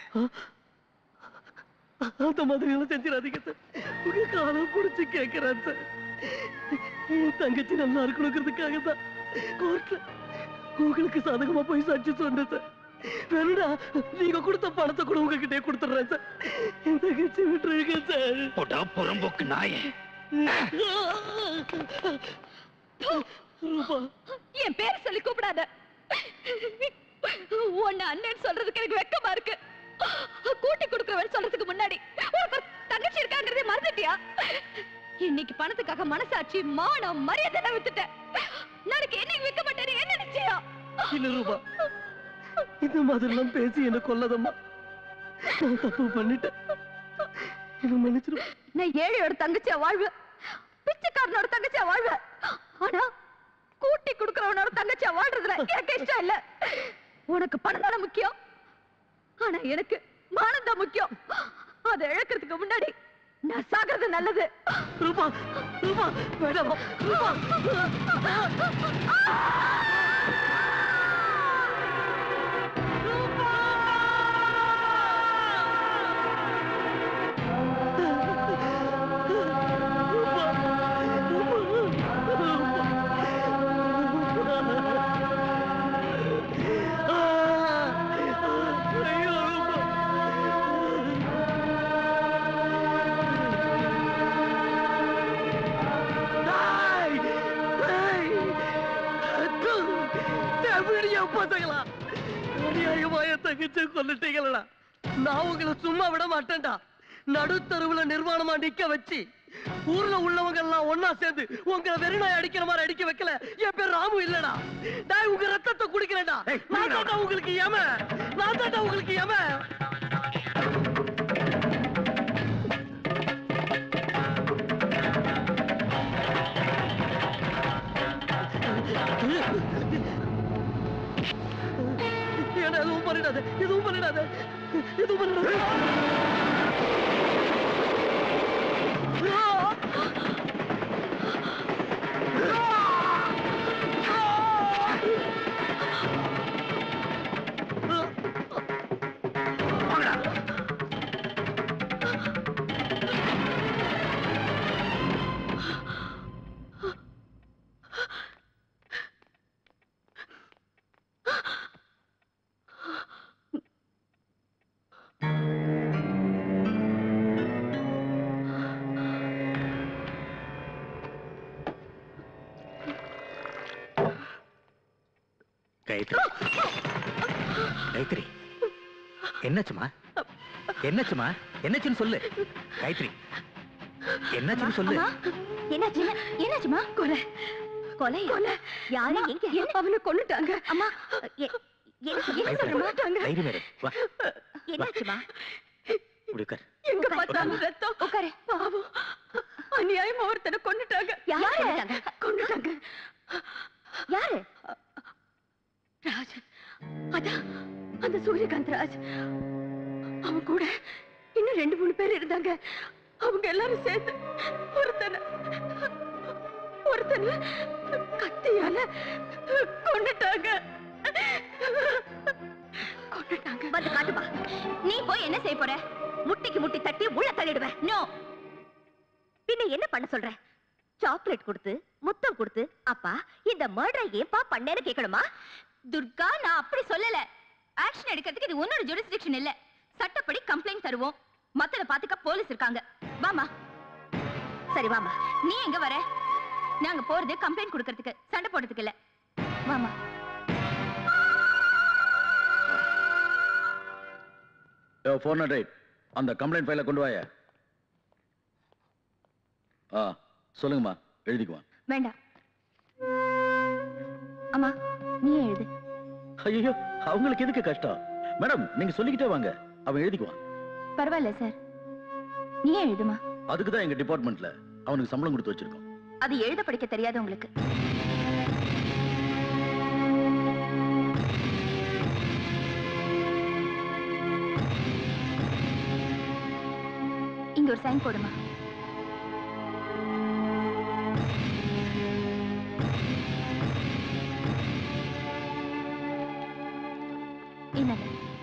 அந்த மாதிரி எல்லாம் செஞ்சிடாதீங்க சார் உங்க காலம் புடிச்சு கேட்கிறேன் சார் என் தங்கச்சி நல்லா இருக்கணுங்கிறதுக்காக தான் கோர்ட்ல உங்களுக்கு சாதகமா போய் சாட்சி சொன்னேன் சார் வேணுடா நீங்க கொடுத்த பணத்தை கூட உங்ககிட்டே கொடுத்துடுறேன் சார் என் தங்கச்சி விட்டுருங்க சார் போடா புறம்போக்கு நாயே ரூபா என் பேர் சொல்லி கூப்பிடாத உன்னை அண்ணன் சொல்றதுக்கு எனக்கு வெக்கமா இருக்கு கூட்டி கொடுக்கிறவன் சொல்றதுக்கு முன்னாடி உனக்கு ஒரு தங்கச்சி இருக்காங்கிறதே மறந்துட்டியா இன்னைக்கு பணத்துக்காக மனசாட்சி மானம் மரியாதை எல்லாம் வித்துட்டேன் நாளைக்கு என்னைக்கு விற்க மாட்டேன்னு என்ன நிச்சயம் இல்ல ரூபா இந்த மாதிரிலாம் பேசி என்ன கொல்லதம்மா நான் தப்பு பண்ணிட்டேன் என்ன மன்னிச்சிரு நான் ஏழையோட தங்கச்சியா வாழ்வேன் பிச்சைக்காரனோட தங்கச்சியா வாழ்வேன் ஆனா கூட்டி கொடுக்கறவனோட தங்கச்சியா வாழ்றதுல எனக்கு இஷ்டம் இல்ல உனக்கு பணம் தானே முக்கியம் ஆனா எனக்கு மானம் தான் முக்கியம் அதை இழக்கிறதுக்கு முன்னாடி நான் சாகிறது நல்லது ரூபா ரூபா வேண்டாம் ரூபா பசங்களா அநியாயமா என் தங்கச்சி கொல்லிட்டீங்களா நான் உங்களை சும்மா விட மாட்டேன்டா நடுத்தருவுல நிர்வாணமா நிக்க வச்சு ஊர்ல உள்ளவங்க எல்லாம் ஒன்னா சேர்ந்து உங்களை வெறிநாய் அடிக்கிற மாதிரி அடிக்க வைக்கல என் பேர் ராமு இல்லடா நான் உங்க ரத்தத்தை குடிக்கிறேன்டா நான் தான்டா உங்களுக்கு ஏம நான் தான்டா உங்களுக்கு ஏம ஏன்னா எதுவும் பண்ணிடாத எதுவும் பண்ணிடாத எதுவும் பண்ணிடாத காயத்ரி காயத்ரி என்னாச்சுமா என்னாச்சுமா என்னாச்சுன்னு சொல்லு காயத்ரி என்னாச்சுன்னு சொல்லு அம்மா, என்னாச்சு என்னாச்சுமா கொலை கொலை கொலை யாரு எங்க அவனை கொன்னுட்டாங்க அம்மா எ- என்ன என்ன காயத்ரி, சொல்லுமா தைரியம் இரு. வா என்னாச்சுமா இப்படி உட்கார் எங்க பார்த்தாலும் ரத்தம் உட்காரு பாவம் அநியாயமா ஒருத்தனை கொன்னுட்டாங்க யாரு கொன்னுட்டாங்க யாரு ராஜ் அதான் அந்த சூரியகாந்த் ராஜ் அவன் கூட இன்னும் ரெண்டு மூணு பேர் இருந்தாங்க அவங்க எல்லாரும் சேர்ந்து ஒருத்தனை ஒருத்தனை கத்தியால கொன்னுட்டாங்க கொன்னுட்டாங்க வந்து காட்டுப்பா நீ போய் என்ன செய்ய போற முட்டிக்கு முட்டி தட்டி உள்ள தள்ளிடுவேன் நோ பின்ன என்ன பண்ண சொல்ற சாக்லேட் கொடுத்து முத்தம் கொடுத்து அப்பா இந்த மர்டரை ஏன்பா பண்ணேன்னு கேட்கணுமா துர்கா நான் அப்படி சொல்லல ஆக்ஷன் எடுக்கிறதுக்கு இது உன்னோட ஜுரிஸ்டிக்ஷன் இல்ல சட்டப்படி கம்ப்ளைண்ட் தருவோம் மத்தத பாத்துக்க போலீஸ் இருக்காங்க வாமா சரி வாமா நீ எங்க வர நாங்க போறது கம்ப்ளைண்ட் கொடுக்கறதுக்கு சண்டை போடுறதுக்கு இல்ல வாமா ஃபோன் ரைட் அந்த கம்ப்ளைண்ட் ஃபைலை கொண்டு வாய ஆ சொல்லுங்கம்மா எழுதிக்குவான் வேண்டாம் அம்மா நீ எழுது ஐயோ அவங்களுக்கு எதுக்கு கஷ்டம் மேடம் நீங்க சொல்லிக்கிட்டே வாங்க அவன் எழுதிக்குவான் பரவாயில்ல சார் நீ எழுதுமா அதுக்கு தான் எங்க டிபார்ட்மெண்ட்ல அவனுக்கு சம்பளம் கொடுத்து வச்சிருக்கோம் அது எழுத படிக்க தெரியாது உங்களுக்கு இங்க ஒரு சைன் போடுமா என்னங்க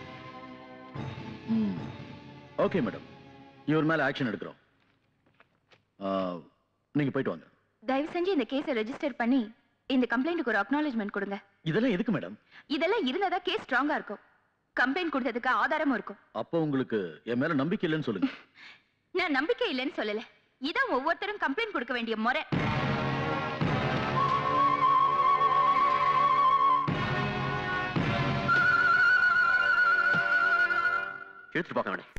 ஓகே மேடம் இவர் மேல ஆக்ஷன் எடுக்கிறோம் ஆ, நீங்க போயிட்டு வாங்க தயவு செஞ்சு இந்த கேஸை ரெஜிஸ்டர் பண்ணி இந்த கம்ப்ளைண்ட்டுக்கு ஒரு அக்னாலேஜ்மெண்ட் கொடுங்க இதெல்லாம் எதுக்கு மேடம் இதெல்லாம் இருந்தா கேஸ் ஸ்ட்ராங்கா இருக்கும் கம்ப்ளைண்ட் கொடுத்ததுக்கு ஆதாரமும் இருக்கும் அப்போ உங்களுக்கு என் மேல நம்பிக்கை இல்லைன்னு சொல்லுங்க நான் நம்பிக்கை இல்லைன்னு சொல்லல இதான் ஒவ்வொருத்தரும் கம்ப்ளைண்ட் கொடுக்க வேண்டிய முறை எடுத்துட்டு போங்க அவனை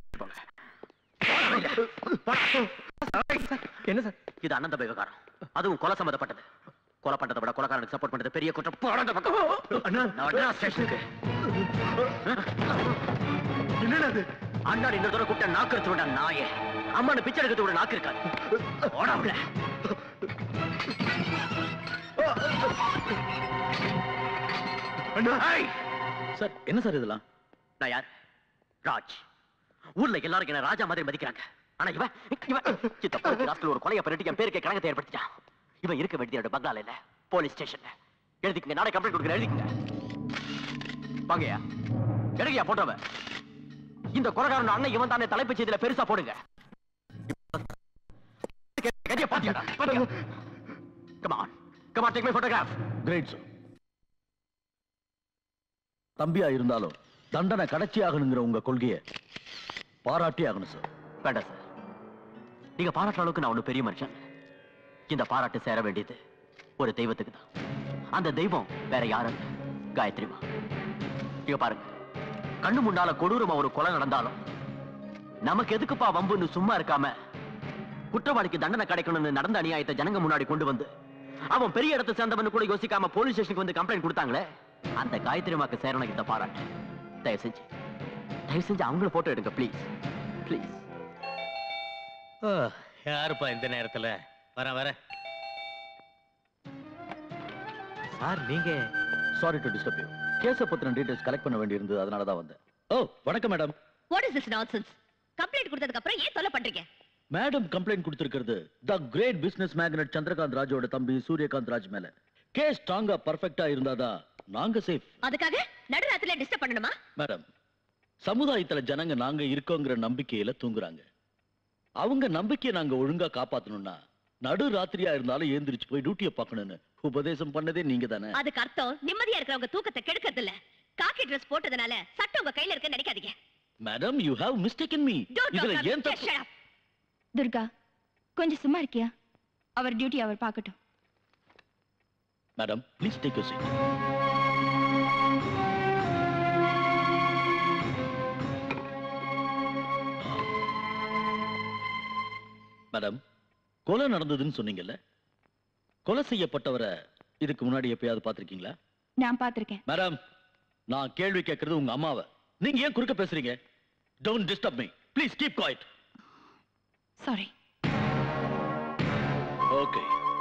என்ன சார் இது அனந்த விவகாரம் அதுவும் கொலை சம்பந்தப்பட்டது கொலை பண்றதை விட கொலைக்காரனுக்கு சப்போர்ட் பண்றது பெரிய குற்றம் போடா அந்த பக்கம் நான் அண்ணா ஸ்டேஷனுக்கு என்னது அண்ணாடி இந்த தூரம் கூட்ட நாக்கு எடுத்து விட நாயே அம்மானு பிச்சை எடுக்கிறது விட நாக்கு இருக்காது போடா உள்ள சார் என்ன சார் இதெல்லாம் நான் யார் ராஜ் ஊர்ல எல்லாரும் என்ன ராஜா மாதிரி மதிக்கிறாங்க ஆனா இவன் இவன் சித்த பொறுத்து ராஸ்கல் ஒரு கொலையை பண்ணிட்டு என் பேருக்கு கலங்கத்தை ஏற்படுத்திட்டான் இவன் இருக்க வேண்டியது பங்களால இல்ல போலீஸ் ஸ்டேஷன்ல எழுதிக்கங்க நாளை கம்ப்ளைண்ட் கொடுக்குறேன் எழுதிக்கங்க வாங்கயா எடுங்கயா போட்டவ இந்த கொலைகாரன் அண்ணன் இவன் தானே தலைப்பு செய்தியில பெருசா போடுங்க கதிய பாத்தியாடா come on come on take my photograph great sir தம்பியா இருந்தாலும் தண்டனை கடைச்சி ஆகணுங்கிற உங்க கொள்கையை பாராட்டி ஆகணும் சார் வேண்டாம் சார் நீங்க பாராட்டுற அளவுக்கு நான் ஒண்ணு பெரிய மனுஷன் இந்த பாராட்டு சேர வேண்டியது ஒரு தெய்வத்துக்கு தான் அந்த தெய்வம் வேற யாரும் இல்ல காயத்ரிமா இங்க பாருங்க கண்ணு முன்னால கொடூரமா ஒரு கொலை நடந்தாலும் நமக்கு எதுக்குப்பா வம்புன்னு சும்மா இருக்காம குற்றவாளிக்கு தண்டனை கிடைக்கணும்னு நடந்த அநியாயத்தை ஜனங்க முன்னாடி கொண்டு வந்து அவன் பெரிய இடத்தை சேர்ந்தவன் கூட யோசிக்காம போலீஸ் ஸ்டேஷனுக்கு வந்து கம்ப்ளைண்ட் கொடுத்தாங்களே அந்த காயத்ரிமாக்கு சேரணும் இந்த பாராட்டு தயவு செஞ்சு தயவு செஞ்சு அவங்கள போட்டோ எடுங்க ப்ளீஸ் ப்ளீஸ் யாருப்பா இந்த நேரத்துல வர வர சார் நீங்க சாரி டு டிஸ்டர்ப் யூ கேஸ பத்தின டீடைல்ஸ் கலெக்ட் பண்ண வேண்டியிருந்தது அதனால தான் வந்தேன் ஓ வணக்கம் madam what is this nonsense complaint கொடுத்ததுக்கு அப்புறம் ஏன் தொல்லை பண்றீங்க மேடம் கம்ப்ளைண்ட் கொடுத்திருக்கிறது the great business magnate Chandrakanth ராஜோட தம்பி சூரியகாந்த் ராஜ் மேல கேஸ் ஸ்ட்ராங்கா பர்ஃபெக்ட்டா இருந்தாதான் நாங்க சேஃப் அதுக்காக நடுராத்திரில டிஸ்டர்ப் பண்ணணுமா மேடம் சமுதாயத்துல ஜனங்க நாங்க இருக்கோங்கிற நம்பிக்கையில தூங்குறாங்க அவங்க நம்பிக்கையை நாங்க ஒழுங்கா காப்பாத்தணும்னா நடு ராத்திரியா இருந்தாலும் ஏந்திரிச்சு போய் டியூட்டியை பார்க்கணும்னு உபதேசம் பண்ணதே நீங்க தானே அதுக்கு அர்த்தம் நிம்மதியா இருக்கிறவங்க தூக்கத்தை கெடுக்கிறது இல்ல காக்கி ட்ரெஸ் போட்டதுனால சட்டம் உங்க கையில இருக்குன்னு நினைக்காதீங்க madam you have mistake in me Don't talk இதுல about ஏன் me. தப்பு Shut up. துர்கா கொஞ்சம் சும்மா இருக்கியா அவர் டியூட்டி அவர் பார்க்கட்டும் madam please take you seat madam கொலை நடந்ததுன்னு சொன்னீங்கல்ல கொலை செய்யப்பட்டவரை இதுக்கு முன்னாடி எப்பயாவது பார்த்திருக்கீங்களா நான் பார்த்திருக்கேன் மேடம் நான் கேள்வி கேட்கறது உங்க அம்மாவை நீங்க ஏன் குறுக்க பேசுறீங்க don't disturb me please keep quiet sorry okay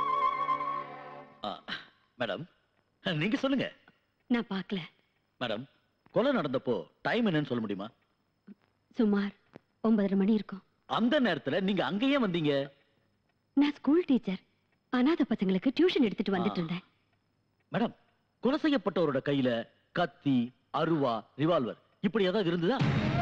madam நீங்க சொல்லுங்க நான் பார்க்கல மேடம் கொலை நடந்தப்போ டைம் என்னன்னு சொல்ல முடியுமா சுமார் ஒன்பதரை மணி இருக்கும் அந்த நேரத்துல நீங்க அங்கேயே வந்தீங்க நான் ஸ்கூல் டீச்சர் அனாதை பசங்களுக்கு டியூஷன் எடுத்துட்டு வந்துட்டு இருந்தேன் மேடம் கொலை செய்யப்பட்டவரோட கையில கத்தி அருவா ரிவால்வர் இப்படி ஏதாவது இருந்ததா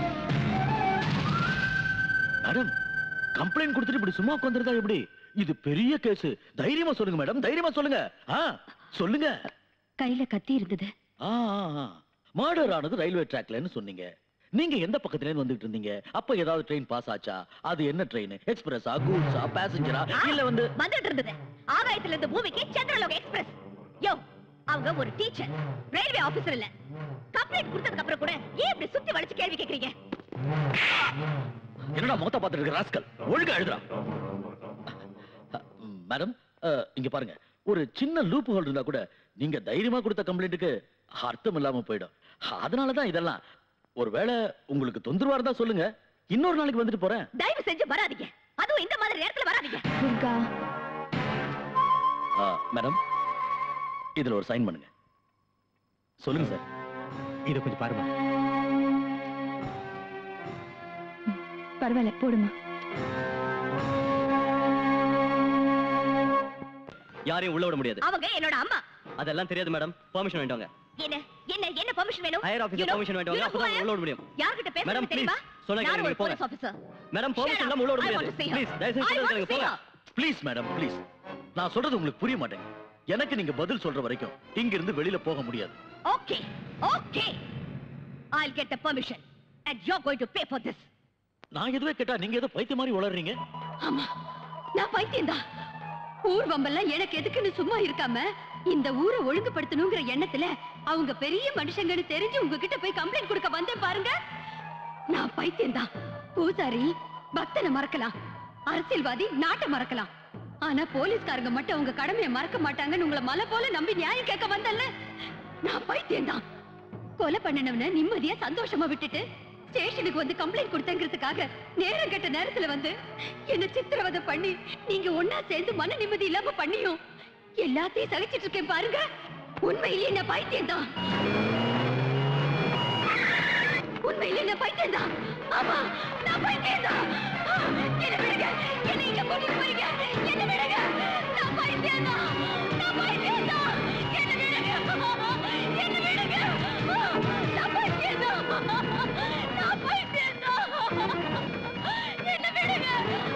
மேடம் கம்ப்ளைண்ட் கொடுத்துட்டு இப்படி சும்மா உட்காந்துருந்தா எப்படி இது பெரிய கேஸ் தைரியமா சொல்லுங்க மேடம் தைரியமா சொல்லுங்க ஆ சொல்லுங்க கையில கத்தி இருந்தது ஆ மர்டர் ஆனது ரயில்வே ட்ராக்லன்னு சொன்னீங்க நீங்க எந்த பக்கத்துல இருந்து வந்துட்டு இருந்தீங்க அப்ப ஏதாவது ட்ரெயின் பாஸ் ஆச்சா அது என்ன ட்ரெயின் எக்ஸ்பிரஸா கூட்ஸா பேசஞ்சரா இல்ல வந்து வந்துட்டு இருந்தது ஆகாயத்துல இருந்து பூமிக்கு சந்திரலோக எக்ஸ்பிரஸ் யோ அவங்க ஒரு டீச்சர் ரயில்வே ஆபீசர் இல்ல கம்ப்ளைண்ட் கொடுத்ததுக்கு அப்புறம் கூட ஏன் இப்படி சுத்தி வளைச்சு கேள்வி கேக்குறீங்க என்னடா முகத்தை பார்த்துட்டு இருக்க ராஸ்கல் ஒழுங்கா எழுதுறான் மேடம் இங்க பாருங்க ஒரு சின்ன லூப் ஹோல் இருந்தா கூட நீங்க தைரியமா கொடுத்த கம்ப்ளைண்ட்டுக்கு அர்த்தம் இல்லாம போயிடும் அதனாலதான் இதெல்லாம் ஒருவேளை உங்களுக்கு தொந்தரவா இருந்தா சொல்லுங்க இன்னொரு நாளைக்கு வந்துட்டு போறேன் தயவு செஞ்சு வராதீங்க அதுவும் இந்த மாதிரி நேரத்துல வராதீங்க துர்கா ஆ, மேடம் இதுல ஒரு சைன் பண்ணுங்க சொல்லுங்க சார் இதை கொஞ்சம் பாருங்க பரவாயில்ல போடுமா யாரையும் உள்ள விட முடியாது அவங்க என்னோட அம்மா அதெல்லாம் தெரியாது மேடம் பெர்மிஷன் வாங்கிட்டு வாங்க என்ன என்ன என்ன பெர்மிஷன் வேணும் ஹையர் ஆபீசர் பெர்மிஷன் வேண்டாம் அப்பதான் உள்ள விட முடியும் யார்கிட்ட மேடம் பேசுறது ப்ளீஸ் தெரியுமா சொன்னா நான் கேளுங்க ஒரு போங்க போலீஸ் ஆபீசர் மேடம் பெர்மிஷன் இல்லாம உள்ள விட I want முடியாது to see her. ப்ளீஸ் தயவு செஞ்சு I want சொல்லுங்க to see போங்க her. ப்ளீஸ் மேடம் ப்ளீஸ் நான் சொல்றது உங்களுக்கு புரிய மாட்டேன் எனக்கு நீங்க பதில் சொல்ற வரைக்கும் இங்க இருந்து வெளியில போக முடியாது Okay, okay. I'll get the permission and you're going to pay for this. நான் எதுவே கேட்டா நீங்க ஏதோ பைத்திய மாதிரி வளர்றீங்க ஆமா நான் பைத்தியம்தான் ஊர் வம்பெல்லாம் எனக்கு எதுக்குன்னு சும்மா இருக்காம இந்த ஊரை ஒழுங்குபடுத்தணுங்கிற எண்ணத்துல அவங்க பெரிய மனுஷங்கன்னு தெரிஞ்சு உங்ககிட்ட போய் கம்ப்ளைண்ட் கொடுக்க வந்தேன் பாருங்க நான் பைத்தியம்தான் பூசாரி பக்தனை மறக்கலாம் அரசியல்வாதி நாட்டை மறக்கலாம் ஆனா போலீஸ்காரங்க மட்டும் உங்க கடமையை மறக்க மாட்டாங்கன்னு உங்களை மலை போல நம்பி நியாயம் கேட்க வந்தல்ல நான் பைத்தியம்தான் கொலை பண்ணினவன நிம்மதியா சந்தோஷமா விட்டுட்டு ஸ்டேஷனுக்கு வந்து கம்ப்ளைண்ட் கொடுத்தங்கிறதுக்காக நேரம் கெட்ட நேரத்துல வந்து என்ன சித்திரவதை பண்ணி நீங்க ஒன்னா சேர்ந்து மன நிம்மதி இல்லாம பண்ணியும் எல்லாத்தையும் சகிச்சிட்டு இருக்கேன் பாருங்க உண்மையிலேயே என்ன பைத்தியம் தான் உண்மையிலேயே என்ன பைத்தியம் தான் ஆமா நான் பைத்தியம் தான் என்ன விடுங்க என்ன இங்க கூட்டிட்டு போறீங்க என்ன விடுங்க நான் பைத்தியம் தான் நான் பைத்தியம் தான் என்ன விடுங்க என்ன விடுங்க நான் பைத்தியம் தான் நான் பைத்தியம் தான் என்ன விடுங்க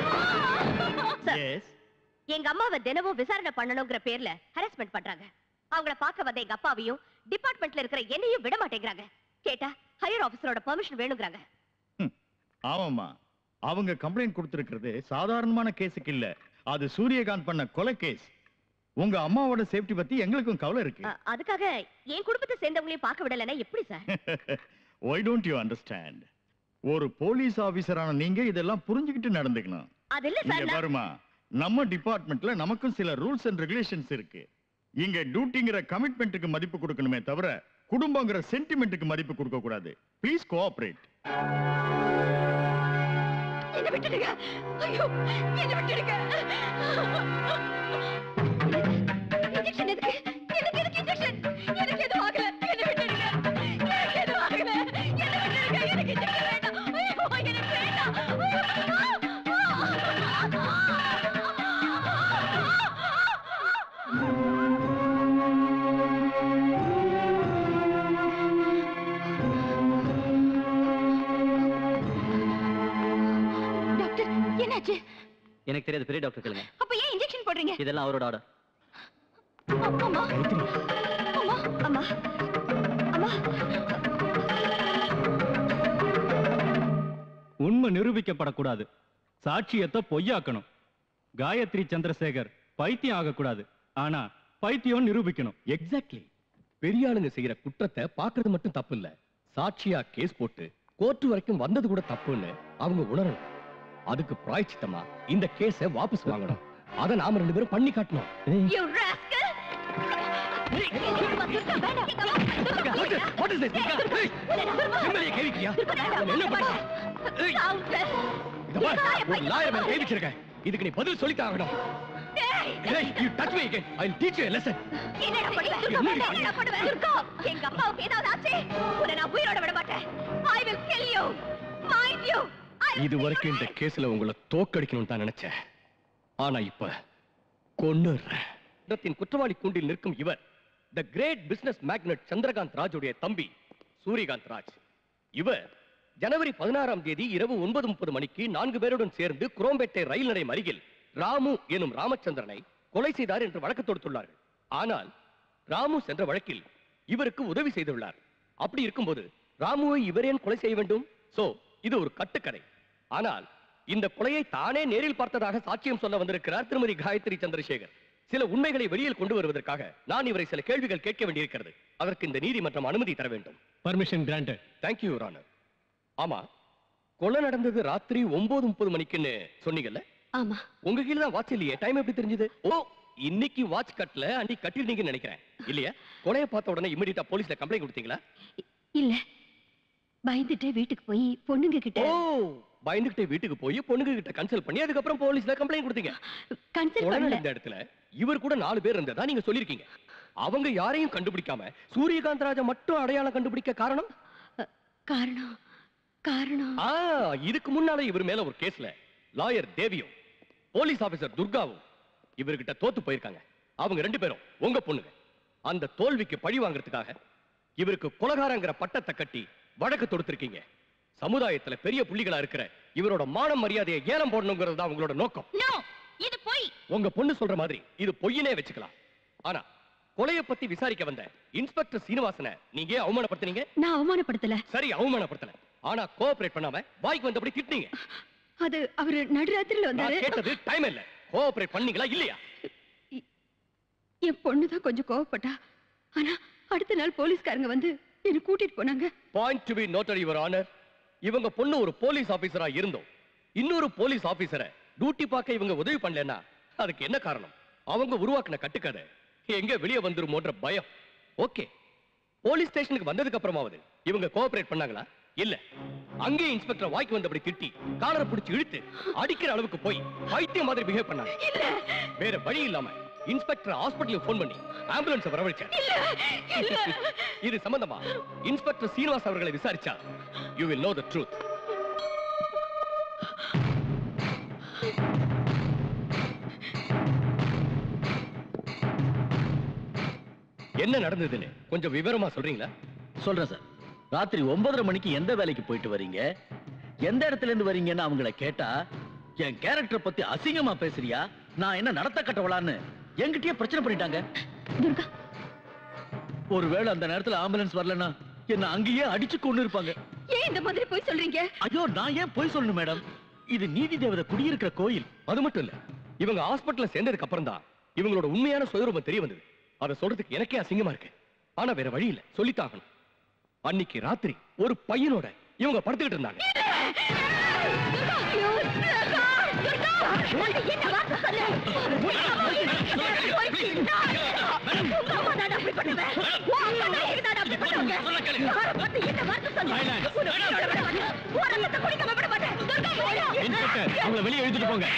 Sir, எங்க அம்மாவை தினமும் விசாரணை பண்ணணுங்கிற பேர்ல ஹராஸ்மெண்ட் பண்றாங்க அவங்கள பார்க்க வந்த எங்க அப்பாவையும் டிபார்ட்மெண்ட்ல இருக்கிற என்னையும் விட மாட்டேங்கிறாங்க கேட்டா ஹையர் ஆபீசரோட பெர்மிஷன் வேணுங்கிறாங்க ஆமாம்மா அவங்க கம்ப்ளைண்ட் கொடுத்திருக்கிறது சாதாரணமான கேஸுக்கு இல்ல அது சூரியகாந்த் பண்ண கொலை கேஸ் உங்க அம்மாவோட சேஃப்டி பத்தி எங்களுக்கும் கவலை இருக்கு அ, அதுக்காக என் குடும்பத்தை சேர்ந்தவங்களையும் பார்க்க விடலைன்னா எப்படி sir why don't you understand ஒரு போலீஸ் ஆபீசரான நீங்க இதெல்லாம் புரிஞ்சுக்கிட்டு நடந்துக்கணும் அது இல்ல இங்க சார் நான்- பாருமா நம்ம டிபார்ட்மெண்ட்ல நமக்கும் சில ரூல்ஸ் அண்ட் ரெகுலேஷன்ஸ் இருக்கு இங்க டியூட்டிங்கிற கமிட்மெண்ட்டுக்கு மதிப்பு கொடுக்கணுமே தவிர குடும்பங்கிற சென்டிமெண்ட்டுக்கு மதிப்பு கொடுக்க கூடாது ப்ளீஸ் கோஆபரேட் என்ன விட்டுடுங்க ஐயோ என்ன விட்டுடுங்க இன்ஜெக்ஷன் எதுக்கு எனக்கு எதுக்கு இன்ஜெக்ஷன் எனக்கு எதுவும் ஆகல என்ன விட்டுடுங்க எனக்கு எதுவும் ஆகல என்ன விட்டுடுங்க எனக்கு இன்ஜெக்ஷன் வேண்டாம் ஐயோ எனக்கு வேண்டாம் டாக்டர் என்னாச்சு எனக்கு தெரியாது பெரிய டாக்டர் கேளுங்க அப்ப ஏன் இன்ஜெக்ஷன் போடுறீங்க இதெல்லாம் அவரோட ஆர்டர் அம்மா அம்மா அம்மா அம்மா உண்மை நிரூபிக்கப்படக்கூடாது சாட்சியத்தை பொய்யாக்கணும் காயத்ரி சந்திரசேகர் பைத்தியம் ஆகக்கூடாது ஆனா பைத்தியம் நிரூபிக்கணும் எக்ஸாக்ட்லி பெரிய ஆளுங்க செய்யற குற்றத்தை பாக்குறது மட்டும் தப்பு இல்ல சாட்சியா கேஸ் போட்டு கோர்ட் வரைக்கும் வந்தது கூட தப்புன்னு அவங்க உணரணும் அதுக்கு பிராய்ச்சித்தமா இந்த கேஸை வாபஸ் வாங்கணும் அதை நாம ரெண்டு பேரும் பண்ணி காட்டணும் You rascal! What is this? நிம்மதியை கேள்விக்கியா என்ன பண்ண இத பார், ஒரு லாயர் மேல கை வச்சிருக்கேன் இதுக்கு நீ பதில் சொல்லித்தான் ஆகணும் Hey, you touch me again. I'll teach you a lesson. என்னடா பண்ணுவ? துர்கா, என்னடா பண்ணுவ? துர்கா, எங்க அப்பாவுக்கு ஏதாவது ஆச்சு உன்னை நான் உயிரோட விட மாட்டேன் I will kill you mind you இது வரைக்கும் இந்த கேஸ்ல உங்களை தோக்கடிக்கணும்னு தான் நினைச்சேன் ஆனா இப்ப கொன்னுறேன் இடத்தின் குற்றவாளி கூண்டில் நிற்கும் இவர் the great business magnate Chandrakanth ராஜுடைய தம்பி சூரியகாந்த் ராஜ் இவர் ஜனவரி பதினாறாம் தேதி இரவு ஒன்பது முப்பது மணிக்கு நான்கு பேருடன் சேர்ந்து குரோம்பேட்டை ரயில் நிலையம் அருகில் ராமு எனும் ராமச்சந்திரனை கொலை செய்தார் என்று வழக்கு தொடுத்துள்ளார்கள் ஆனால் ராமு சென்ற வழக்கில் இவருக்கு உதவி செய்துள்ளார் அப்படி இருக்கும்போது ராமுவை இவர் ஏன் கொலை செய்ய வேண்டும் சோ இது ஒரு கட்டுக்கதை ஆனால் இந்த கொலையை தானே நேரில் பார்த்ததாக சாட்சியம் சொல்ல வந்திருக்கிறார் திருமதி காயத்ரி சந்திரசேகர் சில உண்மைகளை வெளியில் கொண்டு வருவதற்காக நான் இவரை சில கேள்விகள் கேட்க வேண்டியிருக்கிறது அதற்கு இந்த நீதிமன்றம் அனுமதி தர வேண்டும் பர்மிஷன் கிராண்டட் தேங்க்யூ யுவர் ஆமா கொலை நடந்தது ராத்திரி ஒன்பது முப்பது மணிக்குன்னு சொன்னீங்கல்ல ஆமா உங்க கீழ தான் வாட்ச் இல்லையே டைம் எப்படி தெரிஞ்சது ஓ இன்னைக்கு வாட்ச் கட்டல அன்னைக்கு கட்டிருந்தீங்கன்னு நினைக்கிறேன் இல்லையா கொலையை பார்த்த உடனே இமிடியட்டா போலீஸ்ல கம்ப்ளைண்ட் கொடுத்தீங்களா இல்ல பயந்துட்டு வீட்டுக்கு போய் பொண்ணுங்க கிட்ட ஓ பயந்துகிட்டே வீட்டுக்கு போய் பொண்ணுங்க கிட்ட கன்சல்ட் பண்ணி அதுக்கப்புறம் போலீஸ்ல கம்ப்ளைண்ட் கொடுத்தீங்க கன்சல்ட் கொலை பண்ணல நடந்த இடத்துல இவர் கூட நாலு பேர் இருந்ததா நீங்க சொல்லிருக்கீங்க அவங்க யாரையும் கண்டுபிடிக்காம சூரியகாந்த் ராஜா மட்டும் அடையாளம் கண்டுபிடிக்க காரணம் காரணம் காரணம் ஆ இதுக்கு முன்னால இவர் மேல ஒரு கேஸ்ல லாயர் தேவியும் போலீஸ் ஆபீசர் துர்காவும் இவர்கிட்ட தோத்து போயிருக்காங்க அவங்க ரெண்டு பேரும் உங்க பொண்ணுங்க அந்த தோல்விக்கு பழி வாங்குறதுக்காக இவருக்கு கொலகாரங்கிற பட்டத்தை கட்டி வழக்கு தொடுத்திருக்கீங்க சமுதாயத்துல பெரிய புள்ளிகளா இருக்கிற இவரோட மான மரியாதையை ஏலம் போடணுங்கிறது தான் உங்களோட நோக்கம் நோ இது பொய் உங்க பொண்ணு சொல்ற மாதிரி இது பொய்யினே வச்சுக்கலாம் ஆனா கொலைய பத்தி விசாரிக்க வந்த இன்ஸ்பெக்டர் சீனிவாசனை நீங்க ஏன் அவமானப்படுத்துனீங்க நான் அவமானப்படுத்தல சரி அவமானப்படுத்தல ஆனா கோஆபரேட் பண்ணாம வாய்க்கு வந்தபடி திட்டினீங்க அது அவரு நடுராத்திரில நான் வந்தாரு கேட்டது டைம் இல்ல கோஆபரேட் பண்ணீங்களா இல்லையா என் பொண்ணுதான் கொஞ்சம் கோவப்பட்டா ஆனா அடுத்த நாள் போலீஸ்காரங்க வந்து என்ன கூட்டிட்டு போனாங்க point to be noted your honour இவங்க பொண்ணு ஒரு போலீஸ் ஆபீசரா இருந்தோம் இன்னொரு போலீஸ் ஆபீசரை டியூட்டி பார்க்க இவங்க உதவி பண்ணலன்னா அதுக்கு என்ன காரணம் அவங்க உருவாக்குன கட்டுக்கதை எங்க வெளியே வந்துருமோன்ற பயம் ஓகே போலீஸ் ஸ்டேஷனுக்கு வந்ததுக்கு அப்புறமாவது இவங்க கோஆபரேட் பண்ணாங்களா இல்ல அங்கேயே இன்ஸ்பெக்டர் வாய்க்கு வந்தபடி திட்டி காலரை பிடிச்சு இழுத்து அடிக்கிற அளவுக்கு போய் பைத்தியம் மாதிரி பிஹேவ் பண்ணாங்க வேற வழி இல்லாம இன்ஸ்பெக்டர் ஹாஸ்பிட்டலுக்கு ஃபோன் பண்ணி ஆம்புலன்ஸ் வரவழைச்சேன் இது சம்பந்தமா இன்ஸ்பெக்டர் சீனிவாஸ் அவர்களை விசாரிச்சா you will know the truth என்ன நடந்ததுன்னு கொஞ்சம் விவரமா சொல்றீங்களா சொல்றேன் சார் ராத்திரி ஒன்பதரை மணிக்கு எந்த வேலைக்கு போயிட்டு வரீங்க எந்த இடத்துல இருந்து வரீங்கன்னு அவங்கள கேட்டா என் கேரக்டர் பத்தி அசிங்கமா பேசுறியா நான் என்ன நடத்த கட்டவளான்னு என்கிட்டயே பிரச்சனை பண்ணிட்டாங்க ஒருவேளை அந்த நேரத்துல ஆம்புலன்ஸ் வரலன்னா என்ன அங்கேயே அடிச்சு கொண்டு இருப்பாங்க ஏன் இந்த மாதிரி போய் சொல்றீங்க ஐயோ நான் ஏன் போய் சொல்லணும் மேடம் இது நீதி தேவதை குடியிருக்கிற கோயில் அது மட்டும் இல்ல இவங்க ஹாஸ்பிட்டல்ல சேர்ந்ததுக்கு அப்புறம் தான் இவங்களோட உண்மையான சுயரூபம் தெரிய வந்தது அதை சொல்றதுக்கு எனக்கே அசிங்கமா இருக்கு ஆனா வேற வழி இல்ல சொல்லித்தாகணும் அன்னைக்கு ராத்திரி ஒரு பையனோட இவங்க படுத்துக்கிட்டு இருந்தாங்க இன்ஸ்பெக்டர் அவங்கள வெளியே இழுத்துட்டு போங்க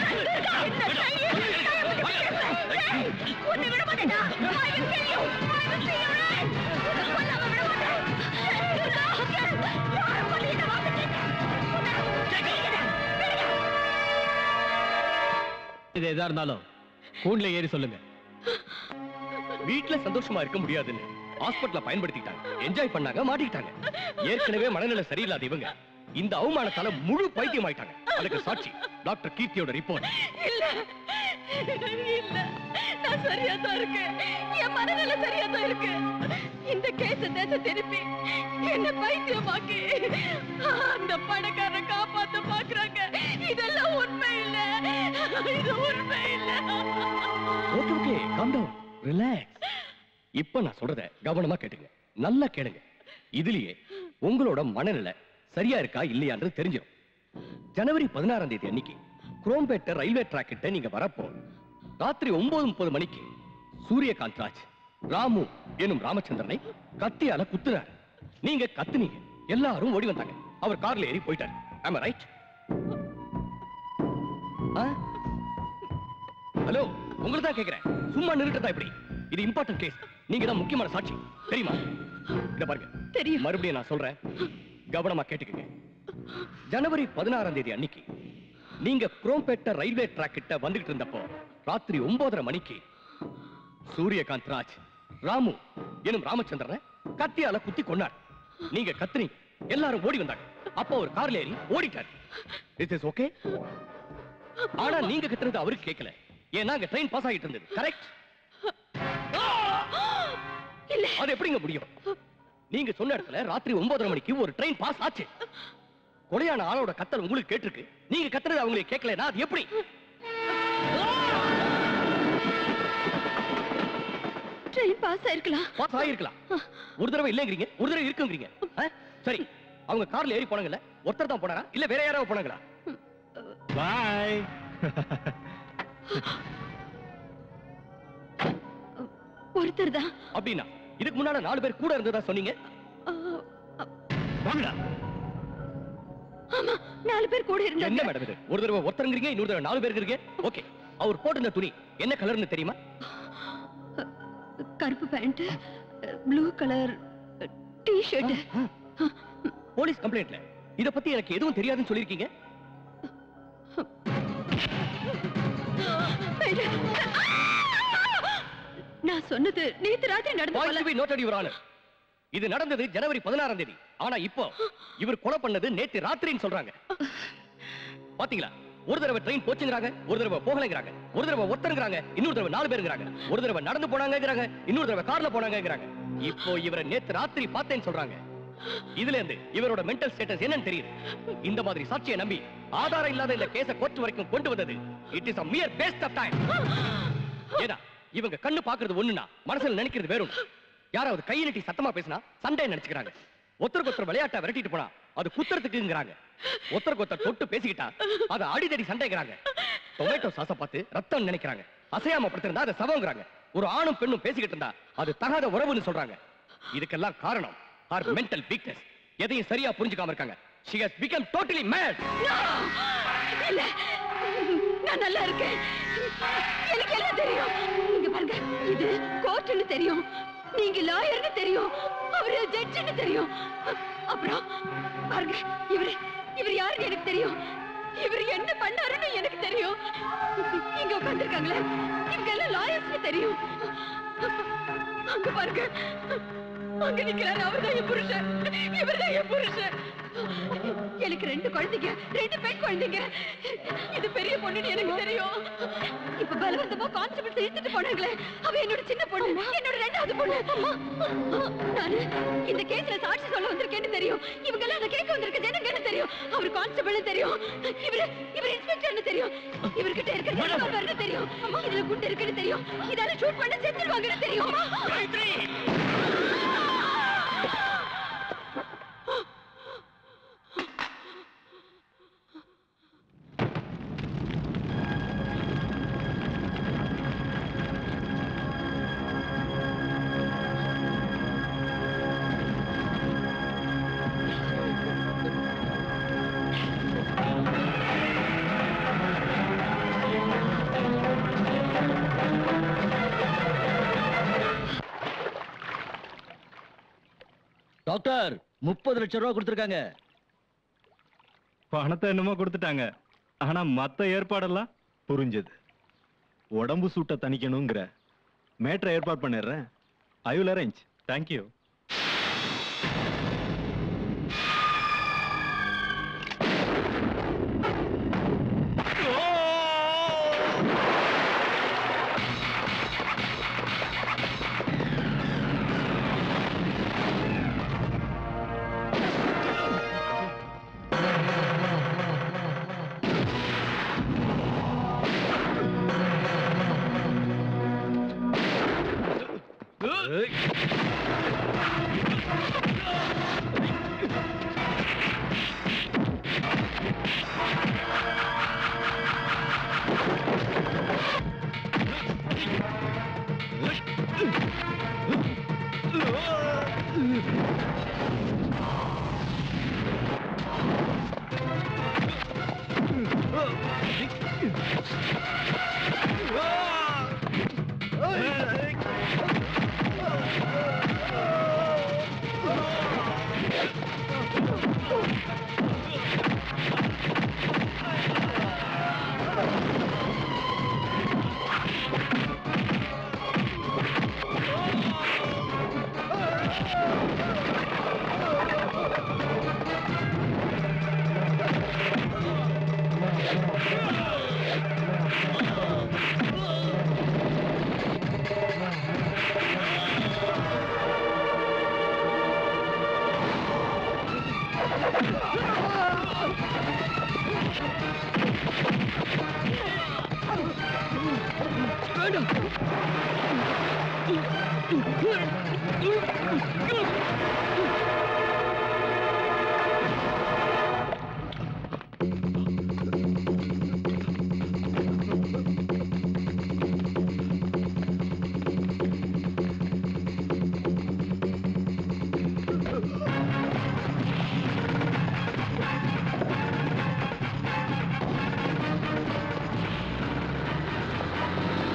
இது எதா இருந்தாலும் கூண்டுல ஏறி சொல்லுங்க வீட்ல சந்தோஷமா இருக்க முடியாதுன்னு ஹாஸ்பிட்டல பயன்படுத்திட்டாங்க என்ஜாய் பண்ணாங்க மாட்டிக்கிட்டாங்க ஏற்கனவே மனநிலை சரியில்லாத இவங்க இந்த அவமானத்தால முழு பைத்தியம் ஆயிட்டாங்க அதுக்கு சாட்சி டாக்டர் கீர்த்தியோட ரிப்போர்ட் இல்ல இல்ல நான் சரியா தான் இருக்கேன் என் மனநிலை சரியா தான் இருக்கு இந்த கேஸ தேச திருப்பி என்ன பைத்தியமாக்கி அந்த பணக்காரரை காப்பாத்த பாக்குறாங்க இதெல்லாம் உண்மை இல்ல இது உண்மை இல்ல okay okay calm down relax இப்ப நான் சொல்றத கவனமா கேட்டுங்க நல்லா கேளுங்க இதுலயே உங்களோட மனநிலை சரியா இருக்கா இல்லையான்றது தெரிஞ்சிடும் ஜனவரி பதினாறாம் தேதி அன்னைக்கு குரோம்பேட்டை ரயில்வே ட்ராக் கிட்ட நீங்க வரப்போ ராத்திரி ஒன்பது முப்பது மணிக்கு சூரியகாந்த் ராஜ் ராமு எனும் ராமச்சந்திரனை கத்தியால குத்துறாரு நீங்க கத்துனீங்க எல்லாரும் ஓடி வந்தாங்க அவர் கார்ல ஏறி போயிட்டாரு ஆமா ரைட் ஹலோ உங்களுக்கு தான் கேக்குறேன் சும்மா நிறுத்ததா இப்படி இது இம்பார்ட்டன்ட் கேஸ் நீங்க தான் முக்கியமான சாட்சி தெரியுமா இத பாருங்க தெரியும் மறுபடியும் நான் சொல்றேன் கவனமா கேட்டுக்கங்க ஜனவரி பதினாறாம் தேதி அன்னைக்கு நீங்க குரோம்பேட்டை ரயில்வே ட்ராக் கிட்ட வந்துகிட்டு இருந்தப்போ ராத்திரி ஒன்பதரை மணிக்கு சூரியகாந்த் ராஜ் ராமு எனும் ராமச்சந்திரனை கத்தியால குத்தி கொண்டார் நீங்க கத்துனீங்க எல்லாரும் ஓடி வந்தாங்க அப்போ ஒரு கார்ல ஏறி ஓடிட்டார் இஸ் இஸ் ஓகே ஆனா நீங்க கத்துனது அவருக்கு கேட்கல ஏன்னா அங்க ட்ரெயின் பாஸ் ஆகிட்டு இருந்தது கரெக்ட் அது எப்படிங்க முடியும் நீங்க சொன்ன இடத்துல ராத்திரி ஒன்பதரை மணிக்கு ஒரு ட்ரெயின் பாஸ் ஆச்சு கொலையான ஆளோட கத்தல் உங்களுக்கு கேட்டிருக்கு நீங்க கத்துறது அவங்களுக்கு கேட்கலனா அது எப்படி ட்ரெயின் பாஸ் ஆயிருக்கலாம் பாஸ் ஆகிருக்கலாம் ஒரு தடவை இல்லைங்கிறீங்க ஒரு தடவை இருக்குங்கிறீங்க ஆ? சரி அவங்க கார்ல ஏறி போனாங்கல்ல ஒருத்தர் தான் போனாரா இல்ல வேற யாராவது போனாங்களா பாய் ஒருத்தர் தான் அப்படின்னா இதுக்கு முன்னால நாலு பேர் கூட இருந்ததா சொன்னீங்க வாங்கடா ஆமா நாலு பேர் கூட என்ன இருந்தாங்க மேடம் இது ஒரு தடவை ஒருத்தருங்கிறீங்க இன்னொரு தடவை நாலு பேர் இருக்கீங்க ஓகே அவர் போட்டிருந்த துணி என்ன கலர்னு தெரியுமா கருப்பு pant blue colour T shirt police கம்ப்ளைண்ட்ல இத பத்தி எனக்கு எதுவும் தெரியாதுன்னு சொல்லிருக்கீங்க நான் சொன்னது நேத்து ராத்திரி நடந்த point to be noted your honour இது நடந்தது ஜனவரி பதினாறாம் தேதி ஆனா இப்போ இவர் கொலை பண்ணது நேத்து ராத்திரின்னு சொல்றாங்க பாத்தீங்களா ஒரு தடவை ட்ரெயின் போச்சுங்கிறாங்க ஒரு தடவை போகலைங்கிறாங்க ஒரு தடவை ஒருத்தருங்கிறாங்க இன்னொரு தடவை நாலு பேருங்கிறாங்க ஒரு தடவை நடந்து போனாங்கங்கிறாங்க இன்னொரு தடவை கார்ல போனாங்கங்கிறாங்க இப்போ இவரை நேத்து ராத்திரி பார்த்தேன்னு சொல்றாங்க இதுல இருந்து இவரோட மென்டல் ஸ்டேட்டஸ் என்னன்னு தெரியுது இந்த மாதிரி சாட்சியை நம்பி ஆதாரம் இல்லாத இந்த கேஸ கோர்ட் வரைக்கும் கொண்டு வந்தது it is a mere waste of time ஏடா இவங்க கண்ணு பாக்குறது ஒண்ணுனா மனசுல நினைக்கிறது வேற ஒண்ணு யாராவது கை நீட்டி சத்தமா பேசினா சண்டை நினைச்சுக்கிறாங்க ஒருத்தருக்கு ஒருத்தர் விளையாட்டா விரட்டிட்டு போனா அது குத்துறதுக்குங்கிறாங்க ஒருத்தருக்கு ஒருத்தர் தொட்டு பேசிக்கிட்டா அது அடிதடி சண்டைங்கிறாங்க டொமேட்டோ சாச பார்த்து ரத்தம் நினைக்கிறாங்க அசையாம படுத்திருந்தா அது சவங்கிறாங்க ஒரு ஆணும் பெண்ணும் பேசிக்கிட்டு இருந்தா அது தகாத உறவுன்னு சொல்றாங்க இதுக்கெல்லாம் காரணம் ஆர் மென்டல் வீக்னஸ் எதையும் சரியா புரிஞ்சுக்காம இருக்காங்க she has become totally mad இல்ல நான் நல்லா இருக்கேன் எனக்கு எல்லாம் தெரியும் இங்க பாருங்க இது கோர்ட்னு தெரியும் நீங்க லாயர்னு தெரியும் அவரு ஜட்ஜ்னு தெரியும் அப்புறம் பாருங்க இவரு இவர் யாருன்னு எனக்கு தெரியும் இவர் என்ன பண்ணாருன்னு எனக்கு தெரியும் இங்க உட்கார்ந்திருக்காங்களே இவங்க எல்லாம் லாயர்ஸ்னு தெரியும் அங்க பாருங்க அங்க நிக்கிறாரு அவர்தான் என் புருஷன் இவர்தான் என் புருஷன் எனக்கு ரெண்டு குழந்தைங்க ரெண்டு பெண் குழந்தைங்க இது பெரிய பொண்ணுன்னு எனக்கு தெரியும் இப்ப பலவந்தமா கான்ஸ்டபிள்ஸ் இழுத்துட்டு போனாங்களே அவ என்னோட சின்ன பொண்ணு என்னோட ரெண்டாவது பொண்ணு நானு இந்த கேஸ்ல சாட்சி சொல்ல வந்திருக்கேன்னு தெரியும் இவங்க எல்லாம் அதை கேட்க வந்திருக்க ஜனங்கன்னு தெரியும் அவர் கான்ஸ்டபிள்னு தெரியும் இவரு இவர் இன்ஸ்பெக்டர்னு தெரியும் இவர்கிட்ட இருக்க ரிவால்வர்னு தெரியும் இதுல குண்டு இருக்குன்னு தெரியும் இதால ஷூட் பண்ண செத்துருவாங்கன்னு தெரியும் டாக்டர் முப்பது லட்சம் ரூபாய் கொடுத்துருக்காங்க பணத்தை என்னமோ கொடுத்துட்டாங்க ஆனா மத்த ஏற்பாடெல்லாம் புரிஞ்சது உடம்பு சூட்டை தணிக்கணுங்கிற மேட்ரை ஏற்பாடு பண்ணிடுறேன் ஐ வில் அரேஞ்ச் தேங்க்யூ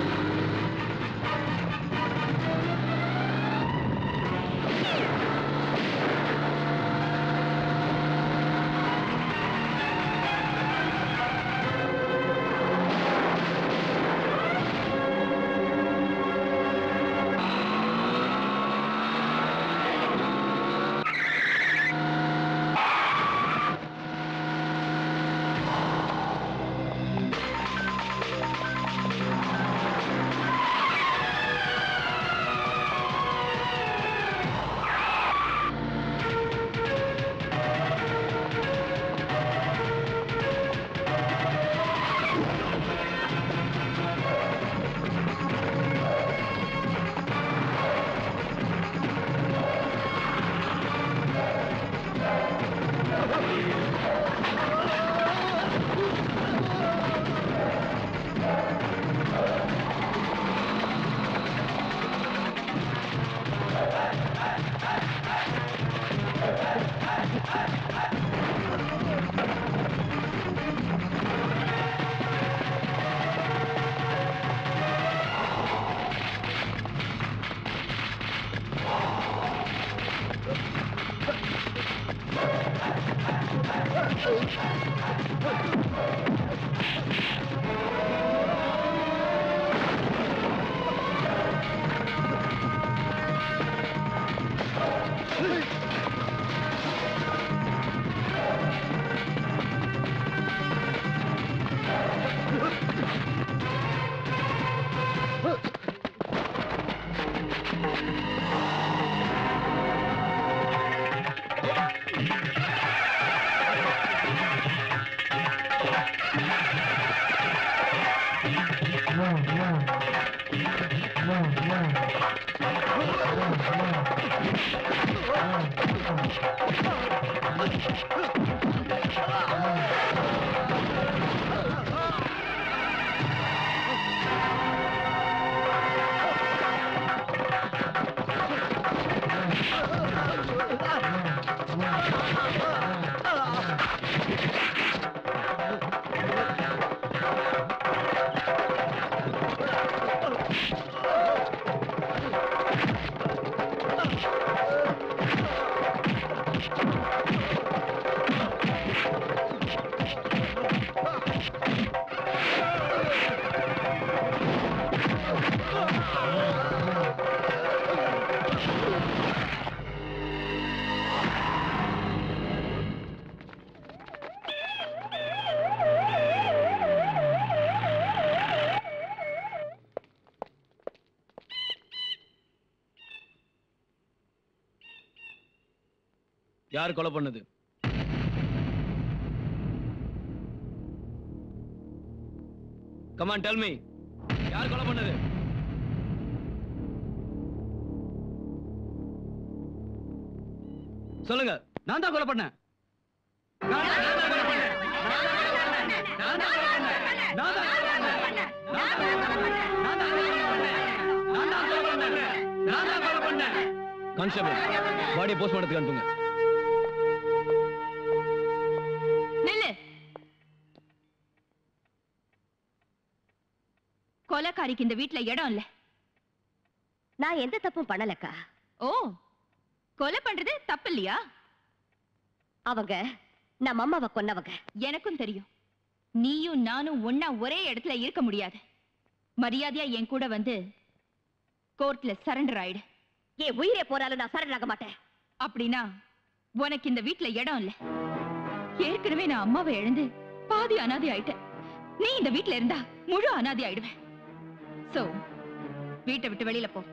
ஆ யார் கொலை பண்ணது கமான் டெல் மீ யார் கொலை பண்ணது சொல்லுங்க நான் தான் கொலை பண்ணேன் கான்ஸ்டபிள் பாடியை போஸ்ட்மார்ட்டத்துக்கு அனுப்புங்க நில்லு கொலைக்காரிக்கு இந்த வீட்ல இடம் இல்ல நான் எந்த தப்பும் பண்ணலக்கா ஓ கொலை பண்றது தப்பு இல்லையா அவங்க நம்ம அம்மாவை கொன்னவங்க எனக்கும் தெரியும் நீயும் நானும் ஒண்ணா ஒரே இடத்துல இருக்க முடியாது மரியாதையா என் கூட வந்து கோர்ட்ல சரண்டர் ஆயிடு என் உயிரே போனாலும் நான் சரண் ஆக மாட்டேன் அப்படின்னா உனக்கு இந்த வீட்ல இடம் இல்ல ஏற்கனவே நான் அம்மாவை இழந்து பாதி அனாதை ஆயிட்டேன் நீ இந்த வீட்ல இருந்தா முழு அனாதை ஆயிடுவேன் சோ வீட்டை விட்டு வெளியில போ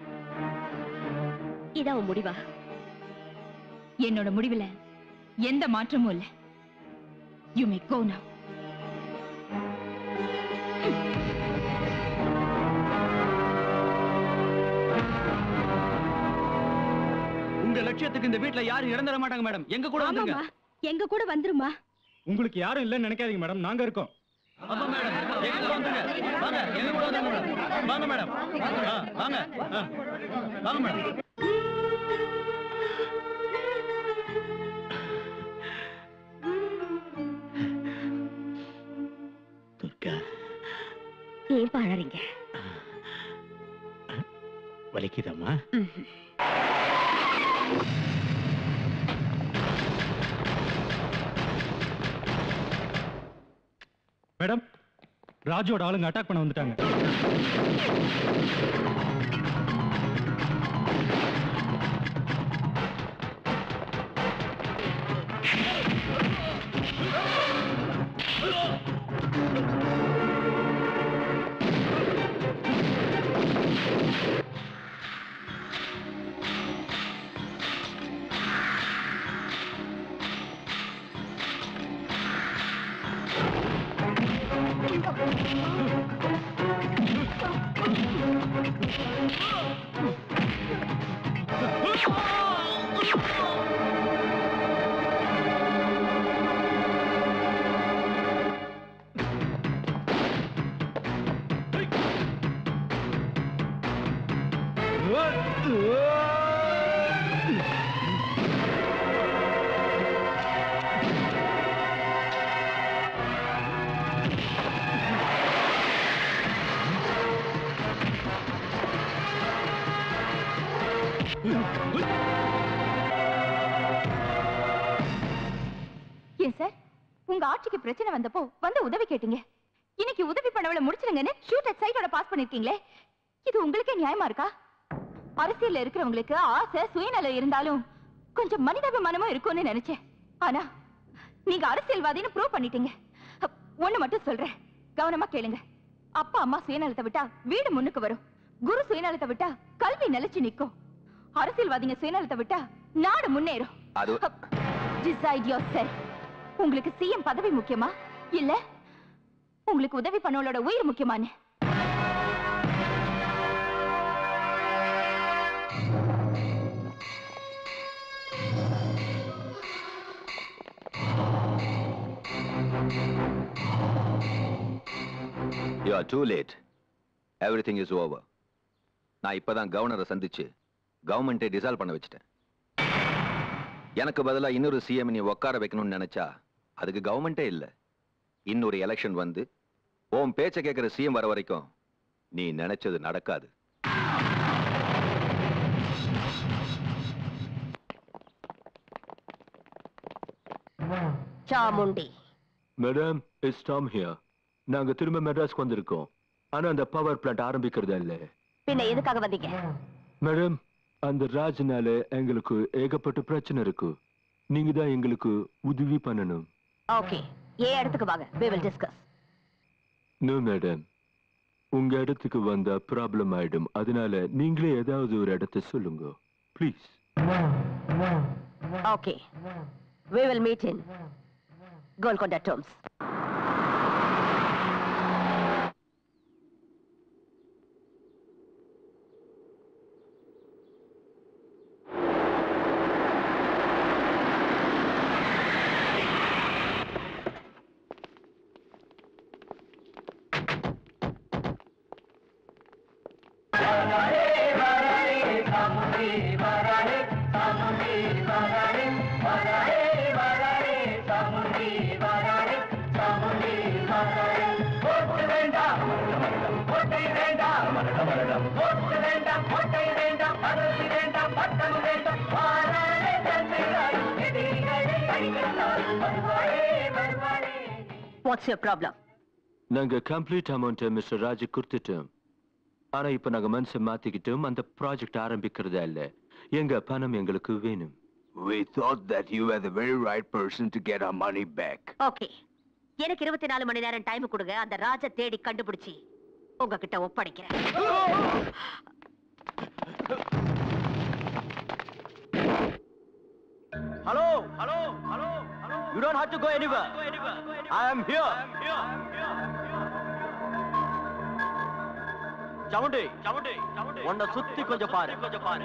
இதான் உன் முடிவா என்னோட முடிவுல எந்த மாற்றமும் இல்ல யூ மே கோ now உங்க லட்சியத்துக்கு இந்த வீட்ல யாரும் இறந்துட மாட்டாங்க மேடம் எங்க கூட வந்துருங்க ஆமாம்மா, எங்க கூட வந்துருமா உங்களுக்கு யாரும் இல்லைன்னு நினைக்காதீங்க மேடம் நாங்க இருக்கோம் அப்பா மேடம் எங்க கூட வந்துருங்க வாங்க எங்க கூட வந்துருங்க மேடம் வாங்க மேடம் ஆ, வாங்க ஆ, வாங்க மேடம் துர்கா ஏன் பழறீங்க வலிக்குதம்மா மேடம் ராஜோட ஆளுங்க அட்டாக் பண்ண வந்துட்டாங்க ஏன் சார் உங்க ஆட்சிக்கு பிரச்சனை வந்தப்போ வந்து உதவி கேட்டீங்க இன்னைக்கு உதவி பண்ணவள முடிச்சிருங்கன்னு ஷூட் அட் சைடோட பாஸ் பண்ணிருக்கீங்களே இது உங்களுக்கே நியாயமா இருக்கா அரசியல்ல இருக்கிறவங்களுக்கு ஆசை சுயநலம் இருந்தாலும் கொஞ்சம் மனிதாபிமானமும் இருக்கும்னு நினைச்சேன் ஆனா நீங்க அரசியல்வாதின்னு ப்ரூவ் பண்ணிட்டீங்க அப், ஒண்ணு மட்டும் சொல்றேன் கவனமா கேளுங்க அப்பா அம்மா சுயநலத்தை விட்டா வீடு முன்னுக்கு வரும் குரு சுயநலத்தை விட்டா கல்வி நிலைச்சு நிக்கும் அரசியல்வாதிங்க சுயநலத்தை விட்டா நாடு முன்னேறும் அது டிசைட் யோர் செல்ஃப் உங்களுக்கு சிஎம் பதவி முக்கியமா இல்ல உங்களுக்கு உதவி பண்ணவளோட உயிர் முக்கியமான்னு you are too late everything is over நான் இப்பதான் கவர்னரை சந்திச்சு கவர்மெண்ட்டை டிசால்வ் பண்ண வச்சுட்டேன் எனக்கு பதிலா இன்னொரு சிஎம் நீ உட்கார வைக்கணும்னு நினைச்சா அதுக்கு கவர்மெண்ட்டே இல்ல இன்னொரு எலெக்ஷன் வந்து உன் பேச்ச கேட்கிற சிஎம் வர வரைக்கும் நீ நினைச்சது நடக்காது Chamundi madam it's Tom here நாங்க திரும்ப மெட்ராஸ்க்கு வந்திருக்கோம் ஆனா அந்த பவர் பிளான்ட் ஆரம்பிக்கிறதா இல்ல பின்ன எதுக்காக வந்தீங்க மேடம் அந்த ராஜ்னால எங்களுக்கு ஏகப்பட்ட பிரச்சனை இருக்கு நீங்க தான் எங்களுக்கு உதவி பண்ணணும் ஓகே ஏன் இடத்துக்கு வாங்க we will discuss no madam உங்க இடத்துக்கு வந்தா ப்ராப்ளம் ஆயிடும் அதனால நீங்களே ஏதாவது ஒரு இடத்த சொல்லுங்க please okay we will meet in Golconda tombs what's your problem நாங்க கம்ப்ளீட் அமௌண்ட் மிஸ்டர் ராஜு கொடுத்துட்டோம் ஆனா இப்ப நாங்க மனசை மாத்திக்கிட்டோம் அந்த ப்ராஜெக்ட் ஆரம்பிக்கிறதா இல்ல எங்க பணம் எங்களுக்கு வேணும் We thought that you were the very right person to get our money back. Okay எனக்கு இருபத்தி நாலு மணி நேரம் டைம் கொடுங்க அந்த ராஜ தேடி கண்டுபிடிச்சி உங்ககிட்ட ஒப்படைக்கிறேன் Hello, hello, hello, hello. You don't have to go anywhere. I am here. சவுண்டி சவுண்டி உன்னை சுத்தி கொஞ்சம் பாரு கொஞ்சம் பாரு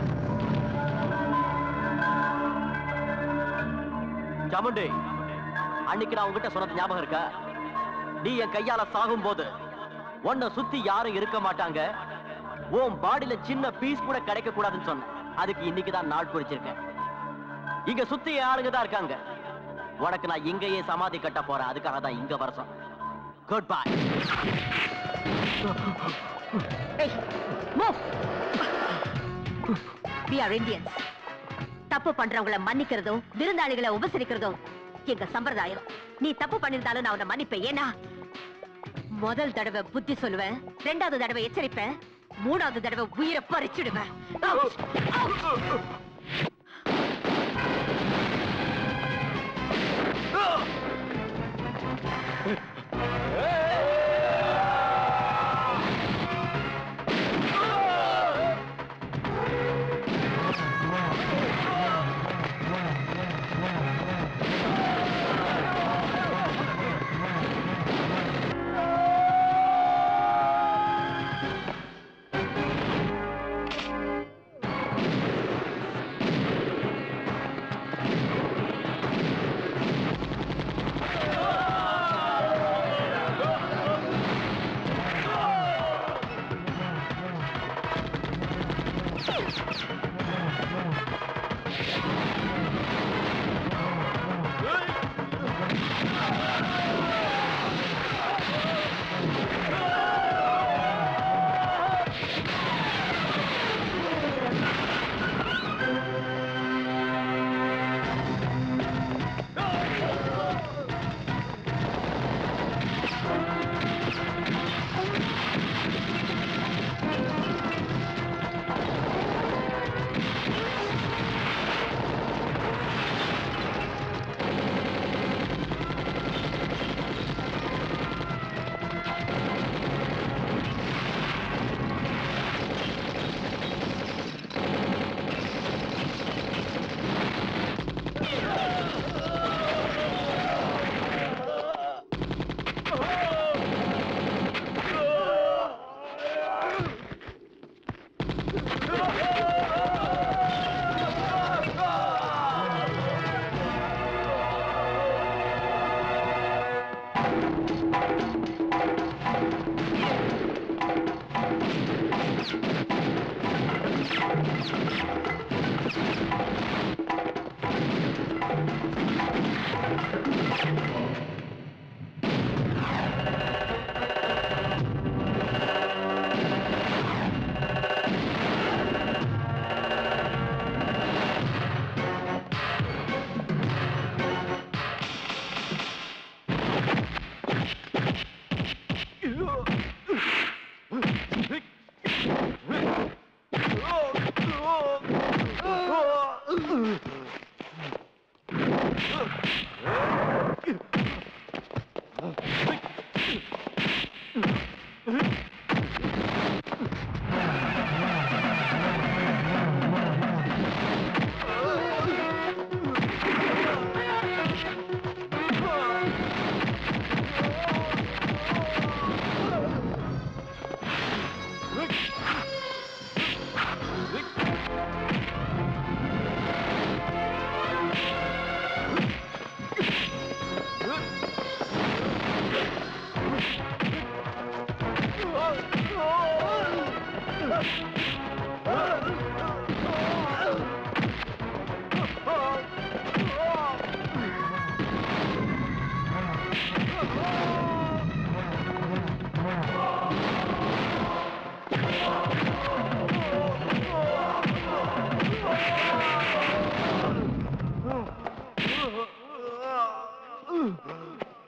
சமுண்டி அன்னைக்கு நான் உங்ககிட்ட சொன்னது ஞாபகம் இருக்கா நீ என் கையால சாகும் போது உன்னை சுத்தி யாரும் இருக்க மாட்டாங்க உன் பாடியில சின்ன பீஸ் கூட கிடைக்க கூடாதுன்னு சொன்னேன் அதுக்கு இன்னைக்கு தான் நாள் குறிச்சிருக்கேன் இங்க சுத்தி என் ஆளுங்க தான் இருக்காங்க உனக்கு நான் இங்கேயே சமாதி கட்ட போறேன் அதுக்காக தான் இங்க வர சொன்னேன் good bye move we are indians தப்பு பண்றவங்கள மன்னிக்கிறதும் விருந்தாளிகளை உபசரிக்கிறதும் எங்க சம்பிரதாயம் நீ தப்பு பண்ணிருந்தாலும் நான் உன்னை மன்னிப்பேன் ஏன்னா முதல் தடவை புத்தி சொல்லுவேன் ரெண்டாவது தடவை எச்சரிப்பேன் மூணாவது தடவை உயிரை பறிச்சிடுவேன் Out! Out!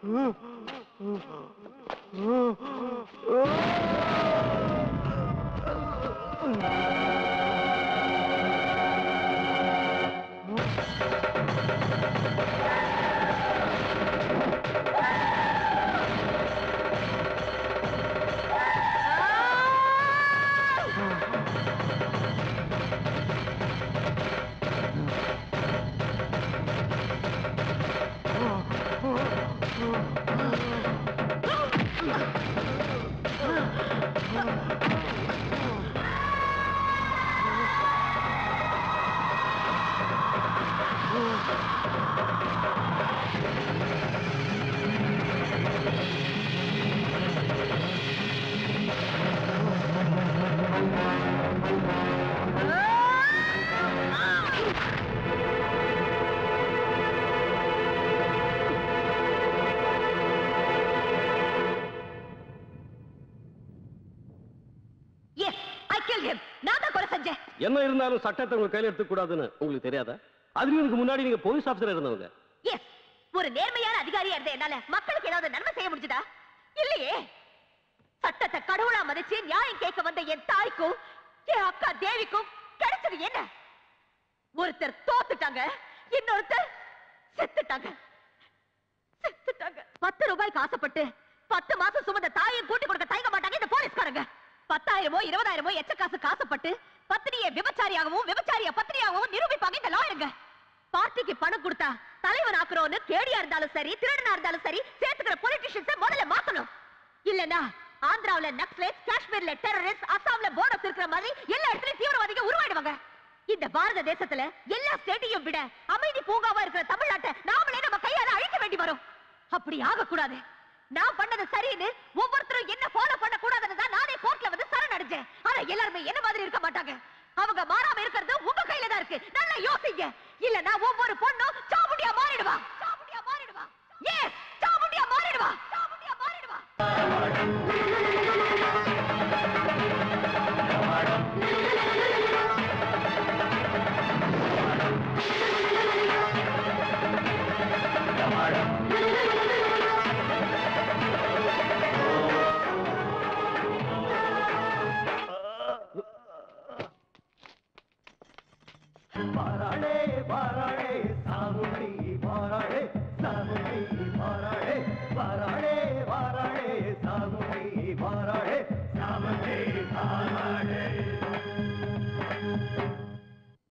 Yes I kill him நான் தான் கொலை செஞ்சேன் என்ன இருந்தாலும் சட்டத்தை உங்க கையில எடுத்துக்க கூடாதுன்னு உங்களுக்கு தெரியாதா அதுலயும் இதுக்கு முன்னாடி நீங்க போலீஸ் ஆபீசரா இருந்தவங்க எஸ் ஒரு நேர்மையான அதிகாரியா இருந்த என்னால மக்களுக்கு ஏதாவது நன்மை செய்ய முடிஞ்சதா இல்லையே சட்டத்தை கடவுளா மதிச்சு நியாயம் கேட்க வந்த என் தாய்க்கும் என் அக்கா தேவிக்கும் கிடைச்சது என்ன ஒருத்தர் தோத்துட்டாங்க இன்னொருத்தர் செத்துட்டாங்க செத்துட்டாங்க பத்து ரூபாய்க்கு ஆசைப்பட்டு பத்து மாசம் சுமந்த தாயை கூட்டி கொடுக்க தயங்க மாட்டாங்க இந்த போலீஸ்காரங்க பத்தாயிரமோ இருபதாயிரமோ எச்ச காசு காசுப்பட்டு பத்தினியை விபச்சாரியாகவும் விபச்சாரிய பத்தினியாகவும் நிரூபிப்பாங்க இந்த லாயருங்க பார்ட்டிக்கு பணம் கொடுத்தா தலைவன் ஆக்குறோன்னு கேடியா இருந்தாலும் சரி திருடனா இருந்தாலும் சரி சேர்த்துக்கிற பொலிட்டிஷியன்ஸ் முதல்ல மாத்தணும் இல்லனா ஆந்திராவுல நக்சலைட் காஷ்மீர்ல டெரரிஸ்ட் அசாம்ல போனஸ் இருக்கிற மாதிரி எல்லா இடத்துலயும் தீவிரவாதிகள் உருவாயிடுவாங்க இந்த பாரத தேசத்துல எல்லா ஸ்டேட்டையும் விட அமைதி பூங்காவா இருக்கிற தமிழ்நாட்டை நாமளே நம்ம கையால அழிக்க வேண்டி வரும் அப்படி ஆகக்கூடாது நான் பண்ணது சரின்னு ஒவ்வொருத்தரும் என்ன ஃபாலோ பண்ண கூடாதுன்னு தான் நானே கோர்ட்ல வந்து சரணடைஞ்சேன் ஆனா எல்லாருமே என்ன மாதிரி இருக்க மாட்டாங்க அவங்க மாறாம இருக்கிறது உங்க கையில தான் இருக்கு நல்லா யோசிங்க இல்லனா ஒவ்வொரு